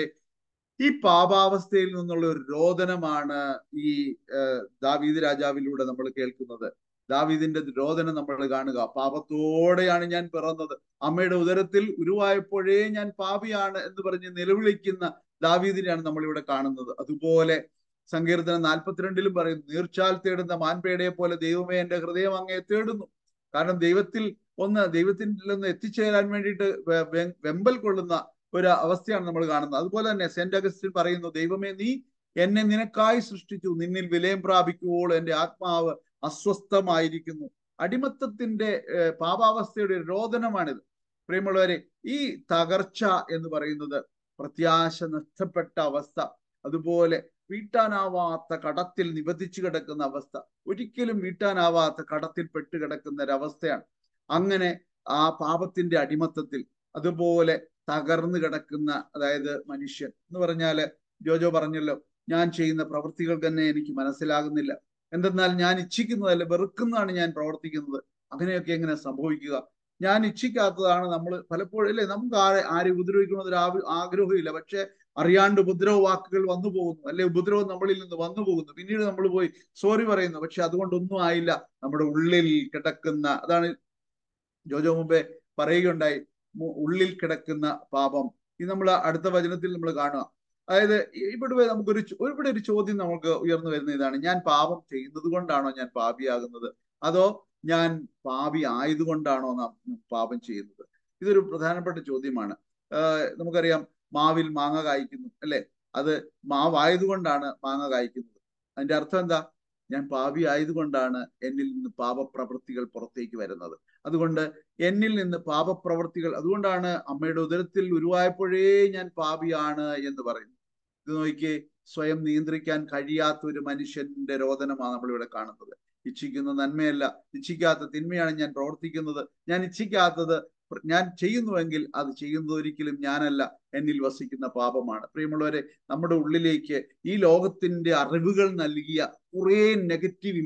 G: ഈ പാപാവസ്ഥയിൽ നിന്നുള്ള ഒരു രോദനമാണ് ഈ ഏഹ്, ദാവീദ് രാജാവിലൂടെ നമ്മൾ കേൾക്കുന്നത് ദാവീദിന്റെ രോദനം നമ്മൾ കാണുക പാപത്തോടെയാണ് ഞാൻ പിറന്നത് അമ്മയുടെ ഉദരത്തിൽ ഉരുവായപ്പോഴേ ഞാൻ പാപിയാണ് എന്ന് പറഞ്ഞ് നിലവിളിക്കുന്ന ദാവീദിനെയാണ് നമ്മൾ ഇവിടെ കാണുന്നത് അതുപോലെ സങ്കീർത്തനം നാൽപ്പത്തിരണ്ടിലും പറയും നീർച്ചാൽ തേടുന്ന മാൻപേടയെ പോലെ ദൈവമേ എന്റെ ഹൃദയം അങ്ങേ തേടുന്നു കാരണം ദൈവത്തിൽ ഒന്ന് ദൈവത്തിൽ ഒന്ന് എത്തിച്ചേരാൻ വേണ്ടിയിട്ട് വെ- വെ- വെമ്പൽ കൊള്ളുന്ന ഒരു അവസ്ഥയാണ് നമ്മൾ കാണുന്നത് അതുപോലെ തന്നെ സെന്റ് അഗസ്റ്റിൻ പറയുന്നു ദൈവമേ നീ എന്നെ നിനക്കായി സൃഷ്ടിച്ചു നിന്നിൽ വിലയം പ്രാപിക്കുമ്പോൾ എന്റെ ആത്മാവ് അസ്വസ്ഥമായിരിക്കുന്നു അടിമത്തത്തിന്റെ ഏഹ്, പാപാവസ്ഥയുടെ ഒരു രോദനമാണിത് പ്രിയമുള്ളവരെ ഈ തകർച്ച എന്ന് പറയുന്നത് പ്രത്യാശ നഷ്ടപ്പെട്ട അവസ്ഥ അതുപോലെ വീട്ടാനാവാത്ത കടത്തിൽ നിബന്ധിച്ചു കിടക്കുന്ന അവസ്ഥ ഒരിക്കലും വീട്ടാനാവാത്ത കടത്തിൽ പെട്ട് കിടക്കുന്ന ഒരവസ്ഥയാണ് അങ്ങനെ ആ പാപത്തിന്റെ അടിമത്തത്തിൽ അതുപോലെ തകർന്നു കിടക്കുന്ന അതായത് മനുഷ്യൻ എന്ന് പറഞ്ഞാല് ജോജോ പറഞ്ഞല്ലോ ഞാൻ ചെയ്യുന്ന പ്രവൃത്തികൾ തന്നെ എനിക്ക് മനസ്സിലാകുന്നില്ല എന്തെന്നാൽ ഞാൻ ഇച്ഛിക്കുന്നതല്ല വെറുക്കുന്നതാണ് ഞാൻ പ്രവർത്തിക്കുന്നത് അങ്ങനെയൊക്കെ എങ്ങനെ സംഭവിക്കുക ഞാൻ ഇച്ഛിക്കാത്തതാണ് നമ്മൾ പലപ്പോഴും അല്ലേ നമുക്ക് ആരെ ആരെ ഉപദ്രവിക്കണമെന്നൊരു ആവ- ആഗ്രഹമില്ല പക്ഷെ അറിയാണ്ട് ഉപദ്രവ വാക്കുകൾ വന്നു പോകുന്നു അല്ലെ ഉപദ്രവം നമ്മളിൽ നിന്ന് വന്നു പോകുന്നു പിന്നീട് നമ്മൾ പോയി സോറി പറയുന്നു പക്ഷെ അതുകൊണ്ടൊന്നും ആയില്ല നമ്മുടെ ഉള്ളിൽ കിടക്കുന്ന അതാണ് ജോജോ മുമ്പേ പറയുകയുണ്ടായി മു- ഉള്ളിൽ കിടക്കുന്ന പാപം ഇത് നമ്മൾ അടുത്ത വചനത്തിൽ നമ്മൾ കാണുക അതായത് ഇവിടെ നമുക്കൊരു ചോ- ഇവിടെ ഒരു ചോദ്യം നമുക്ക് ഉയർന്നു വരുന്ന ഇതാണ് ഞാൻ പാപം ചെയ്യുന്നത് കൊണ്ടാണോ ഞാൻ പാപിയാകുന്നത് അതോ ഞാൻ പാപി ആയതുകൊണ്ടാണോ നാം പാപം ചെയ്യുന്നത് ഇതൊരു പ്രധാനപ്പെട്ട ചോദ്യമാണ് ആഹ് നമുക്കറിയാം മാവിൽ മാങ്ങ കായ്ക്കുന്നു അല്ലെ അത് മാവായതുകൊണ്ടാണ് മാങ്ങ കായ്ക്കുന്നത് അതിന്റെ അർത്ഥം എന്താ ഞാൻ പാപി ആയതുകൊണ്ടാണ് എന്നിൽ നിന്ന് പാപപ്രവൃത്തികൾ പുറത്തേക്ക് വരുന്നത് അതുകൊണ്ട് എന്നിൽ നിന്ന് പാപപ്രവൃത്തികൾ അതുകൊണ്ടാണ് അമ്മയുടെ ഉദരത്തിൽ ഉരുവായപ്പോഴേ ഞാൻ പാപിയാണ് എന്ന് പറയുന്നു ഇത് നോക്കിയേ സ്വയം നിയന്ത്രിക്കാൻ കഴിയാത്ത ഒരു മനുഷ്യന്റെ രോദനമാണ് നമ്മളിവിടെ കാണുന്നത് ഇച്ഛിക്കുന്ന നന്മയല്ല ഇച്ഛിക്കാത്ത തിന്മയാണ് ഞാൻ പ്രവർത്തിക്കുന്നത് ഞാൻ ഇച്ഛിക്കാത്തത് ഞാൻ ചെയ്യുന്നുവെങ്കിൽ അത് ചെയ്യുന്നത് ഒരിക്കലും ഞാനല്ല എന്നിൽ വസിക്കുന്ന പാപമാണ് പ്രിയമുള്ളവരെ നമ്മുടെ ഉള്ളിലേക്ക് ഈ ലോകത്തിന്റെ അറിവുകൾ നൽകിയ കുറേ നെഗറ്റീവ്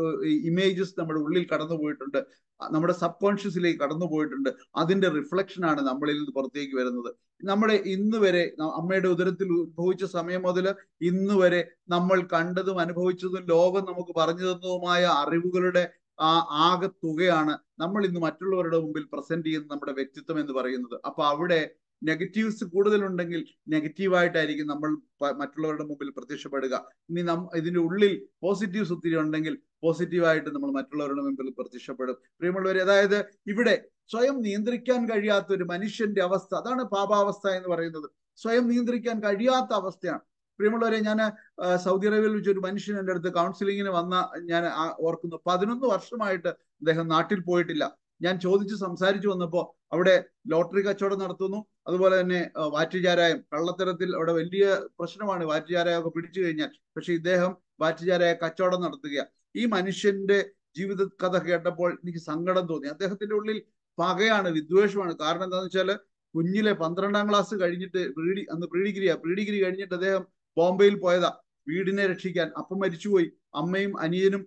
G: ഇമേജസ് നമ്മുടെ ഉള്ളിൽ കടന്നു പോയിട്ടുണ്ട് നമ്മുടെ സബ് കോൺഷ്യസിലേക്ക് കടന്നു പോയിട്ടുണ്ട് അതിന്റെ റിഫ്ലക്ഷൻ ആണ് നമ്മളിൽ നിന്ന് പുറത്തേക്ക് വരുന്നത് നമ്മുടെ ഇന്ന് വരെ അമ്മയുടെ ഉദരത്തിൽ ഉത്ഭവിച്ച സമയം മുതൽ ഇന്ന് വരെ നമ്മൾ കണ്ടതും അനുഭവിച്ചതും ലോകം നമുക്ക് പറഞ്ഞു തന്നതുമായ അറിവുകളുടെ ആ ആകെ തുകയാണ് നമ്മൾ ഇന്ന് മറ്റുള്ളവരുടെ മുമ്പിൽ പ്രസന്റ് ചെയ്യുന്ന നമ്മുടെ വ്യക്തിത്വം എന്ന് പറയുന്നത് അപ്പൊ അവിടെ നെഗറ്റീവ്സ് കൂടുതലുണ്ടെങ്കിൽ നെഗറ്റീവായിട്ടായിരിക്കും നമ്മൾ മറ്റുള്ളവരുടെ മുമ്പിൽ പ്രത്യക്ഷപ്പെടുക ഇനി നം ഇതിന്റെ ഉള്ളിൽ പോസിറ്റീവ്സ് ഒത്തിരി ഉണ്ടെങ്കിൽ പോസിറ്റീവായിട്ട് നമ്മൾ മറ്റുള്ളവരുടെ മുമ്പിൽ പ്രത്യക്ഷപ്പെടും പ്രിയമുള്ളവർ അതായത് ഇവിടെ സ്വയം നിയന്ത്രിക്കാൻ കഴിയാത്ത ഒരു മനുഷ്യന്റെ അവസ്ഥ അതാണ് പാപാവസ്ഥ എന്ന് പറയുന്നത് സ്വയം നിയന്ത്രിക്കാൻ കഴിയാത്ത അവസ്ഥയാണ് പ്രിയമുള്ളവരെ ഞാൻ സൗദി അറേബ്യയിൽ വെച്ച് ഒരു മനുഷ്യൻ എൻ്റെ അടുത്ത് കൗൺസിലിങ്ങിന് വന്ന ഞാൻ ഓർക്കുന്നു പതിനൊന്ന് വർഷമായിട്ട് അദ്ദേഹം നാട്ടിൽ പോയിട്ടില്ല ഞാൻ ചോദിച്ച് സംസാരിച്ചു വന്നപ്പോൾ അവിടെ ലോട്ടറി കച്ചവടം നടത്തുന്നു അതുപോലെ തന്നെ വാറ്റുചാരായം കള്ളത്തരത്തിൽ അവിടെ വലിയ പ്രശ്നമാണ് വാറ്റുചാരായം ഒക്കെ പിടിച്ചു കഴിഞ്ഞാൽ പക്ഷെ ഇദ്ദേഹം വാറ്റുചാരായ കച്ചവടം നടത്തുക ഈ മനുഷ്യന്റെ ജീവിത കഥ കേട്ടപ്പോൾ എനിക്ക് സങ്കടം തോന്നി അദ്ദേഹത്തിന്റെ ഉള്ളിൽ പകയാണ് വിദ്വേഷമാണ് കാരണം എന്താണെന്ന് വെച്ചാൽ കുഞ്ഞിലെ പന്ത്രണ്ടാം ക്ലാസ് കഴിഞ്ഞിട്ട് പ്രീ അന്ന് പ്രീ ഡിഗ്രിയാ പ്രീ ഡിഗ്രി കഴിഞ്ഞിട്ട് അദ്ദേഹം ബോംബെയിൽ പോയതാ വീടിനെ രക്ഷിക്കാൻ അപ്പം മരിച്ചുപോയി അമ്മയും അനിയനും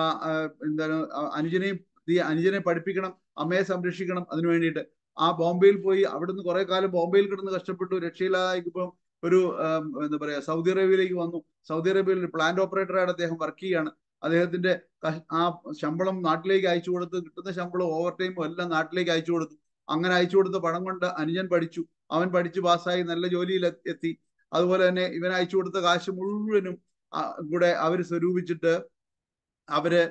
G: എന്താണ് അനുജനെയും അനുജനെ പഠിപ്പിക്കണം അമ്മയെ സംരക്ഷിക്കണം അതിനു വേണ്ടിയിട്ട് ആ ബോംബെയിൽ പോയി അവിടുന്ന് കുറെ കാലം ബോംബെയിൽ കിടന്ന് കഷ്ടപ്പെട്ടു രക്ഷയില്ലാതായിപ്പം ഒരു എന്താ പറയാ സൗദി അറേബ്യയിലേക്ക് വന്നു സൗദി അറേബ്യയിൽ ഒരു പ്ലാന്റ് ഓപ്പറേറ്ററായിട്ട് അദ്ദേഹം വർക്ക് ചെയ്യാണ് അദ്ദേഹത്തിന്റെ ആ ശമ്പളം നാട്ടിലേക്ക് അയച്ചു കൊടുത്ത് കിട്ടുന്ന ശമ്പളം ഓവർ ടൈമും എല്ലാം നാട്ടിലേക്ക് അയച്ചു കൊടുത്തു അങ്ങനെ അയച്ചു കൊടുത്ത പണം കൊണ്ട് അനുജൻ പഠിച്ചു അവൻ പഠിച്ചു പാസ്സായി നല്ല ജോലിയിൽ എത്തി അതുപോലെ തന്നെ ഇവൻ അയച്ചു കൊടുത്ത കാശ് മുഴുവനും കൂടെ അവർ സ്വരൂപിച്ചിട്ട് അവര്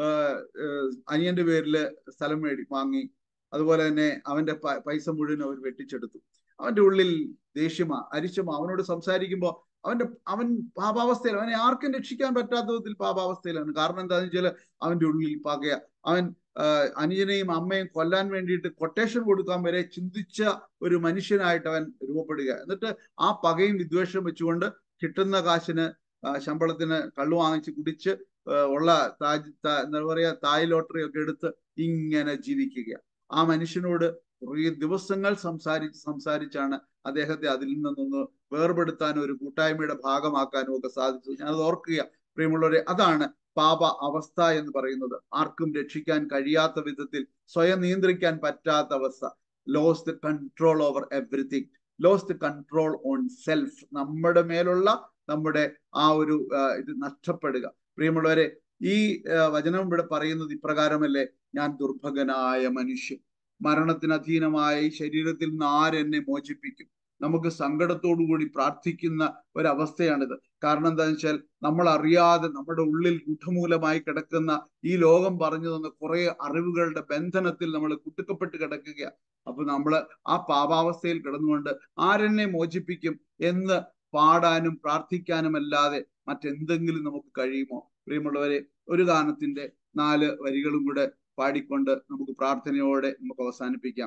G: അനിയന്റെ പേരിൽ സ്ഥലം മേടി വാങ്ങി അതുപോലെ തന്നെ അവന്റെ പൈസ മുഴുവൻ അവർ വെട്ടിച്ചെടുത്തു അവന്റെ ഉള്ളിൽ ദേഷ്യമാ അരിശമാ അവനോട് സംസാരിക്കുമ്പോൾ അവന്റെ അവൻ പാപാവസ്ഥയിൽ അവനെ ആർക്കും രക്ഷിക്കാൻ പറ്റാത്ത വിധത്തിൽ പാപാവസ്ഥയിലാണ് കാരണം എന്താണെന്ന് വെച്ചാൽ അവന്റെ ഉള്ളിൽ പകയ അവൻ അനുജനെയും അമ്മയും കൊല്ലാൻ വേണ്ടിയിട്ട് കൊട്ടേഷൻ കൊടുക്കാൻ വരെ ചിന്തിച്ച ഒരു മനുഷ്യനായിട്ട് അവൻ രൂപപ്പെടുക എന്നിട്ട് ആ പകയും വിദ്വേഷവും വെച്ചുകൊണ്ട് കിട്ടുന്ന കാശിന് ശമ്പളത്തിന് കള്ളു വാങ്ങിച്ച് കുടിച്ച് ഉള്ള താജ് എന്താ പറയാ തായ് ലോട്ടറി ഒക്കെ എടുത്ത് ഇങ്ങനെ ജീവിക്കുക ആ മനുഷ്യനോട് കുറേ ദിവസങ്ങൾ സംസാരിച്ച് സംസാരിച്ചാണ് അദ്ദേഹത്തെ അതിൽ നിന്നൊന്ന് വേർപെടുത്താനും ഒരു കൂട്ടായ്മയുടെ ഭാഗമാക്കാനും ഒക്കെ സാധിച്ചു ഞാനത് ഓർക്കുക പ്രിയമുള്ളവരെ അതാണ് പാപ അവസ്ഥ എന്ന് പറയുന്നത് ആർക്കും രക്ഷിക്കാൻ കഴിയാത്ത വിധത്തിൽ സ്വയം നിയന്ത്രിക്കാൻ പറ്റാത്ത അവസ്ഥ lose the control over everything lose the control on self നമ്മുടെ മേലുള്ള നമ്മുടെ ആ ഒരു ഇത് നഷ്ടപ്പെടുക പ്രിയമുള്ളവരെ ഈ വചനം ഇവിടെ പറയുന്നത് ഇപ്രകാരമല്ലേ ഞാൻ ദുർഭകനായ മനുഷ്യൻ മരണത്തിന് അധീനമായ ഈ ശരീരത്തിൽ നിന്ന് ആരെന്നെ മോചിപ്പിക്കും നമുക്ക് സങ്കടത്തോടുകൂടി പ്രാർത്ഥിക്കുന്ന ഒരവസ്ഥയാണിത് കാരണം എന്താണെന്ന് വെച്ചാൽ നമ്മൾ അറിയാതെ നമ്മുടെ ഉള്ളിൽ ഗുഢമൂലമായി കിടക്കുന്ന ഈ ലോകം പറഞ്ഞു തന്ന കുറെ അറിവുകളുടെ ബന്ധനത്തിൽ നമ്മൾ കുട്ടുക്കപ്പെട്ട് കിടക്കുക അപ്പൊ നമ്മൾ ആ പാപാവസ്ഥയിൽ കിടന്നുകൊണ്ട് ആരെന്നെ മോചിപ്പിക്കും എന്ന് പാടാനും പ്രാർത്ഥിക്കാനും അല്ലാതെ മറ്റെന്തെങ്കിലും നമുക്ക് കഴിയുമോ പ്രിയമുള്ളവരെ ഒരു ഗാനത്തിന്റെ നാല് വരികളും കൂടെ പാടിക്കൊണ്ട് നമുക്ക് പ്രാർത്ഥനയോടെ നമുക്ക് അവസാനിപ്പിക്കാം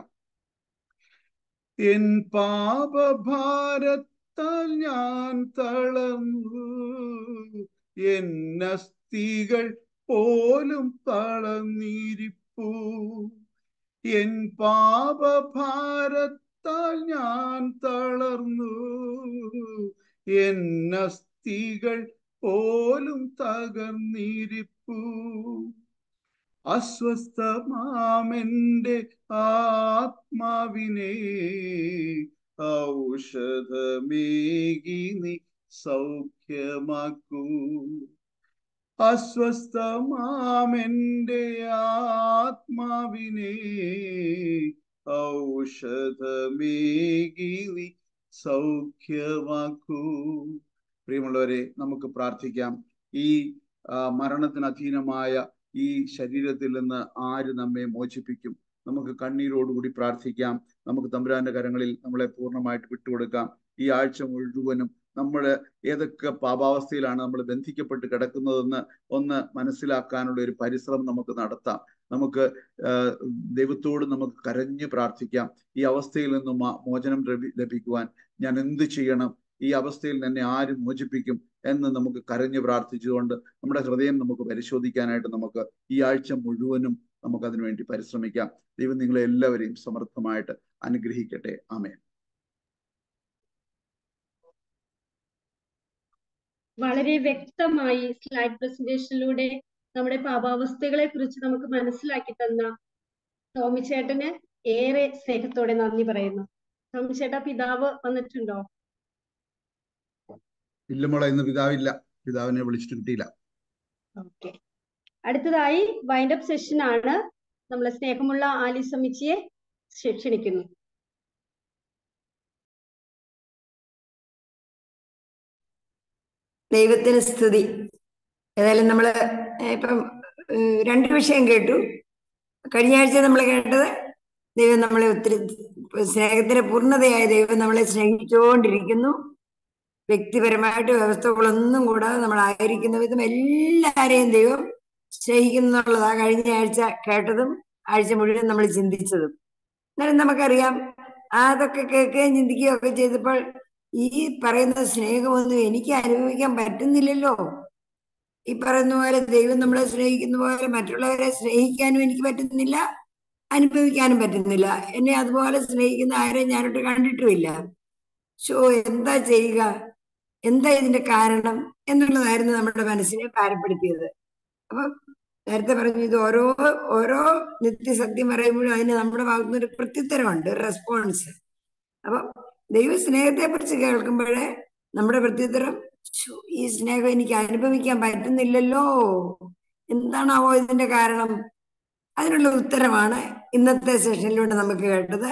G: എൻ പാപഭാരത്താൽ ഞാൻ തളർന്നു എന്നസ്തികൾ പോലും തളർന്നിരിപ്പു എൻ പാപഭാരത്താൽ ഞാൻ തളർന്നു എന്നസ്തികൾ പോലും തകർന്നിരിപ്പു അസ്വസ്ഥമാമെന്റെ ആത്മാവിനെ ഔഷധമേകി നീ സൗഖ്യമാക്കൂ അസ്വസ്ഥമാമെന്റെ ആത്മാവിനെ ഔഷധമേകി നീ സൗഖ്യമാക്കൂ പ്രിയമുള്ളവരെ നമുക്ക് പ്രാർത്ഥിക്കാം ഈ മരണത്തിന് അധീനമായ ഈ ശരീരത്തിൽ നിന്ന് ആര് നമ്മെ മോചിപ്പിക്കും നമുക്ക് കണ്ണീരോടുകൂടി പ്രാർത്ഥിക്കാം നമുക്ക് തമ്പുരാന്റെ കരങ്ങളിൽ നമ്മളെ പൂർണ്ണമായിട്ട് വിട്ടുകൊടുക്കാം ഈ ആഴ്ച മുഴുവനും നമ്മൾ ഏതൊക്കെ പാപാവസ്ഥയിലാണ് നമ്മൾ ബന്ധിക്കപ്പെട്ട് കിടക്കുന്നതെന്ന് ഒന്ന് മനസ്സിലാക്കാനുള്ള ഒരു പരിശ്രമം നമുക്ക് നടത്താം നമുക്ക് ആഹ് ദൈവത്തോട് നമുക്ക് കരഞ്ഞ് പ്രാർത്ഥിക്കാം ഈ അവസ്ഥയിൽ നിന്നും മോ- മോചനം ലഭി- ലഭിക്കുവാൻ ഞാൻ എന്ത് ചെയ്യണം ഈ അവസ്ഥയിൽ എന്നെ ആര് മോചിപ്പിക്കും എന്ന് നമുക്ക് കരഞ്ഞ് പ്രാർത്ഥിച്ചുകൊണ്ട് നമ്മുടെ ഹൃദയം നമുക്ക് പരിശോധിക്കാനായിട്ട് നമുക്ക് ഈ ആഴ്ച മുഴുവനും നമുക്ക് അതിനുവേണ്ടി പരിശ്രമിക്കാം ദൈവം നിങ്ങളെ എല്ലാവരെയും സമർത്ഥമായിട്ട് അനുഗ്രഹിക്കട്ടെ ആമേൻ
D: വളരെ വ്യക്തമായി സ്ലൈഡ് പ്രസന്റേഷനിലൂടെ നമ്മുടെ പാപാവസ്ഥകളെ കുറിച്ച് നമുക്ക് മനസ്സിലാക്കി തന്ന ടോമി ചേട്ടന് ഏറെ സ്നേഹത്തോടെ നന്ദി പറയുന്നു ടോമി ചേട്ടാ പിതാവ് വന്നിട്ടുണ്ടോ
G: ഇല്ല മോളെ ഇന്ന് പിതാവില്ല പിതാവിനെ വിളിച്ചിട്ട് കിട്ടിയില്ല
D: ഓക്കെ അടുത്തതായി വൈൻഡപ്പ് സെഷൻ ആണ് നമ്മളെ സ്നേഹമുള്ള ആലി സമിച്ചിയെ ക്ഷണിക്കുന്നു
H: ദൈവത്തിന് സ്തുതി ഏതായാലും നമ്മൾ ഇപ്പം ഏഹ്, രണ്ട് വിഷയം കേട്ടു കഴിഞ്ഞ ആഴ്ച നമ്മൾ കേട്ടത് ദൈവം നമ്മളെ ഒത്തിരി സ്നേഹത്തിന്റെ പൂർണ്ണതയായ ദൈവം നമ്മളെ സ്നേഹിച്ചുകൊണ്ടിരിക്കുന്നു വ്യക്തിപരമായിട്ട് വ്യവസ്ഥകളൊന്നും കൂടാതെ നമ്മളായിരിക്കുന്ന വിധം എല്ലാരെയും ദൈവം സ്നേഹിക്കുന്നു എന്നുള്ളതാ കഴിഞ്ഞ ആഴ്ച കേട്ടതും ആഴ്ച മുഴുവൻ നമ്മൾ ചിന്തിച്ചതും എന്നാലും നമുക്കറിയാം അതൊക്കെ കേൾക്കുകയും ചിന്തിക്കുകയും ഒക്കെ ചെയ്തപ്പോൾ ഈ പറയുന്ന സ്നേഹമൊന്നും എനിക്ക് അനുഭവിക്കാൻ പറ്റുന്നില്ലല്ലോ ഈ പറയുന്ന പോലെ ദൈവം നമ്മളെ സ്നേഹിക്കുന്ന പോലെ മറ്റുള്ളവരെ സ്നേഹിക്കാനും എനിക്ക് പറ്റുന്നില്ല അനുഭവിക്കാനും പറ്റുന്നില്ല എന്നെ അതുപോലെ സ്നേഹിക്കുന്ന ആരെയും ഞാനൊട്ട് കണ്ടിട്ടുമില്ല ഷോ എന്താ ചെയ്യുക എന്താ ഇതിന്റെ കാരണം എന്നുള്ളതായിരുന്നു നമ്മുടെ മനസ്സിനെ ഭാരപ്പെടുത്തിയത് അപ്പൊ നേരത്തെ പറഞ്ഞു ഇത് ഓരോ ഓരോ നിത്യസത്യം പറയുമ്പോഴും അതിന് നമ്മുടെ ഭാഗത്തുനിന്ന് ഒരു പ്രത്യുത്തരമുണ്ട് ഒരു റെസ്പോൺസ് അപ്പൊ ദൈവ സ്നേഹത്തെ കുറിച്ച് കേൾക്കുമ്പോഴേ നമ്മുടെ പ്രത്യുത്തരം "ശ്ശോ, ഈ സ്നേഹം എനിക്ക് അനുഭവിക്കാൻ പറ്റുന്നില്ലല്ലോ എന്താണാവോ ഇതിന്റെ കാരണം അതിനുള്ള ഉത്തരമാണ് ഇന്നത്തെ സെഷനിലൂടെ നമുക്ക് കേട്ടത്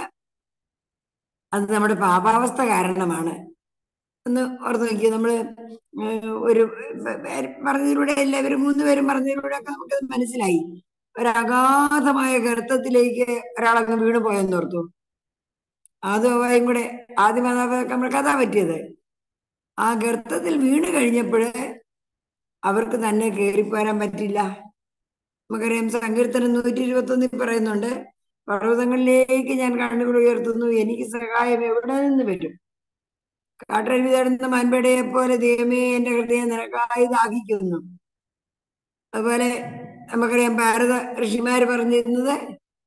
H: അത് നമ്മുടെ പാപാവസ്ഥ കാരണമാണ് ഒന്ന് ഓർത്ത് നോക്കിയേ നമ്മള് ഏഹ് ഒരു പേ- പറഞ്ഞതിലൂടെ എല്ലാവരും മൂന്നുപേരും പറഞ്ഞതിലൂടെ ഒക്കെ നമുക്കത് മനസ്സിലായി ഒരു അഗാധമായ ഗർത്തത്തിലേക്ക് ഒരാളങ്ങ് വീണു പോയെന്ന് ഓർത്തു ആദ്യമായും കൂടെ ആദ്യമാതാവൊക്കെ നമ്മൾക്ക് അതാ പറ്റിയത് ആ ഗർത്തത്തിൽ വീണ് കഴിഞ്ഞപ്പോഴ് അവർക്ക് തന്നെ കയറിപ്പോരാൻ പറ്റില്ല നമുക്കറിയാം സങ്കീർത്തനം നൂറ്റി ഇരുപത്തി ഒന്നിൽ പറയുന്നുണ്ട് പർവ്വതങ്ങളിലേക്ക് ഞാൻ കണ്ണുകൾ ഉയർത്തുന്നു എനിക്ക് സഹായം എവിടെ നിന്ന് വരും കാട്ടരുവി തരുന്ന മാൻപേടയെ പോലെ ദൈവമേ എന്റെ ഹൃദയം നിനക്കായി ദാഹിക്കുന്നു അതുപോലെ നമുക്കറിയാം ഭാരത ഋഷിമാര് പറഞ്ഞിരുന്നത്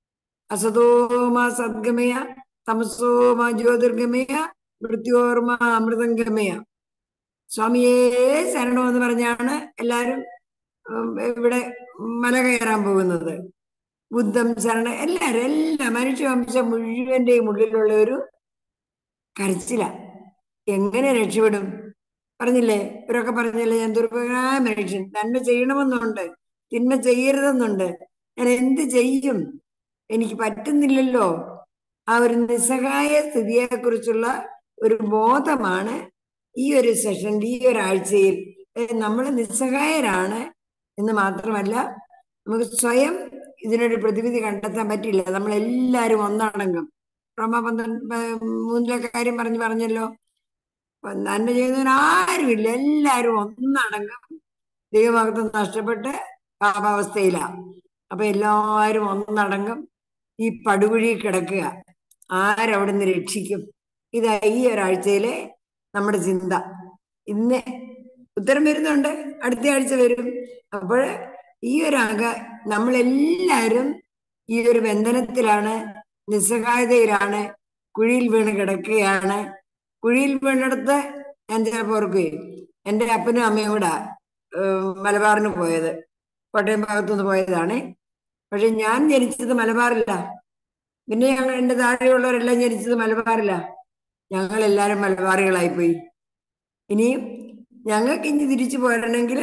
H: അസതോമ സദ്ഗമയ തമസോമ ജ്യോതിർഗമയ മൃത്യോർമ അമൃതംഗമയ സ്വാമിയേ ശരണമെന്ന് പറഞ്ഞാണ് എല്ലാരും ഉം, ഇവിടെ മല കയറാൻ പോകുന്നത് ബുദ്ധം ശരണ എല്ലാരും എല്ലാ മനുഷ്യവംശം മുഴുവന്റെയും ഉള്ളിലുള്ള ഒരു കരച്ചില എങ്ങനെ രക്ഷപ്പെടും പറഞ്ഞില്ലേ ഇവരൊക്കെ പറഞ്ഞില്ലേ ഞാൻ ദുർബലമായ മനുഷ്യൻ നന്മ ചെയ്യണമെന്നുണ്ട് തിന്മ ചെയ്യരുതെന്നുണ്ട് ഞാൻ എന്ത് ചെയ്യും എനിക്ക് പറ്റുന്നില്ലല്ലോ ആ ഒരു നിസ്സഹായ സ്ഥിതിയെ കുറിച്ചുള്ള ഒരു ബോധമാണ് ഈ ഒരു സെഷനിൽ ഈ ഒരാഴ്ചയിൽ നമ്മൾ നിസ്സഹായരാണ് എന്ന് മാത്രമല്ല നമുക്ക് സ്വയം ഇതിനൊരു പ്രതിവിധി കണ്ടെത്താൻ പറ്റില്ല നമ്മൾ എല്ലാവരും ഒന്നടങ്കം റോമ പന്ത്രണ്ട് പ- മൂന്നിലെ കാര്യം പറഞ്ഞു പറഞ്ഞല്ലോ അപ്പൊ നന്മ ചെയ്യുന്നവൻ ആരുമില്ല എല്ലാവരും ഒന്നടങ്കം ദൈവമഹത്വം നഷ്ടപ്പെട്ട് പാപാവസ്ഥയിലാണ് അപ്പൊ എല്ലാവരും ഒന്നടങ്കം ഈ പടുകുഴി കിടക്കുക ആരവിടുന്ന് രക്ഷിക്കും ഇതാ ഈ ഒരാഴ്ചയിലെ നമ്മുടെ ചിന്ത ഇന്ന് ഉത്തരം വരുന്നുണ്ട് അടുത്ത ആഴ്ച വരും അപ്പോൾ ഈ ഒരു അക നമ്മളെല്ലാവരും ഈ ഒരു ബന്ധനത്തിലാണ് നിസ്സഹായതയിലാണ് കുഴിയിൽ വീണ് കിടക്കുകയാണ് കുഴിയിൽ വീണെടുത്ത് ഞാൻ ചിലപ്പോൾ ഓർക്കുകയും എൻ്റെ അപ്പനും അമ്മയും കൂടെ ഏഹ്, മലബാറിന് പോയത് കോട്ടയം ഭാഗത്തുനിന്ന് പോയതാണ് പക്ഷെ ഞാൻ ജനിച്ചത് മലബാറില്ല പിന്നെ ഞങ്ങൾ എൻ്റെ താഴെയുള്ളവരെല്ലാം ജനിച്ചത് മലബാറില്ല ഞങ്ങൾ എല്ലാവരും മലബാറികളായി പോയി ഇനിയും ഞങ്ങൾക്ക് ഇനി തിരിച്ചു പോരണമെങ്കിൽ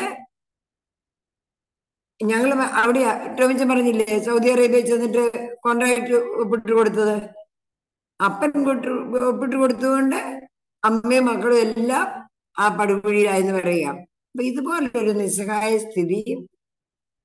H: ഞങ്ങൾ അവിടെയാ ടോമിച്ചൻ പറഞ്ഞില്ലേ സൗദി അറേബ്യ ചെന്നിട്ട് കോൺട്രാക്ട് ഒപ്പിട്ട് കൊടുത്തത് അപ്പൻ കൊട്ട് ഒപ്പിട്ട് കൊടുത്തുകൊണ്ട് അമ്മയും മക്കളും എല്ലാം ആ പടുകുഴിയിലായെന്ന് പറയാം അപ്പൊ ഇതുപോലൊരു നിസ്സഹായ സ്ഥിതി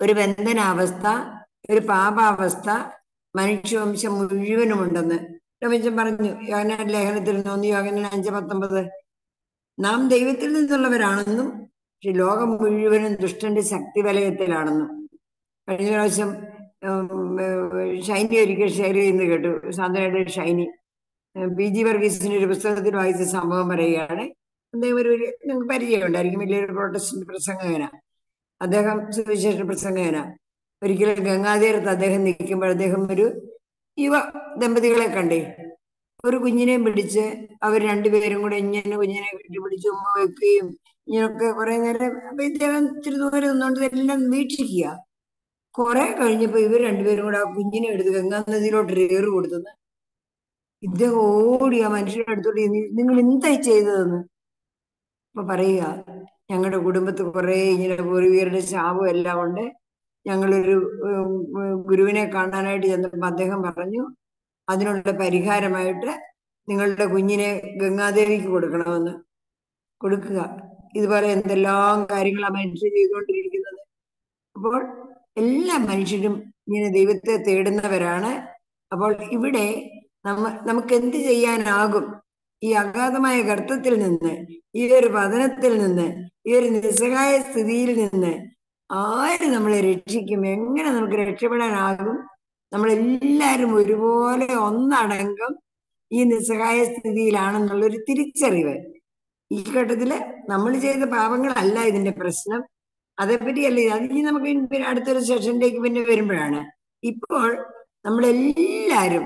H: ഒരു ബന്ധനാവസ്ഥ ഒരു പാപാവസ്ഥ മനുഷ്യവംശം മുഴുവനുമുണ്ടെന്ന് രമേശൻ പറഞ്ഞു യോഹന ലേഖനത്തിൽ ഒന്ന് യോഹന അഞ്ച് പത്തൊമ്പത് നാം ദൈവത്തിൽ നിന്നുള്ളവരാണെന്നും പക്ഷെ ലോകം മുഴുവനും ദുഷ്ടന്റെ ശക്തി വലയത്തിലാണെന്നും കഴിഞ്ഞ പ്രാവശ്യം ഉം, ഏർ, ഷൈനി ഒരിക്കൽ ഷെയർ ചെയ്യുന്നത് കേട്ടു സാന്ത്വനയുടെ ഷൈനി ഏർ, പി ജി വർഗീസിന്റെ ഒരു പുസ്തകത്തിൽ വായിച്ച സംഭവം പറയുകയാണ് അദ്ദേഹം ഒരു ഒരു- നിങ്ങൾക്ക് പരിചയമുണ്ടായിരിക്കും വലിയൊരു പ്രൊട്ടസ്റ്റന്റ് പ്രസംഗകന അദ്ദേഹം സുവിശേഷ പ്രസംഗകന ഒരിക്കലും ഗംഗാതീരത്ത് അദ്ദേഹം നിൽക്കുമ്പോൾ അദ്ദേഹം ഒരു യുവ ദമ്പതികളെ കണ്ടേ ഒരു കുഞ്ഞിനെ പിടിച്ച് അവർ രണ്ടുപേരും കൂടെ ഇങ്ങനെ കുഞ്ഞിനെ കെട്ടിപ്പിടിച്ച് ഉമ്മ വെക്കുകയും ഇങ്ങനെയൊക്കെ കുറെ നേരം അപ്പൊ ഇദ്ദേഹം ഇത്തിരി ദൂരെ നിന്നുകൊണ്ട് ഇതെല്ലാം വീക്ഷിക്കുക കുറെ കഴിഞ്ഞപ്പോ ഇവർ രണ്ടുപേരും കൂടെ ആ കുഞ്ഞിനെ എടുത്ത് ഗംഗാ നദിയിലോട്ട് ഏറ് കൊടുത്തെന്ന് ഇദ്ദേഹം ഓടി ആ മനുഷ്യരുടെ അടുത്തോട്ട് ചെന്ന് നിങ്ങൾ എന്തായി ചെയ്തതെന്ന് അപ്പൊ പറയുക ഞങ്ങളുടെ കുടുംബത്തിൽ കുറെ ഇങ്ങനെ പൂർവികരുടെ ശാപം എല്ലാം ഉണ്ട് ഞങ്ങളൊരു ഉം, ഉം, ഗുരുവിനെ കാണാനായിട്ട് ചെന്നപ്പോ അദ്ദേഹം പറഞ്ഞു അതിനുള്ള പരിഹാരമായിട്ട് നിങ്ങളുടെ കുഞ്ഞിനെ ഗംഗാദേവിക്ക് കൊടുക്കണമെന്ന് കൊടുക്കുക ഇതുപോലെ എന്തെല്ലാം കാര്യങ്ങൾ ആ മനുഷ്യർ ചെയ്തുകൊണ്ടിരിക്കുന്നത് അപ്പോൾ എല്ലാ മനുഷ്യരും ഇങ്ങനെ ദൈവത്തെ തേടുന്നവരാണ് അപ്പോൾ ഇവിടെ നമ്മ നമുക്ക് എന്ത് ചെയ്യാനാകും ഈ അഗാധമായ ഗർത്തത്തിൽ നിന്ന് ഈ ഒരു പതനത്തിൽ നിന്ന് ഈ ഒരു നിസ്സഹായ സ്ഥിതിയിൽ നിന്ന് ആര് നമ്മളെ രക്ഷിക്കും എങ്ങനെ നമുക്ക് രക്ഷപ്പെടാനാകും നമ്മളെല്ലാവരും ഒരുപോലെ ഒന്നടങ്കം ഈ നിസ്സഹായ സ്ഥിതിയിലാണെന്നുള്ളൊരു തിരിച്ചറിവ് ഈ ഘട്ടത്തില് നമ്മൾ ചെയ്ത പാപങ്ങളല്ല ഇതിന്റെ പ്രശ്നം അതേപ്പറ്റിയല്ല ഇത്. അത് ഇനി നമുക്ക് ഇനി പിന്നെ അടുത്തൊരു സെഷനിലേക്ക് പിന്നെ വരുമ്പോഴാണ് ഇപ്പോൾ നമ്മളെല്ലാരും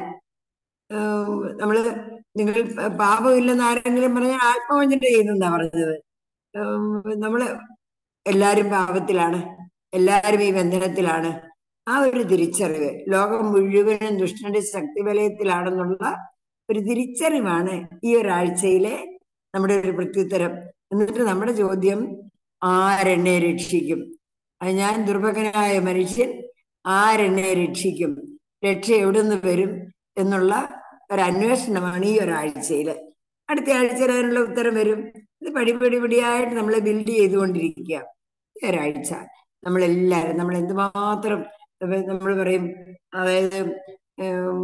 H: ഏം, നമ്മള് നിങ്ങൾ പാപമില്ലെന്ന് ആരെങ്കിലും പറഞ്ഞാൽ ആത്മവഞ്ചന ചെയ്യുന്നെന്നാ പറഞ്ഞത് ഏം, നമ്മള് എല്ലാരും പാപത്തിലാണ് എല്ലാരും ഈ ബന്ധനത്തിലാണ് ആ ഒരു തിരിച്ചറിവ് ലോകം മുഴുവനും ദുഷ്ടന്റെ ശക്തി വലയത്തിലാണെന്നുള്ള ഒരു തിരിച്ചറിവാണ് ഈ ഒരാഴ്ചയിലെ നമ്മുടെ ഒരു പ്രത്യുത്തരം എന്നിട്ട് നമ്മുടെ ചോദ്യം ആരെന്നെ രക്ഷിക്കും അത് ഞാൻ ദുർഭകനായ മനുഷ്യൻ ആരെന്നെ രക്ഷിക്കും രക്ഷ എവിടെ നിന്ന് വരും എന്നുള്ള ഒരു അന്വേഷണമാണ് ഈ ഒരാഴ്ചയില് അടുത്ത ആഴ്ചയിൽ അതിനുള്ള ഉത്തരം വരും ഇത് പടിപടി പടിയായിട്ട് നമ്മളെ ബിൽഡ് ചെയ്തുകൊണ്ടിരിക്കുക ഈ ഒരാഴ്ച നമ്മളെല്ലാവരും നമ്മൾ എന്തുമാത്രം നമ്മൾ പറയും അതായത് ഏം,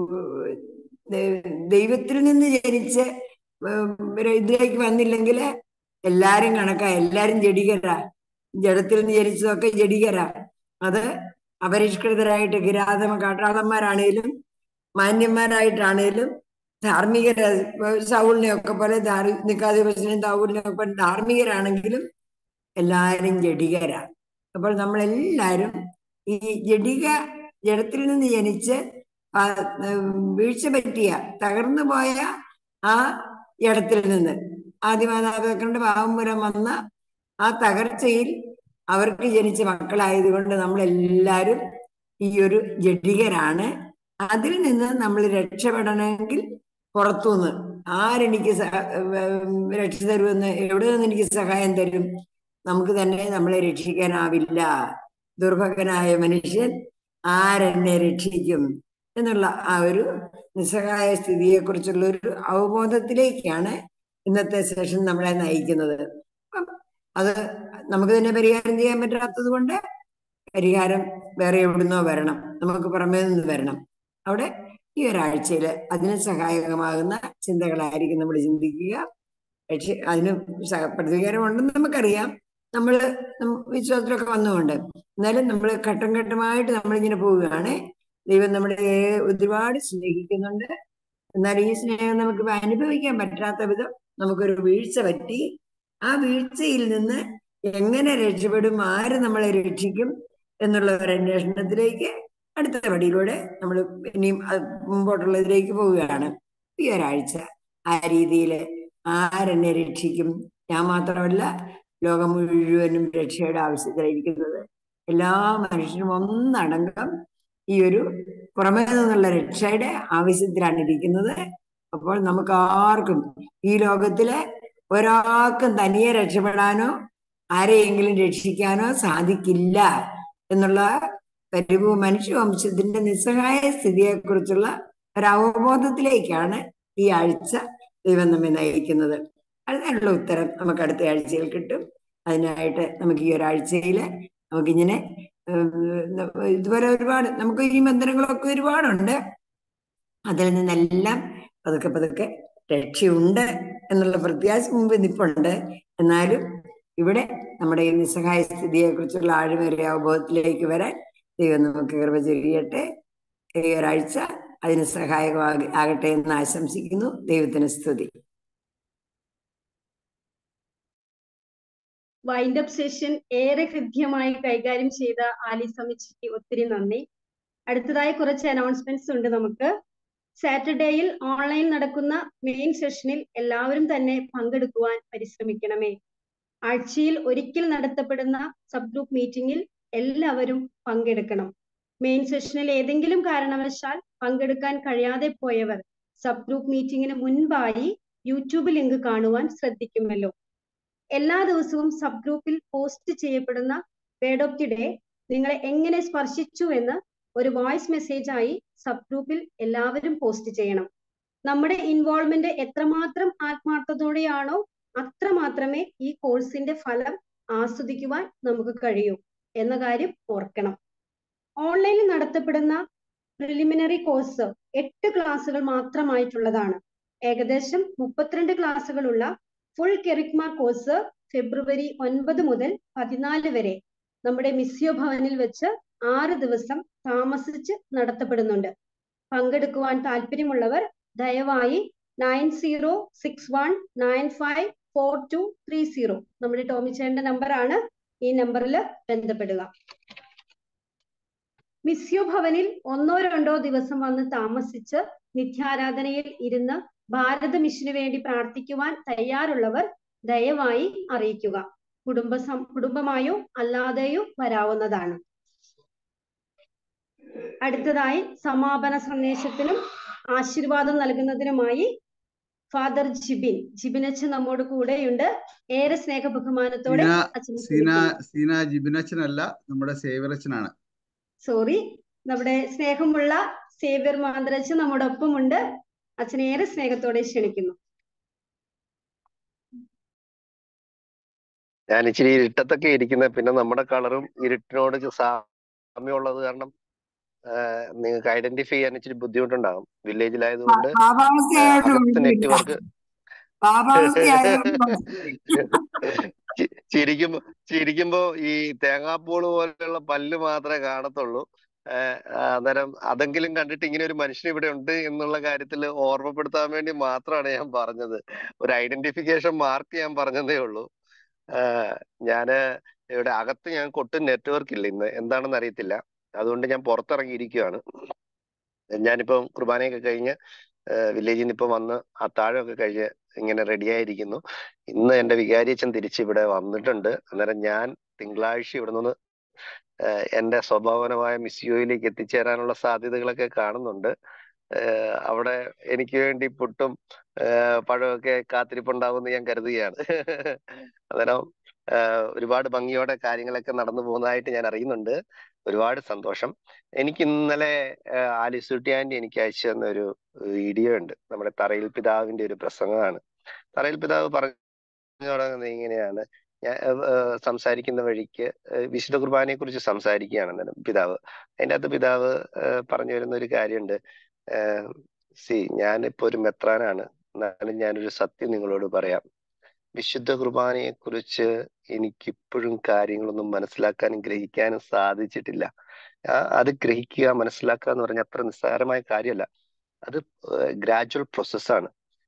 H: ദൈ- ദൈവത്തിൽ നിന്ന് ജനിച്ച് ഏം, ഒരു ഇതിലേക്ക് വന്നില്ലെങ്കിൽ എല്ലാരും കണക്കാ എല്ലാരും ജഡികരാ ജഡത്തിൽ നിന്ന് ജനിച്ചതൊക്കെ ജഡികരാ അത് അപരിഷ്കൃതരായിട്ട് കിരാതമ കാട്ടാളന്മാരാണേലും മാന്യന്മാരായിട്ടാണേലും ധാർമ്മികര സൗളിനെ ഒക്കെ പോലെ നിക്കാധിപത്യനും ദാവൂലിനെ ഒക്കെ പോലെ ധാർമ്മികരാണെങ്കിലും എല്ലാരും ജഡികരാ അപ്പോൾ നമ്മളെല്ലാരും ഈ ജഡിക ജഡത്തിൽ നിന്ന് ജനിച്ച് ആ, ഉം, വീഴ്ച പറ്റിയ തകർന്നു പോയ ആ ജഡത്തിൽ നിന്ന് ആദ്യമാതാപിതാക്കളുടെ പാവംപുരം വന്ന ആ തകർച്ചയിൽ അവർക്ക് ജനിച്ച മക്കളായതുകൊണ്ട് നമ്മളെല്ലാരും ഈ ഒരു ജഡികരാണ് അതിൽ നിന്ന് നമ്മൾ രക്ഷപ്പെടണമെങ്കിൽ പുറത്തുനിന്ന് ആരെനിക്ക് സഹ- ഉം, രക്ഷ തരുമെന്ന് എവിടെ നിന്ന് എനിക്ക് സഹായം തരും നമുക്ക് തന്നെ നമ്മളെ രക്ഷിക്കാനാവില്ല ദുർഭകനായ മനുഷ്യൻ ആരെന്നെ രക്ഷിക്കും എന്നുള്ള ആ ഒരു നിസ്സഹായ സ്ഥിതിയെ കുറിച്ചുള്ള ഒരു അവബോധത്തിലേക്കാണ് ഇന്നത്തെ സെഷൻ നമ്മളെ നയിക്കുന്നത് അപ്പം അത് നമുക്ക് തന്നെ പരിഹാരം ചെയ്യാൻ പറ്റാത്തത് കൊണ്ട് പരിഹാരം വേറെ എവിടുന്നോ വരണം നമുക്ക് പുറമേ നിന്ന് വരണം അവിടെ ഈ ഒരാഴ്ചയിൽ അതിന് സഹായകമാകുന്ന ചിന്തകളായിരിക്കും നമ്മൾ ചിന്തിക്കുക പക്ഷെ അതിന് സഹ- പ്രതികാരം ഉണ്ടെന്ന് നമുക്കറിയാം നമ്മൾ വിശ്വാസത്തിലൊക്കെ വന്നുകൊണ്ട് എന്നാലും നമ്മൾ ഘട്ടം ഘട്ടമായിട്ട് നമ്മളിങ്ങനെ പോവുകയാണ് ദൈവം നമ്മളെ ഒരുപാട് സ്നേഹിക്കുന്നുണ്ട് എന്നാൽ ഈ സ്നേഹം നമുക്ക് അനുഭവിക്കാൻ പറ്റാത്ത വിധം നമുക്കൊരു വീഴ്ച പറ്റി ആ വീഴ്ചയിൽ നിന്ന് എങ്ങനെ രക്ഷപ്പെടും ആര് നമ്മളെ രക്ഷിക്കും എന്നുള്ള ഒരു അന്വേഷണത്തിലേക്ക് അടുത്ത പടിയിലൂടെ നമ്മൾ ഇനിയും അത് മുമ്പോട്ടുള്ളതിലേക്ക് പോവുകയാണ് ഈ ഒരാഴ്ച ആ രീതിയിൽ ആരെന്നെ രക്ഷിക്കും ഞാൻ മാത്രമല്ല ലോകം മുഴുവനും രക്ഷയുടെ ആവശ്യത്തിലായിരിക്കുന്നത് എല്ലാ മനുഷ്യരും ഒന്നടങ്കം ഈ ഒരു പുറമേ നിന്നുള്ള രക്ഷയുടെ ആവശ്യത്തിലാണ് ഇരിക്കുന്നത് അപ്പോൾ നമുക്ക് ആർക്കും ഈ ലോകത്തിലെ ഒരാൾക്കും തനിയെ രക്ഷപ്പെടാനോ ആരെയെങ്കിലും രക്ഷിക്കാനോ സാധിക്കില്ല എന്നുള്ള പരിഭൂ മനുഷ്യവംശത്തിന്റെ നിസ്സഹായ സ്ഥിതിയെക്കുറിച്ചുള്ള ഒരു അവബോധത്തിലേക്കാണ് ഈ ആഴ്ച ദൈവം നമ്മെ നയിക്കുന്നത് അതിനുള്ള ഉത്തരം നമുക്ക് അടുത്ത ആഴ്ചയിൽ കിട്ടും അതിനായിട്ട് നമുക്ക് ഈ ഒരാഴ്ചയിൽ നമുക്കിങ്ങനെ ഏഹ് ഇതുവരെ ഒരുപാട് നമുക്ക് ഈ ബന്ധനങ്ങളൊക്കെ ഒരുപാടുണ്ട് അതിൽ നിന്നെല്ലാം പതുക്കെ പതുക്കെ രക്ഷയുണ്ട് എന്നുള്ള പ്രത്യാശ മുമ്പ് നിപ്പുണ്ട് എന്നാലും ഇവിടെ നമ്മുടെ ഈ നിസ്സഹായ സ്ഥിതിയെ കുറിച്ചുള്ള ആഴമേറിയ അവബോധത്തിലേക്ക് വരാൻ ദൈവം നമുക്ക് കൃപ ചെയ്യട്ടെ ഈ ഒരാഴ്ച അതിന് സഹായകമാക ആകട്ടെ എന്ന് ആശംസിക്കുന്നു ദൈവത്തിന് സ്തുതി
D: വൈൻഡ് അപ്പ് സെഷൻ ഏറെ ഹൃദ്യമായി കൈകാര്യം ചെയ്ത ആലി സമിച്ചിക്ക് ഒത്തിരി നന്ദി അടുത്തതായി കുറച്ച് അനൗൺസ്മെന്റ്സ് ഉണ്ട് നമുക്ക് സാറ്റർഡേയിൽ ഓൺലൈൻ നടക്കുന്ന മെയിൻ സെഷനിൽ എല്ലാവരും തന്നെ പങ്കെടുക്കുവാൻ പരിശ്രമിക്കണമേ ആഴ്ചയിൽ ഒരിക്കൽ നടത്തപ്പെടുന്ന സബ് ഗ്രൂപ്പ് മീറ്റിംഗിൽ എല്ലാവരും പങ്കെടുക്കണം മെയിൻ സെഷനിൽ ഏതെങ്കിലും കാരണവശാൽ പങ്കെടുക്കാൻ കഴിയാതെ പോയവർ സബ് ഗ്രൂപ്പ് മീറ്റിംഗിന് മുൻപായി യൂട്യൂബ് ലിങ്ക് കാണുവാൻ ശ്രദ്ധിക്കുമല്ലോ എല്ലാ ദിവസവും സബ് ഗ്രൂപ്പിൽ പോസ്റ്റ് ചെയ്യപ്പെടുന്ന വേർഡ് ഓഫ് ദി ഡേ നിങ്ങളെ എങ്ങനെ സ്പർശിച്ചു എന്ന് ഒരു വോയിസ് മെസ്സേജ് ആയി സബ് ഗ്രൂപ്പിൽ എല്ലാവരും പോസ്റ്റ് ചെയ്യണം നമ്മുടെ ഇൻവോൾവ്മെന്റ് എത്രമാത്രം ആത്മാർത്ഥതയോടെയാണോ അത്ര മാത്രമേ ഈ കോഴ്സിന്റെ ഫലം ആസ്വദിക്കുവാൻ നമുക്ക് കഴിയൂ എന്ന കാര്യം ഓർക്കണം ഓൺലൈനിൽ നടത്തപ്പെടുന്ന പ്രിലിമിനറി കോഴ്സ് എട്ട് ക്ലാസ്സുകൾ മാത്രമായിട്ടുള്ളതാണ് ഏകദേശം മുപ്പത്തിരണ്ട് ക്ലാസ്സുകളുള്ള ഫുൾ കെറിക്മ കോഴ്സ് ഫെബ്രുവരി ഒൻപത് മുതൽ പതിനാല് വരെ നമ്മുടെ മിസ്യോ ഭവനിൽ വെച്ച് ആറ് ദിവസം താമസിച്ച് നടത്തപ്പെടുന്നുണ്ട് പങ്കെടുക്കുവാൻ താല്പര്യമുള്ളവർ ദയവായി nine zero six one nine five four two three zero നമ്മുടെ ടോമിച്ചേന്റെ നമ്പറാണ് ഈ നമ്പറിൽ ബന്ധപ്പെടുക മിസ്യോ ഭവനിൽ ഒന്നോ രണ്ടോ ദിവസം വന്ന് താമസിച്ച് നിത്യാരാധനയിൽ ഇരുന്ന് ഭാരത മിഷന് വേണ്ടി പ്രാർത്ഥിക്കുവാൻ തയ്യാറുള്ളവർ ദയവായി അറിയിക്കുക കുടുംബ കുടുംബമായോ അല്ലാതെയോ വരാവുന്നതാണ് അടുത്തതായി സമാപന സന്ദേശത്തിനും ആശീർവാദം നൽകുന്നതിനുമായി ഫാദർ ജിബിൻ ജിബിനച്ചൻ നമ്മോട് കൂടെയുണ്ട് ഏറെ സ്നേഹ ബഹുമാനത്തോടെ
G: സീന
D: അച്ഛനെ
G: സീന
D: ക്ഷണിക്കുന്നു.
G: സീന ജിബിനച്ചനല്ല നമ്മുടെ സേവറച്ചനാണ്
D: സോറി നമ്മുടെ സ്നേഹമുള്ള സേവ്യർ മാന്ത്രച്ചൻ നമ്മുടെ ഒപ്പമുണ്ട് അച്ഛനെ ഏറെ സ്നേഹത്തോടെ ക്ഷണിക്കുന്നു
I: ഞാൻ ഇച്ചിരി ഇരുട്ടത്തൊക്കെ ഇരിക്കുന്നത് പിന്നെ നമ്മുടെ കളറും ഇരുട്ടിനോട് ചെ- സാമ്യമുള്ളത് കാരണം നിങ്ങൾക്ക് ഐഡന്റിഫൈ ചെയ്യാൻ ഇച്ചിരി ബുദ്ധിമുട്ടുണ്ടാകും വില്ലേജിലായതുകൊണ്ട്
H: പാപാവസ്ഥയായോണ്ട്
I: അകത്ത്
H: കുഴപ്പമില്ല
I: നെറ്റ്വർക്ക്
H: പാപാവസ്ഥയായോണ്ട് കുഴപ്പമില്ല.
I: ചിരിക്കുമ്പോ ചിരിക്കുമ്പോ ഈ തേങ്ങാപ്പൂള് പോലെയുള്ള പല്ല് മാത്രമേ കാണത്തുള്ളൂ ഏഹ് അന്നേരം അതെങ്കിലും കണ്ടിട്ട് ഇങ്ങനെ ഒരു മനുഷ്യൻ ഇവിടെ ഉണ്ട് എന്നുള്ള കാര്യത്തിൽ ഓർമ്മപ്പെടുത്താൻ വേണ്ടി മാത്രമാണ് ഞാൻ പറഞ്ഞത് ഒരു ഐഡന്റിഫിക്കേഷൻ മാർക്ക് ഞാൻ പറഞ്ഞതേ ഉള്ളൂ ആഹ് ഞാന് ഇവിടെ അകത്ത് ഞാൻ ഒട്ടും നെറ്റ്വർക്ക് ഇല്ല ഇന്ന് എന്താണെന്ന് അറിയത്തില്ല അതുകൊണ്ട് ഞാൻ പുറത്തിറങ്ങിയിരിക്കുകയാണ് ഞാനിപ്പം കുർബാനയൊക്കെ കഴിഞ്ഞ് വില്ലേജിൽ നിന്ന് ഇപ്പൊ വന്ന് അത്താഴമൊക്കെ കഴിഞ്ഞ് ഇങ്ങനെ റെഡി ആയിരിക്കുന്നു ഇന്ന് എന്റെ വികാരിയച്ഛൻ തിരിച്ച് ഇവിടെ വന്നിട്ടുണ്ട് അന്നേരം ഞാൻ തിങ്കളാഴ്ച ഇവിടെ നിന്ന് ഏഹ് എന്റെ സ്വഭാവനമായ മിസ്യോയിലേക്ക് എത്തിച്ചേരാനുള്ള സാധ്യതകളൊക്കെ കാണുന്നുണ്ട് ഏഹ് അവിടെ എനിക്ക് വേണ്ടി പുട്ടും ഏഹ് പഴമൊക്കെ കാത്തിരിപ്പുണ്ടാവുമെന്ന് ഞാൻ കരുതുകയാണ് അന്നേരം ഏഹ് ഒരുപാട് ഭംഗിയോടെ കാര്യങ്ങളൊക്കെ നടന്നു പോകുന്നതായിട്ട് ഞാൻ അറിയുന്നുണ്ട് ഒരുപാട് സന്തോഷം എനിക്ക് ഇന്നലെ ഏഹ് ആലിസുട്ടി ആന്റി എനിക്ക് അയച്ചു തന്ന ഒരു വീഡിയോ ഉണ്ട് നമ്മുടെ തറയിൽ പിതാവിന്റെ ഒരു പ്രസംഗമാണ് തറയിൽ പിതാവ് പറഞ്ഞു തുടങ്ങുന്നത് ഇങ്ങനെയാണ് ഞാൻ ഏഹ് ഏഹ് സംസാരിക്കുന്ന വഴിക്ക് ഏഹ് വിശുദ്ധ കുർബാനയെ കുറിച്ച് സംസാരിക്കുകയാണ് അന്നേരം പിതാവ് അതിൻ്റെ അകത്ത് പിതാവ് ഏഹ് പറഞ്ഞു വരുന്ന ഒരു കാര്യമുണ്ട് സി ഞാനിപ്പോ ഒരു മെത്രാനാണ് എന്നാലും ഞാനൊരു സത്യം നിങ്ങളോട് പറയാം വിശുദ്ധ കുർബാനയെ കുറിച്ച് എനിക്കിപ്പോഴും കാര്യങ്ങളൊന്നും മനസ്സിലാക്കാനും ഗ്രഹിക്കാനും സാധിച്ചിട്ടില്ല ആ, അത് ഗ്രഹിക്കുക മനസ്സിലാക്കുക എന്ന് പറഞ്ഞാൽ അത്ര നിസ്സാരമായ കാര്യമല്ല അത് ഗ്രാജുവൽ പ്രോസസ്സാണ്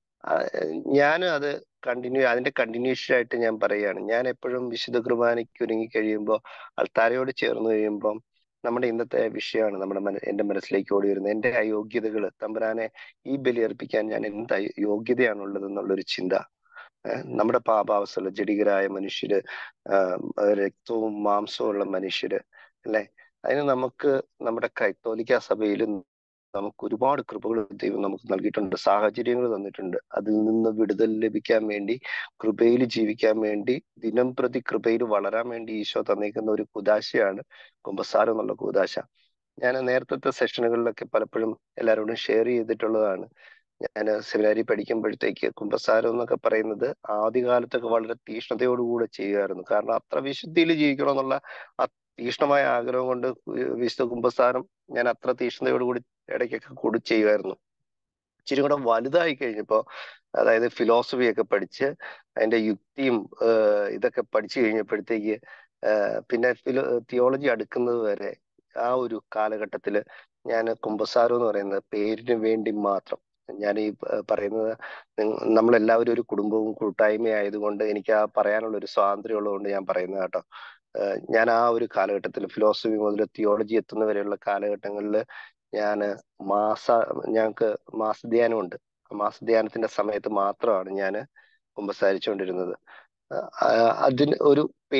I: ഞാൻ അത് കണ്ടിന്യൂ അതിന്റെ കണ്ടിന്യൂഷൻ ആയിട്ട് ഞാൻ പറയുകയാണ് ഞാൻ എപ്പോഴും വിശുദ്ധ കുർബാനയ്ക്ക് ഒരുങ്ങി കഴിയുമ്പോൾ അൾത്താരയോട് ചേർന്ന് കഴിയുമ്പോൾ നമ്മുടെ ഇന്നത്തെ വിഷയമാണ് നമ്മുടെ മന എന്റെ മനസ്സിലേക്ക് ഓടി വരുന്നത് എന്റെ അയോഗ്യതകൾ തമ്പുരാനെ ഈ ബലി അർപ്പിക്കാൻ ഞാൻ എന്ത് അയോ- യോഗ്യതയാണുള്ളത് എന്നുള്ളൊരു ചിന്ത ഏഹ് നമ്മുടെ പാപാവസ്ഥയുള്ള ജഡികരായ മനുഷ്യര് ആഹ് രക്തവും മാംസവും ഉള്ള മനുഷ്യര് അല്ലെ അതിന് നമുക്ക് നമ്മുടെ കത്തോലിക്ക സഭയിലും നമുക്ക് ഒരുപാട് കൃപകൾ ദൈവം നമുക്ക് നൽകിയിട്ടുണ്ട് സാഹചര്യങ്ങൾ തന്നിട്ടുണ്ട് അതിൽ നിന്ന് വിടുതൽ ലഭിക്കാൻ വേണ്ടി കൃപയിൽ ജീവിക്കാൻ വേണ്ടി ദിനം പ്രതി കൃപയിൽ വളരാൻ വേണ്ടി ഈശോ തന്നിരിക്കുന്ന ഒരു കുദാശയാണ് കുമ്പസാരം എന്നുള്ള കുദാശ ഞാൻ നേരത്തെ സെഷനുകളിലൊക്കെ പലപ്പോഴും എല്ലാവരോടും ഷെയർ ചെയ്തിട്ടുള്ളതാണ് ഞാൻ സെമിനാരി പഠിക്കുമ്പോഴത്തേക്ക് കുമ്പസാരം എന്നൊക്കെ പറയുന്നത് ആദ്യകാലത്തൊക്കെ വളരെ തീഷ്ണതയോടുകൂടെ ചെയ്യുമായിരുന്നു കാരണം അത്ര വിശുദ്ധിയിൽ ജീവിക്കണം എന്നുള്ള തീക്ഷ്ണമായ ആഗ്രഹം കൊണ്ട് വിശുദ്ധ കുംഭസാരം ഞാൻ അത്ര തീക്ഷ്ണതയോടുകൂടി ഇടയ്ക്കൊക്കെ കൂടി ചെയ്യുമായിരുന്നു ഇച്ചിരി കൂടെ വലുതായി കഴിഞ്ഞപ്പോൾ അതായത് ഫിലോസഫി ഒക്കെ പഠിച്ച് അതിന്റെ യുക്തിയും ഏഹ് ഇതൊക്കെ പഠിച്ചു കഴിഞ്ഞപ്പോഴത്തേക്ക് ഏഹ് പിന്നെ ഫിലോ തിയോളജി അടുക്കുന്നത് വരെ ആ ഒരു കാലഘട്ടത്തിൽ ഞാൻ കുംഭസാരം എന്ന് പറയുന്നത് പേരിന് വേണ്ടി മാത്രം ഞാൻ ഈ പ- പറയുന്നത് നിങ്ങ- നമ്മളെല്ലാവരും ഒരു കുടുംബവും കൂട്ടായ്മയും ആയതുകൊണ്ട് എനിക്ക് ആ പറയാനുള്ള ഒരു സ്വാതന്ത്ര്യം ഉള്ളതുകൊണ്ട് ഞാൻ പറയുന്നത് കേട്ടോ ഏഹ് ഞാൻ ആ ഒരു കാലഘട്ടത്തിൽ ഫിലോസഫി മുതൽ തിയോളജി എത്തുന്ന വരെയുള്ള കാലഘട്ടങ്ങളിൽ ഞാൻ മാസ ഞങ്ങൾക്ക് മാസധ്യാനമുണ്ട് മാസധ്യാനത്തിന്റെ സമയത്ത് മാത്രമാണ് ഞാൻ കുമ്പസാരിച്ചുകൊണ്ടിരുന്നത് ആ, അതിന് ഒരു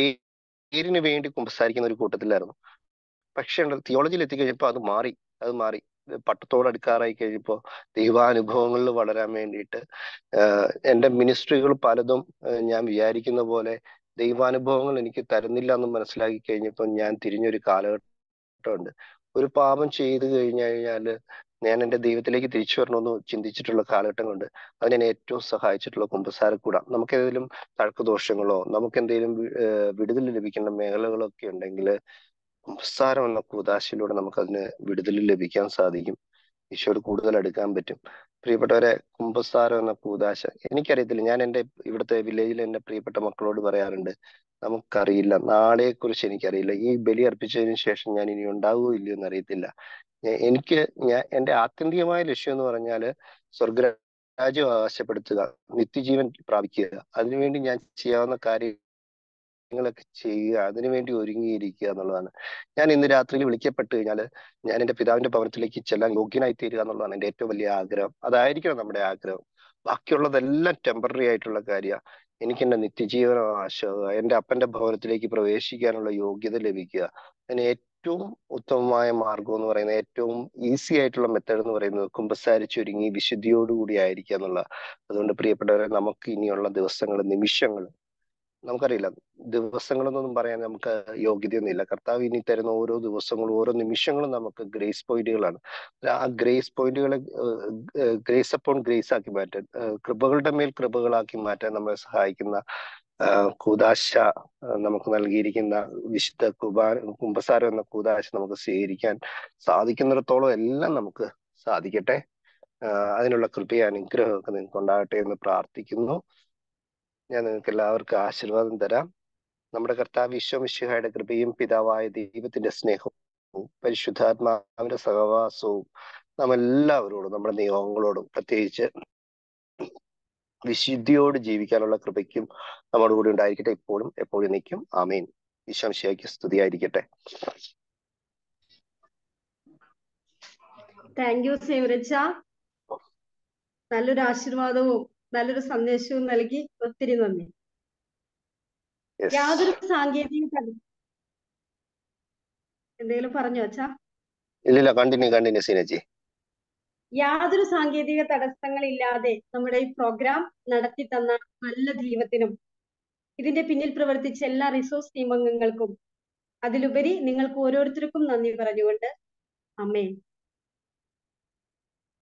I: പേരിന് വേണ്ടി കുമ്പസാരിക്കുന്ന ഒരു കൂട്ടത്തിലായിരുന്നു പക്ഷേ തിയോളജിയിൽ എത്തിക്കഴിഞ്ഞപ്പോൾ അത് മാറി അത് മാറി പട്ടത്തോട് അടുക്കാറായി കഴിഞ്ഞപ്പോൾ ദൈവാനുഭവങ്ങളിൽ വളരാൻ വേണ്ടിയിട്ട് ആഹ് എന്റെ മിനിസ്ട്രികൾ പലതും ആഹ് ഞാൻ വിചാരിക്കുന്ന പോലെ ദൈവാനുഭവങ്ങൾ എനിക്ക് തരുന്നില്ല എന്ന് മനസ്സിലാക്കി കഴിഞ്ഞപ്പോൾ ഞാൻ തിരിഞ്ഞൊരു കാലഘട്ടമുണ്ട് ഒരു പാപം ചെയ്തു കഴിഞ്ഞു കഴിഞ്ഞാല് ഞാൻ എന്റെ ദൈവത്തിലേക്ക് തിരിച്ചു വരണമെന്ന് ചിന്തിച്ചിട്ടുള്ള കാലഘട്ടങ്ങളുണ്ട് അതിനെ ഏറ്റവും സഹായിച്ചിട്ടുള്ള കുമ്പസാരക്കൂട നമുക്ക് ഏതെങ്കിലും തഴക്കദോഷങ്ങളോ നമുക്ക് എന്തെങ്കിലും വിടുതൽ ലഭിക്കേണ്ട മേഖലകളൊക്കെ ഉണ്ടെങ്കിൽ കുമ്പസാരം എന്ന കൂതാശയിലൂടെ നമുക്ക് അതിന് വിടുതൽ ലഭിക്കാൻ സാധിക്കും ഈശോയോട് കൂടുതൽ അടുക്കാൻ പറ്റും പ്രിയപ്പെട്ടവരെ കുമ്പസാരം എന്ന കൂതാശ എനിക്കറിയത്തില്ല ഞാൻ എൻ്റെ ഇവിടുത്തെ വില്ലേജിൽ എൻ്റെ പ്രിയപ്പെട്ട മക്കളോട് പറയാറുണ്ട് നമുക്കറിയില്ല നാളെ കുറിച്ച് എനിക്കറിയില്ല ഈ ബലി അർപ്പിച്ചതിന് ശേഷം ഞാൻ ഇനി ഉണ്ടാവുമോ ഇല്ലയോ എന്ന് അറിയത്തില്ല എ- എനിക്ക് ഞാൻ എൻ്റെ ആത്യന്തികമായ ലക്ഷ്യം എന്ന് പറഞ്ഞാല് സ്വർഗരാജ്യം അവകാശപ്പെടുത്തുക നിത്യജീവൻ പ്രാപിക്കുക അതിനുവേണ്ടി ഞാൻ ചെയ്യാവുന്ന കാര്യങ്ങളൊക്കെ ചെയ്യുക അതിനുവേണ്ടി ഒരുങ്ങിയിരിക്കുക എന്നുള്ളതാണ് ഞാൻ ഇന്ന് രാത്രിയിൽ വിളിക്കപ്പെട്ട് കഴിഞ്ഞാൽ ഞാൻ എൻ്റെ പിതാവിന്റെ ഭവനത്തിലേക്ക് ചെല്ലാൻ യോഗ്യനായി തീരുക എന്നുള്ളതാണ് എൻ്റെ ഏറ്റവും വലിയ ആഗ്രഹം അതായിരിക്കണം നമ്മുടെ ആഗ്രഹം ബാക്കിയുള്ളതെല്ലാം ടെമ്പററി ആയിട്ടുള്ള കാര്യമാണ് എനിക്ക് എൻ്റെ നിത്യജീവന ആശയം എൻ്റെ അപ്പന്റെ ഭവനത്തിലേക്ക് പ്രവേശിക്കാനുള്ള യോഗ്യത ലഭിക്കുക അതിന് ഏറ്റവും ഉത്തമമായ മാർഗം എന്ന് പറയുന്നത് ഏറ്റവും ഈസി ആയിട്ടുള്ള മെത്തേഡ് എന്ന് പറയുന്നത് കുമ്പസാരിച്ചൊരുങ്ങി വിശുദ്ധിയോടുകൂടി ആയിരിക്കുക എന്നുള്ള അതുകൊണ്ട് പ്രിയപ്പെട്ടവരെ നമുക്ക് ഇനിയുള്ള ദിവസങ്ങൾ നിമിഷങ്ങൾ നമുക്കറിയില്ല ദിവസങ്ങളെന്നൊന്നും പറയാൻ നമുക്ക് യോഗ്യതയൊന്നുമില്ല കർത്താവ് ഇനി തരുന്ന ഓരോ ദിവസങ്ങളും ഓരോ നിമിഷങ്ങളും നമുക്ക് ഗ്രേസ് പോയിന്റുകളാണ് ആ ഗ്രേസ് പോയിന്റുകളെ ഗ്രേസ് അപ്പോൺ ഗ്രേസ് ആക്കി മാറ്റാൻ ഏഹ് കൃപകളുടെ മേൽ കൃപകളാക്കി മാറ്റാൻ നമ്മളെ സഹായിക്കുന്ന ആഹ് കൂദാശ ആഹ് നമുക്ക് നൽകിയിരിക്കുന്ന വിശുദ്ധ കുബാ കുംഭസാരം എന്ന കൂദാശ നമുക്ക് സ്വീകരിക്കാൻ സാധിക്കുന്നിടത്തോളം എല്ലാം നമുക്ക് സാധിക്കട്ടെ ആഹ് അതിനുള്ള കൃപയും അനുഗ്രഹമൊക്കെ നിങ്ങൾക്ക് ഉണ്ടാകട്ടെ എന്ന് പ്രാർത്ഥിക്കുന്നു ഞാൻ നിങ്ങൾക്ക് എല്ലാവർക്കും ആശീർവാദം തരാം നമ്മുടെ കർത്താവ് വിശ്വമിശിഹായുടെ കൃപയും പിതാവായ ദൈവത്തിന്റെ സ്നേഹവും പരിശുദ്ധാത്മാവിന്റെ സഹവാസവും നാം എല്ലാവരോടും നമ്മുടെ നിയോഗങ്ങളോടും പ്രത്യേകിച്ച് വിശുദ്ധിയോട് ജീവിക്കാനുള്ള കൃപയ്ക്കും നമ്മുടെ കൂടെ ഉണ്ടായിരിക്കട്ടെ ഇപ്പോഴും എപ്പോഴും നിൽക്കും ആമീൻ വിശ്വംശയ്ക്ക് സ്തുതിയായിരിക്കട്ടെ
D: താങ്ക് യു സേവരച്ച നല്ലൊരു ആശീർവാദവും നല്ലൊരു സന്ദേശവും നൽകി ഒത്തിരി നന്ദി
I: യെസ്
D: യാതൊരു സാങ്കേതിക തട- എന്തെങ്കിലും പറഞ്ഞോ അച്ഛാ
I: ഇല്ലില്ല കണ്ടിന്യൂ കണ്ടിന്യൂ സീനജി
D: യാതൊരു സാങ്കേതിക തടസ്സങ്ങളില്ലാതെ നമ്മുടെ ഈ പ്രോഗ്രാം നടത്തി തന്ന നല്ല ദൈവത്തിനും ഇതിന്റെ പിന്നിൽ പ്രവർത്തിച്ച എല്ലാ റിസോഴ്സ് ടീം അംഗങ്ങൾക്കും അതിലുപരി നിങ്ങൾക്ക് ഓരോരുത്തർക്കും നന്ദി പറഞ്ഞുകൊണ്ട് അമ്മേ